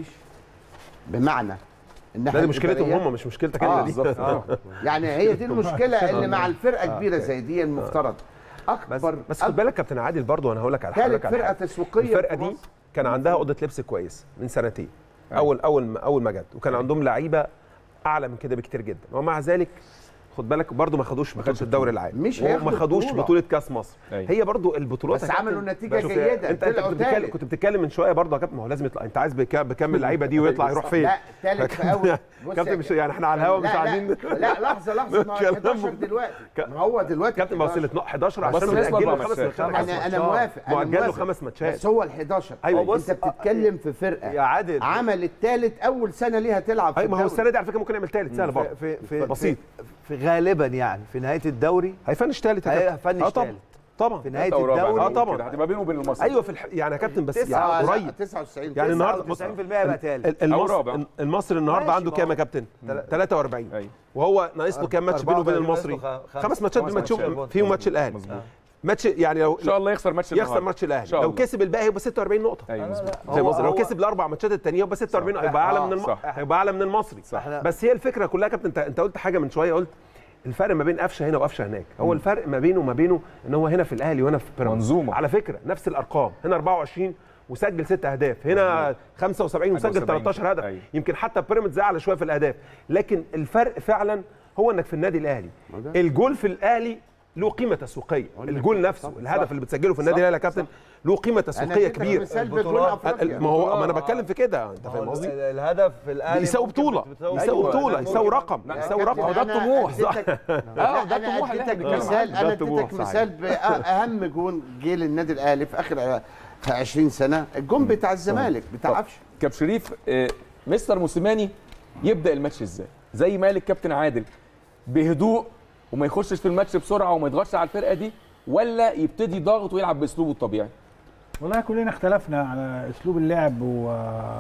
بمعنى الناحيه لا دي مشكلتهم الإدارية. هم مش مشكلتك آه، انت دي بالظبط اه يعني هي دي المشكله اللي مع الفرقه كبيره زي دي المفترض بس اكبر بس خد بالك كابتن عادل برضو انا هقول لك على ثالث حضرتك على فرقه حاجه تسويقيه الفرقه في دي مصر. كان عندها اوضه لبس كويس من سنتين اول اول ما اول ما جت وكان عندهم لعيبه اعلى من كده بكتير جدا ومع ذلك خد بالك برضو ما خدوش بطوله خدش الدوري العام مش وما هياخدوا خدوش بطولة. بطوله كاس مصر أيوة. هي برضو البطولات بس يا كابتن- عملوا نتيجة شوف، جيدة، انت انت طلعوا كنت بتتكلم تالت. كنت بتتكلم من شويه برضو يا كابتن ما هو لازم يطلع انت عايز بك- بكم اللعيبه دي ويطلع يروح فين لا ثالث في اول بص كابتن يا مش يعني احنا على الهوا مش لا، لا، عايزين لا لحظه لحظه ما هو كلام 11 دلوقتي ك- ما هو دلوقتي كابتن ما 11. وصلت 11 بس عشان بالنسبة مأجل له لأربع خمس ماتشات. ماتشات انا انا موافق انا مؤجل له موافق. خمس ماتشات بس هو ال 11 أيوة، انت بص- بتتكلم في فرقه يا عادل عمل الثالث اول سنه ليها تلعب في اي ما هو الدوري. السنه دي على فكره ممكن يعمل ثالث سهل برضه في في بسيط في, في غالبا يعني في نهايه الدوري هيفنش ثالث هيفنش اه طبعا تالت. طبعا في نهايه ثالثة ورابع الدوري آه نقول طبعا. كده. هتبقى بينه وبين المصري ايوه في الح... يعني يا كابتن بس تسعة، يعني لا، قريب 99 يعني النهارده بص 90% يبقى تالت ال- أو المصر رابع. المصري النهارده ماشي، عنده ما كام هو- يا كابتن؟ تل- 43 ايوه وهو ناقص له كام ماتش بينه وبين 44 المصري؟ ناقص له خ- خمس ماتشات خمس بماتشهم ماتشات. فيهم ماتش الاهلي مظبوط ماتش يعني لو ان شاء الله يخسر ماتش يخسر النهاردة. ماتش إن الاهلي شاء لو الله. كسب الباقي يبقى 46 نقطه ايوه مظبوط زي هو- مصر لو هو- كسب الاربع ماتشات التانيه يبقى 46 نقطه يبقى اعلى آه، من الم... صح. هيبقى اعلى من المصري صح. بس هي الفكره كلها يا كابتن انت انت قلت حاجه من شويه قلت الفرق ما بين قفشه هنا وقفشه هناك هو الفرق ما بينه وما بينه ان هو هنا في الاهلي وهنا في بيراميدز منظومة. على فكره نفس الارقام هنا 24 وسجل ست اهداف هنا 75 وسجل 71. 13 هدف أيوة. يمكن حتى بيراميدز اعلى شويه في الاهداف لكن الفرق فعلا هو انك في النادي الاهلي الجول في الاهلي له قيمه تسويقيه الجول نفسه الهدف اللي بتسجله في النادي صح. الاهلي يا كابتن له قيمه انا تسويقيه اديتك كبيره مثال بجول البطولات. افريقيا ما هو ما انا بتكلم في كده انت فاهم قصدي ال- الهدف في الاهلي يساوي ممكن بطوله بتساوي- يساوي أيوة، بطوله ممكن. يساوي رقم لا، يساوي كابتن، رقم هو ده أنا الطموح. اديتك- اه ده انا الطموح اللي احنا اديتك بنتكلم مثال ده انا الطموح، اديتك صحيح. مثال باهم جون جه للنادي الاهلي في اخر في 20 سنه الجون بتاع الزمالك بتاع طب. قفشه كاب شريف آه، مستر موسيماني يبدا الماتش ازاي زي ما قال الكابتن عادل بهدوء وما يخشش في الماتش بسرعه وما يضغطش على الفرقه دي ولا يبتدي ضاغط ويلعب باسلوبه الطبيعي والله كلنا اختلفنا على اسلوب اللعب و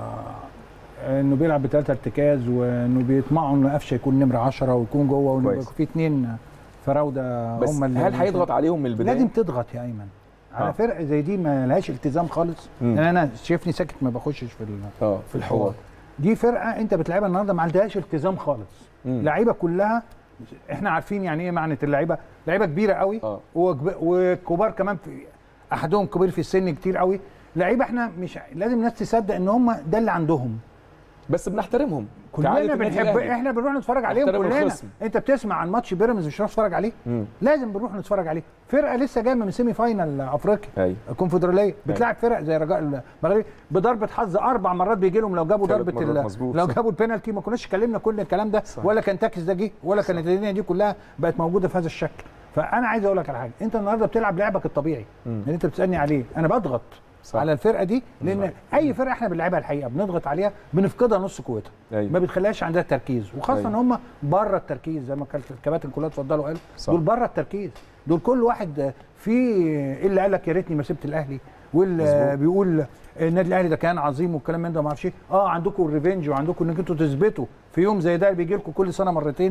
انه بيلعب بثلاثه ارتكاز وانه بيطمعوا انه قفشه يكون نمره 10 ويكون جوه وانه كويس. يبقى في اثنين فراوده بس هم اللي هل هيضغط عليهم من البدايه لازم تضغط يا ايمن على آه. فرقه زي دي ما لهاش التزام خالص مم. لان انا شايفني ساكت ما بخشش في ال- اه في الحوار دي فرقه انت بتلعبها النهارده ما عندهاش التزام خالص مم. لعيبه كلها احنا عارفين يعني ايه معنى اللعيبه لعيبه كبيره قوي اه وكب- وكبار كمان في احدهم كبير في السن كتير قوي لعيبه احنا مش لازم الناس تصدق ان هم ده اللي عندهم بس بنحترمهم كلنا كعادة النادي بنحب الأهلي. احنا بنروح نتفرج عليهم نحترم كلنا الخصم. انت بتسمع عن ماتش بيراميدز مش هتروح تتفرج عليه مم. لازم بنروح نتفرج عليه فرقه لسه جايه من سيمي فاينال افريقيا ايوه الكونفدراليه بتلاعب فرق زي رجاء المغربي بضربه حظ اربع مرات بيجي لهم لو جابوا ثلاث ضربه مرات ال- مظبوط، لو صح. جابوا البينالتي ما كناش اتكلمنا كل الكلام ده صح. ولا كان تاكس ده جه ولا كانت الدنيا دي كلها بقت موجوده في هذا الشكل فانا عايز اقول لك على حاجه انت النهارده بتلعب لعبك الطبيعي اللي انت بتسالني عليه انا بضغط صح. على الفرقه دي لان اي فرقه احنا بنلعبها الحقيقه بنضغط عليها بنفقدها نص قوتها أيوة. ما بتخليهاش عندها تركيز وخاصه أيوة. ان هم بره التركيز زي ما كان الكباتن كلها اتفضلوا قالوا صح. دول بره التركيز دول كل واحد في اللي قال لك يا ريتني ما سبت الاهلي واللي مظبوط. بيقول النادي الاهلي ده كان عظيم والكلام من ده ما اعرفش ايه اه عندكم الريفنج وعندكم انك انتوا تثبتوا في يوم زي ده بيجي لكم كل سنه مرتين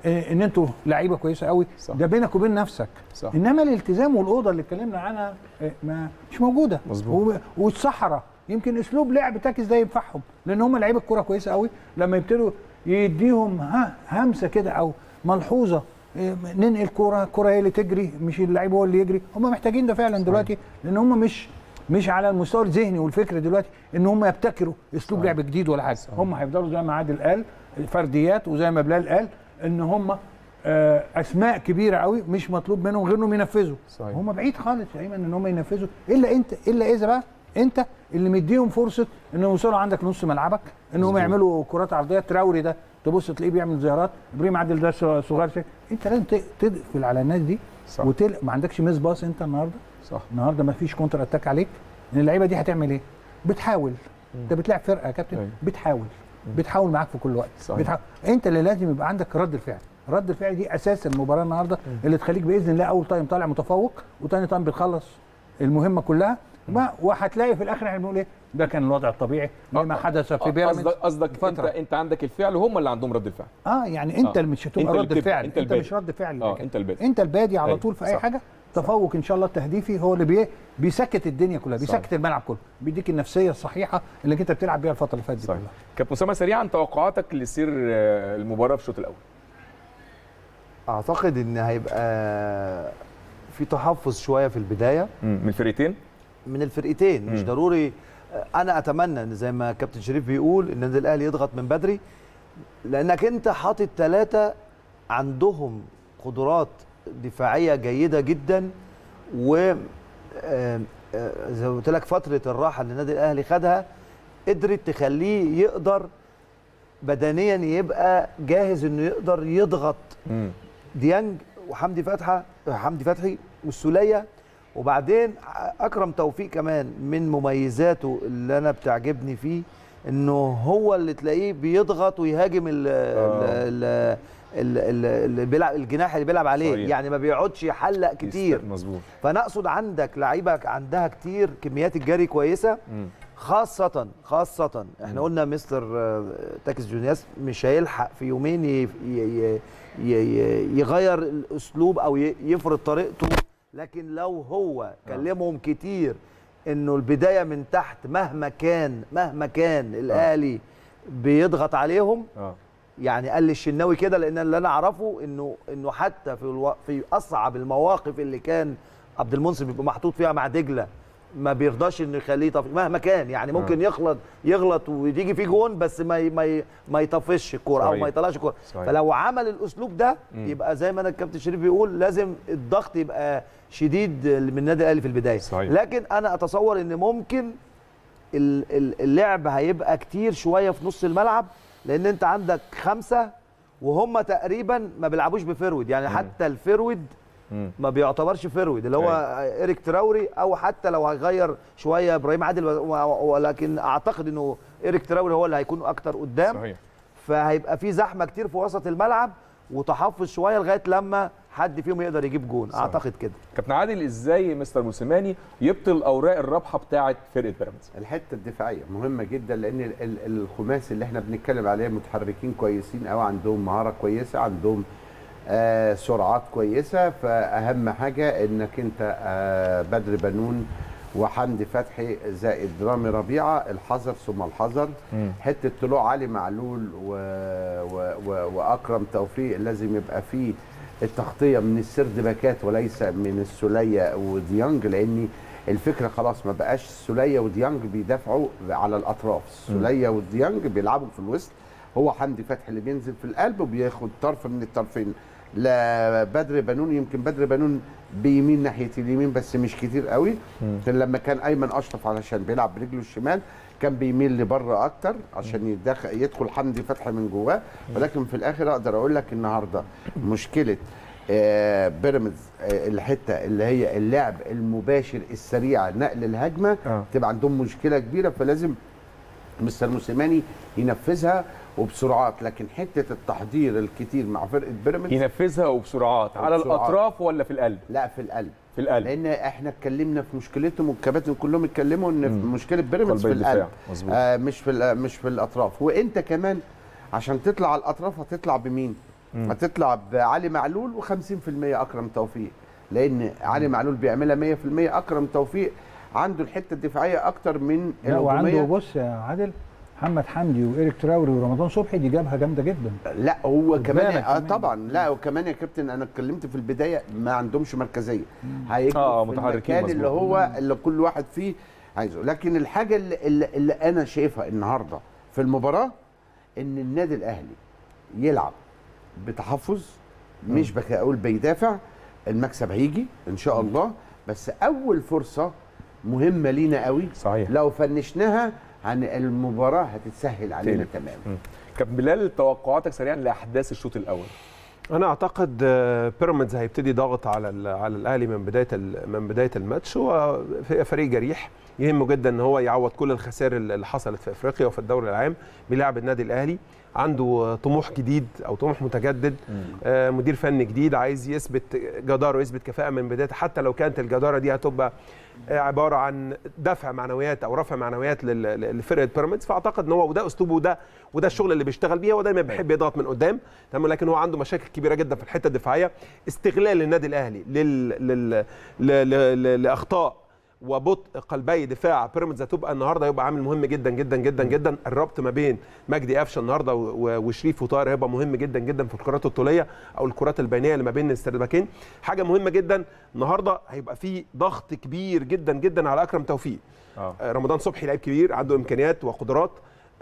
آه، ان انتوا لعيبه كويسه قوي صح. ده بينك وبين نفسك صح. انما الالتزام والاوضه اللي اتكلمنا عنها آه، ما مش موجوده مظبوط. و- والصحراء يمكن اسلوب لعب تاكس ده ينفعهم لان هم لعيبه الكوره كويسه قوي لما يبتدوا يديهم ها همسه كده او ملحوظه إيه، ننقل كوره كوره هي اللي تجري مش اللعيب هو اللي يجري هم محتاجين ده فعلا دلوقتي لان هم مش مش على المستوى الذهني والفكر دلوقتي ان هم يبتكروا اسلوب لعب جديد ولا حاجه هم هيفضلوا زي ما عادل قال فرديات وزي ما بلال قال ان هم آه، اسماء كبيره قوي مش مطلوب منهم غير انهم ينفذوا صحيح. هم بعيد خالص يا ايمن ان هم ينفذوا الا انت الا اذا بقى انت اللي مديهم فرصه انهم يوصلوا عندك نص ملعبك انهم يعملوا كرات عرضيه تراوري ده تبص تلاقيه بيعمل زيارات ابراهيم عادل ده صغير شيء انت لازم ت- تقفل على الناس دي صح. وتل... ما عندكش ميس باص انت النهارده صح النهارده ما فيش كونتر اتاك عليك لان اللعيبه دي هتعمل ايه؟ بتحاول انت بتلعب فرقه يا كابتن أيوة. بتحاول بتحاول معاك في كل وقت صحيح. بتحاول. انت اللي لازم يبقى عندك رد الفعل رد الفعل دي اساس المباراه النهارده اللي تخليك باذن الله اول تايم طالع متفوق وتاني تايم بتخلص المهمه كلها ما وهتلاقي في الاخر احنا بنقول ايه ده كان الوضع الطبيعي لما حدث في بيراميدز قصدك قصدك انت فترة. انت عندك الفعل وهم اللي عندهم رد الفعل اه يعني انت آه. اللي مش انت هتبقى اللي رد بتبدأ، فعل انت انت, البادئ. مش رد فعل اه لكن انت البادئ انت البادي على أيوة، طول في اي صح. حاجه تفوق ان شاء الله التهديفي هو اللي بي بيسكت الدنيا كلها بيسكت الملعب كله بيديك النفسيه الصحيحه اللي انت بتلعب بيها الفتره اللي فاتت دي صحيح كلها كابتن اسامه سريعا توقعاتك لسير آه، المباراه في الشوط الاول اعتقد ان هيبقى في تحفظ شويه في البدايه من الفرقتين من الفرقتين مش مم. ضروري انا اتمنى ان زي ما كابتن شريف بيقول ان النادي الاهلي يضغط من بدري لانك انت حاطط ثلاثه عندهم قدرات دفاعيه جيده جدا و آه، آه، زي ما قلت لك فتره الراحه اللي النادي الاهلي خدها قدرت تخليه يقدر بدنيا يبقى جاهز انه يقدر يضغط مم. ديانج وحمدي فتحي حمدي فتحي والسوليه وبعدين اكرم توفيق كمان من مميزاته اللي انا بتعجبني فيه انه هو اللي تلاقيه بيضغط ويهاجم ال ال ال- ال- اللي بيلعب الجناح اللي بيلعب عليه صحيح. يعني ما بيقعدش يحلق كتير يست- مظبوط فانا اقصد عندك لعيبه عندها كتير كميات الجري كويسه مم. خاصة خاصة احنا قلنا مستر آه، تاكس جونياس مش هيلحق في يومين ي- ي- ي- ي- يغير الاسلوب او ي- يفرض طريقته لكن لو هو كلمهم كتير انه البداية من تحت مهما كان مهما كان الاهلي بيضغط عليهم اه يعني قال لي الشناوي كده لان اللي انا اعرفه انه انه حتى في الو... في اصعب المواقف اللي كان عبد المنصف بيبقى محطوط فيها مع دجله ما بيرضاش انه يخليه طف... مهما كان يعني ممكن يغلط يغلط ويجي فيه جون بس ما ي... ما ي... ما يطفش الكوره او صحيح. ما يطلعش الكوره صحيح. فلو عمل الاسلوب ده مم. يبقى زي ما انا الكابتن شريف بيقول لازم الضغط يبقى شديد من النادي الاهلي في البدايه صحيح. لكن انا اتصور ان ممكن ال- ال- اللعب هيبقى كتير شويه في نص الملعب لان انت عندك خمسه وهم تقريبا ما بيلعبوش بفرود يعني مم. حتى الفرود مم. ما بيعتبرش فرود اللي هو ايريك تراوري او حتى لو هيغير شويه ابراهيم عادل و- و- ولكن اعتقد انه ايريك تراوري هو اللي هيكون اكتر قدام صحيح فهيبقى في زحمه كتير في وسط الملعب وتحفظ شويه لغايه لما حد فيهم يقدر يجيب جون صحيح. اعتقد كده كابتن عادل ازاي مستر موسيماني يبطل اوراق الرابحه بتاعه فرقه بيراميدز الحته الدفاعيه مهمه جدا لان ال- ال- الخماسي اللي احنا بنتكلم عليه متحركين كويسين قوي عندهم مهاره كويسه عندهم آه سرعات كويسه فاهم حاجه انك انت آه بدر بنون وحمدي فتحي زائد رامي ربيعه الحذر ثم الحذر مم. حته طلوع علي معلول و... و... و... واكرم توفيق لازم يبقى فيه التغطيه من السرد باكات وليس من السوليه وديانج لان الفكره خلاص ما بقاش السوليه وديانج بيدافعوا على الاطراف السوليه وديانج بيلعبوا في الوسط هو حمدي فتحي اللي بينزل في القلب وبياخد طرف من الطرفين لا بدر بنون يمكن بدر بنون بيمين ناحيه اليمين بس مش كتير قوي كان لما كان ايمن اشرف علشان بيلعب برجله الشمال كان بيميل لبره اكتر عشان يدخل يدخل حمدي فتحي من جواه ولكن في الاخر اقدر اقول لك النهارده مشكله آه، بيراميدز آه، الحته اللي هي اللعب المباشر السريع نقل الهجمه آه. تبقى عندهم مشكله كبيره فلازم مستر موسيماني ينفذها وبسرعات لكن حته التحضير الكتير مع فرقه بيراميدز ينفذها وبسرعات على وبسرعات. الاطراف ولا في القلب لا في القلب في القلب لان احنا اتكلمنا في مشكلتهم والكباتن كلهم اتكلموا ان في مشكله بيراميدز قلب في الدفاع. القلب مظبوط. آه مش في ال- مش في الاطراف وانت كمان عشان تطلع على الاطراف هتطلع بمين هتطلع بعلي معلول و50% اكرم توفيق لان علي معلول بيعملها 100% اكرم توفيق عنده الحته الدفاعيه اكتر من لا وعنده الهجوميه بص يا عادل محمد حمدي وايريك تراوري ورمضان صبحي دي جابها جامده جدا لا هو خد كمان بالك آه كمان. طبعا لا وكمان يا كابتن انا اتكلمت في البدايه ما عندهمش مركزيه هيجوا آه، في متحركين المكان اللي مظبوط. هو اللي كل واحد فيه عايزه لكن الحاجه اللي, اللي, اللي انا شايفها النهارده في المباراه ان النادي الاهلي يلعب بتحفظ مش بك اقول بيدافع المكسب هيجي ان شاء الله بس اول فرصه مهمه لينا قوي صحيح لو فنشناها عن المباراه هتتسهل علينا تقلب. تماما كابتن بلال توقعاتك سريعا لاحداث الشوط الاول انا اعتقد آه، بيراميدز هيبتدي ضغط على ال- على الاهلي من بدايه ال- من بدايه الماتش هو ف- فريق جريح يهمه جدا ان هو يعوض كل الخسائر اللي حصلت في افريقيا وفي الدوري العام بيلعب النادي الاهلي عنده آه، طموح جديد او طموح متجدد آه، مدير فني جديد عايز يثبت جداره ويثبت كفاءه من بدايه حتى لو كانت الجداره دي هتبقى آه، عباره عن دفع معنويات او رفع معنويات لل- لل- لفرقه بيراميدز فاعتقد ان هو وده اسلوبه وده وده الشغل اللي بيشتغل بيه هو دايما بيحب يضغط من قدام تمام لكن هو عنده مشاكل كبيره جدا في الحته الدفاعيه استغلال النادي الاهلي لل... لل... ل... ل... ل... لاخطاء وبطء قلبي دفاع بيراميدز هتبقى النهارده هيبقى عامل مهم جدا جدا جدا جدا الربط ما بين مجدي قفشه النهارده و- و- وشريف وطاهر هيبقى مهم جدا جدا في الكرات الطوليه او الكرات البينيه اللي ما بين السردباكين حاجه مهمه جدا النهارده هيبقى في ضغط كبير جدا جدا على اكرم توفيق اه آه، رمضان صبحي لعيب كبير عنده امكانيات وقدرات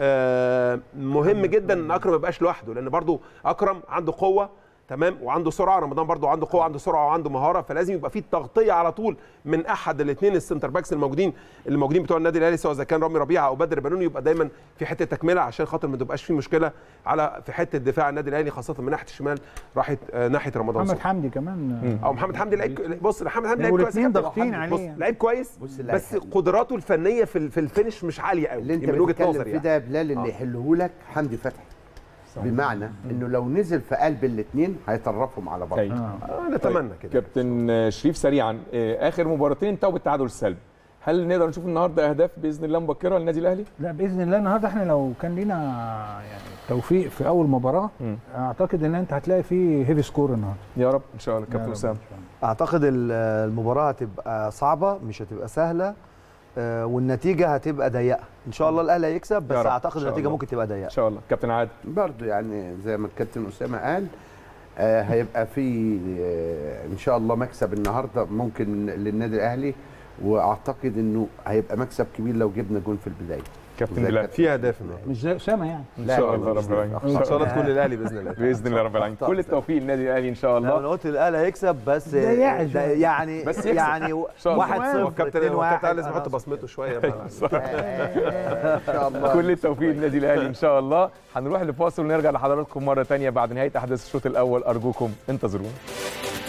آه، مهم جدا ان اكرم ما يبقاش لوحده لان برضو اكرم عنده قوه تمام وعنده سرعه رمضان برضو عنده قوه عنده سرعه وعنده مهاره فلازم يبقى في تغطيه على طول من احد الاثنين السنتر باكس الموجودين اللي موجودين بتوع النادي الاهلي سواء اذا كان رامي ربيعه او بدر بنون يبقى دايما في حته تكمله عشان خاطر ما تبقاش في مشكله على في حته دفاع النادي الاهلي خاصه من ناحيه الشمال راحت آه، ناحيه رمضان محمد صبحي حمدي كمان او محمد حمدي لعيب بص محمد حمدي لعيب كويس يا والاثنين كابتن. ضاغطين بص عليه لعيب كويس بص اللاعب بس حلو. قدراته الفنيه في ال- في الفينش مش عاليه قوي اللي انت من وجهه بتتكلم نظري فيه يعني. ده يا بلال اللي آه. يحله لك حمدي فتحي بمعنى انه لو نزل في قلب الاثنين هيطرفهم على بعض طيب. آه. آه، نتمنى كده كابتن شريف سريعا آه، اخر مباراتين انتهوا بالتعادل السلبي هل نقدر نشوف النهارده اهداف باذن الله مبكره للنادي الاهلي؟ لا باذن الله النهارده احنا لو كان لينا يعني توفيق في اول مباراه مم. اعتقد ان انت هتلاقي فيه هيفي سكور النهارده يا رب ان شاء الله يا كابتن رب اسامه إن شاء الله. اعتقد ال- المباراه هتبقى صعبه مش هتبقى سهله آه، والنتيجه هتبقى ضيقه ان شاء الله الاهلي هيكسب يا بس رب، اعتقد إن شاء النتيجه الله. ممكن تبقى ضيقه ان شاء الله كابتن عادل برضو يعني زي ما الكابتن اسامه قال آه هيبقى في آه ان شاء الله مكسب النهارده ممكن للنادي الاهلي واعتقد انه هيبقى مكسب كبير لو جبنا جون في البدايه كابتن زي بلال كابتن. في اهداف النهارده مش زي اسامه يعني ان لا، شاء لا، الله لا، رب العالمين ان شاء الله تكون للاهلي باذن الله باذن الله رب العالمين كل التوفيق للنادي الاهلي ان شاء لا الله انا قلت الاهلي هيكسب بس ضيقة ده شوية. يعني بس يكسب. يعني شاء الله. 1 هو 0 الكابتن 2 هو الكابتن 1 لازم يحط بصمته شويه ان شاء الله كل التوفيق للنادي الاهلي ان شاء الله هنروح لفاصل ونرجع لحضراتكم مره ثانيه بعد نهايه احداث الشوط الاول ارجوكم انتظرونا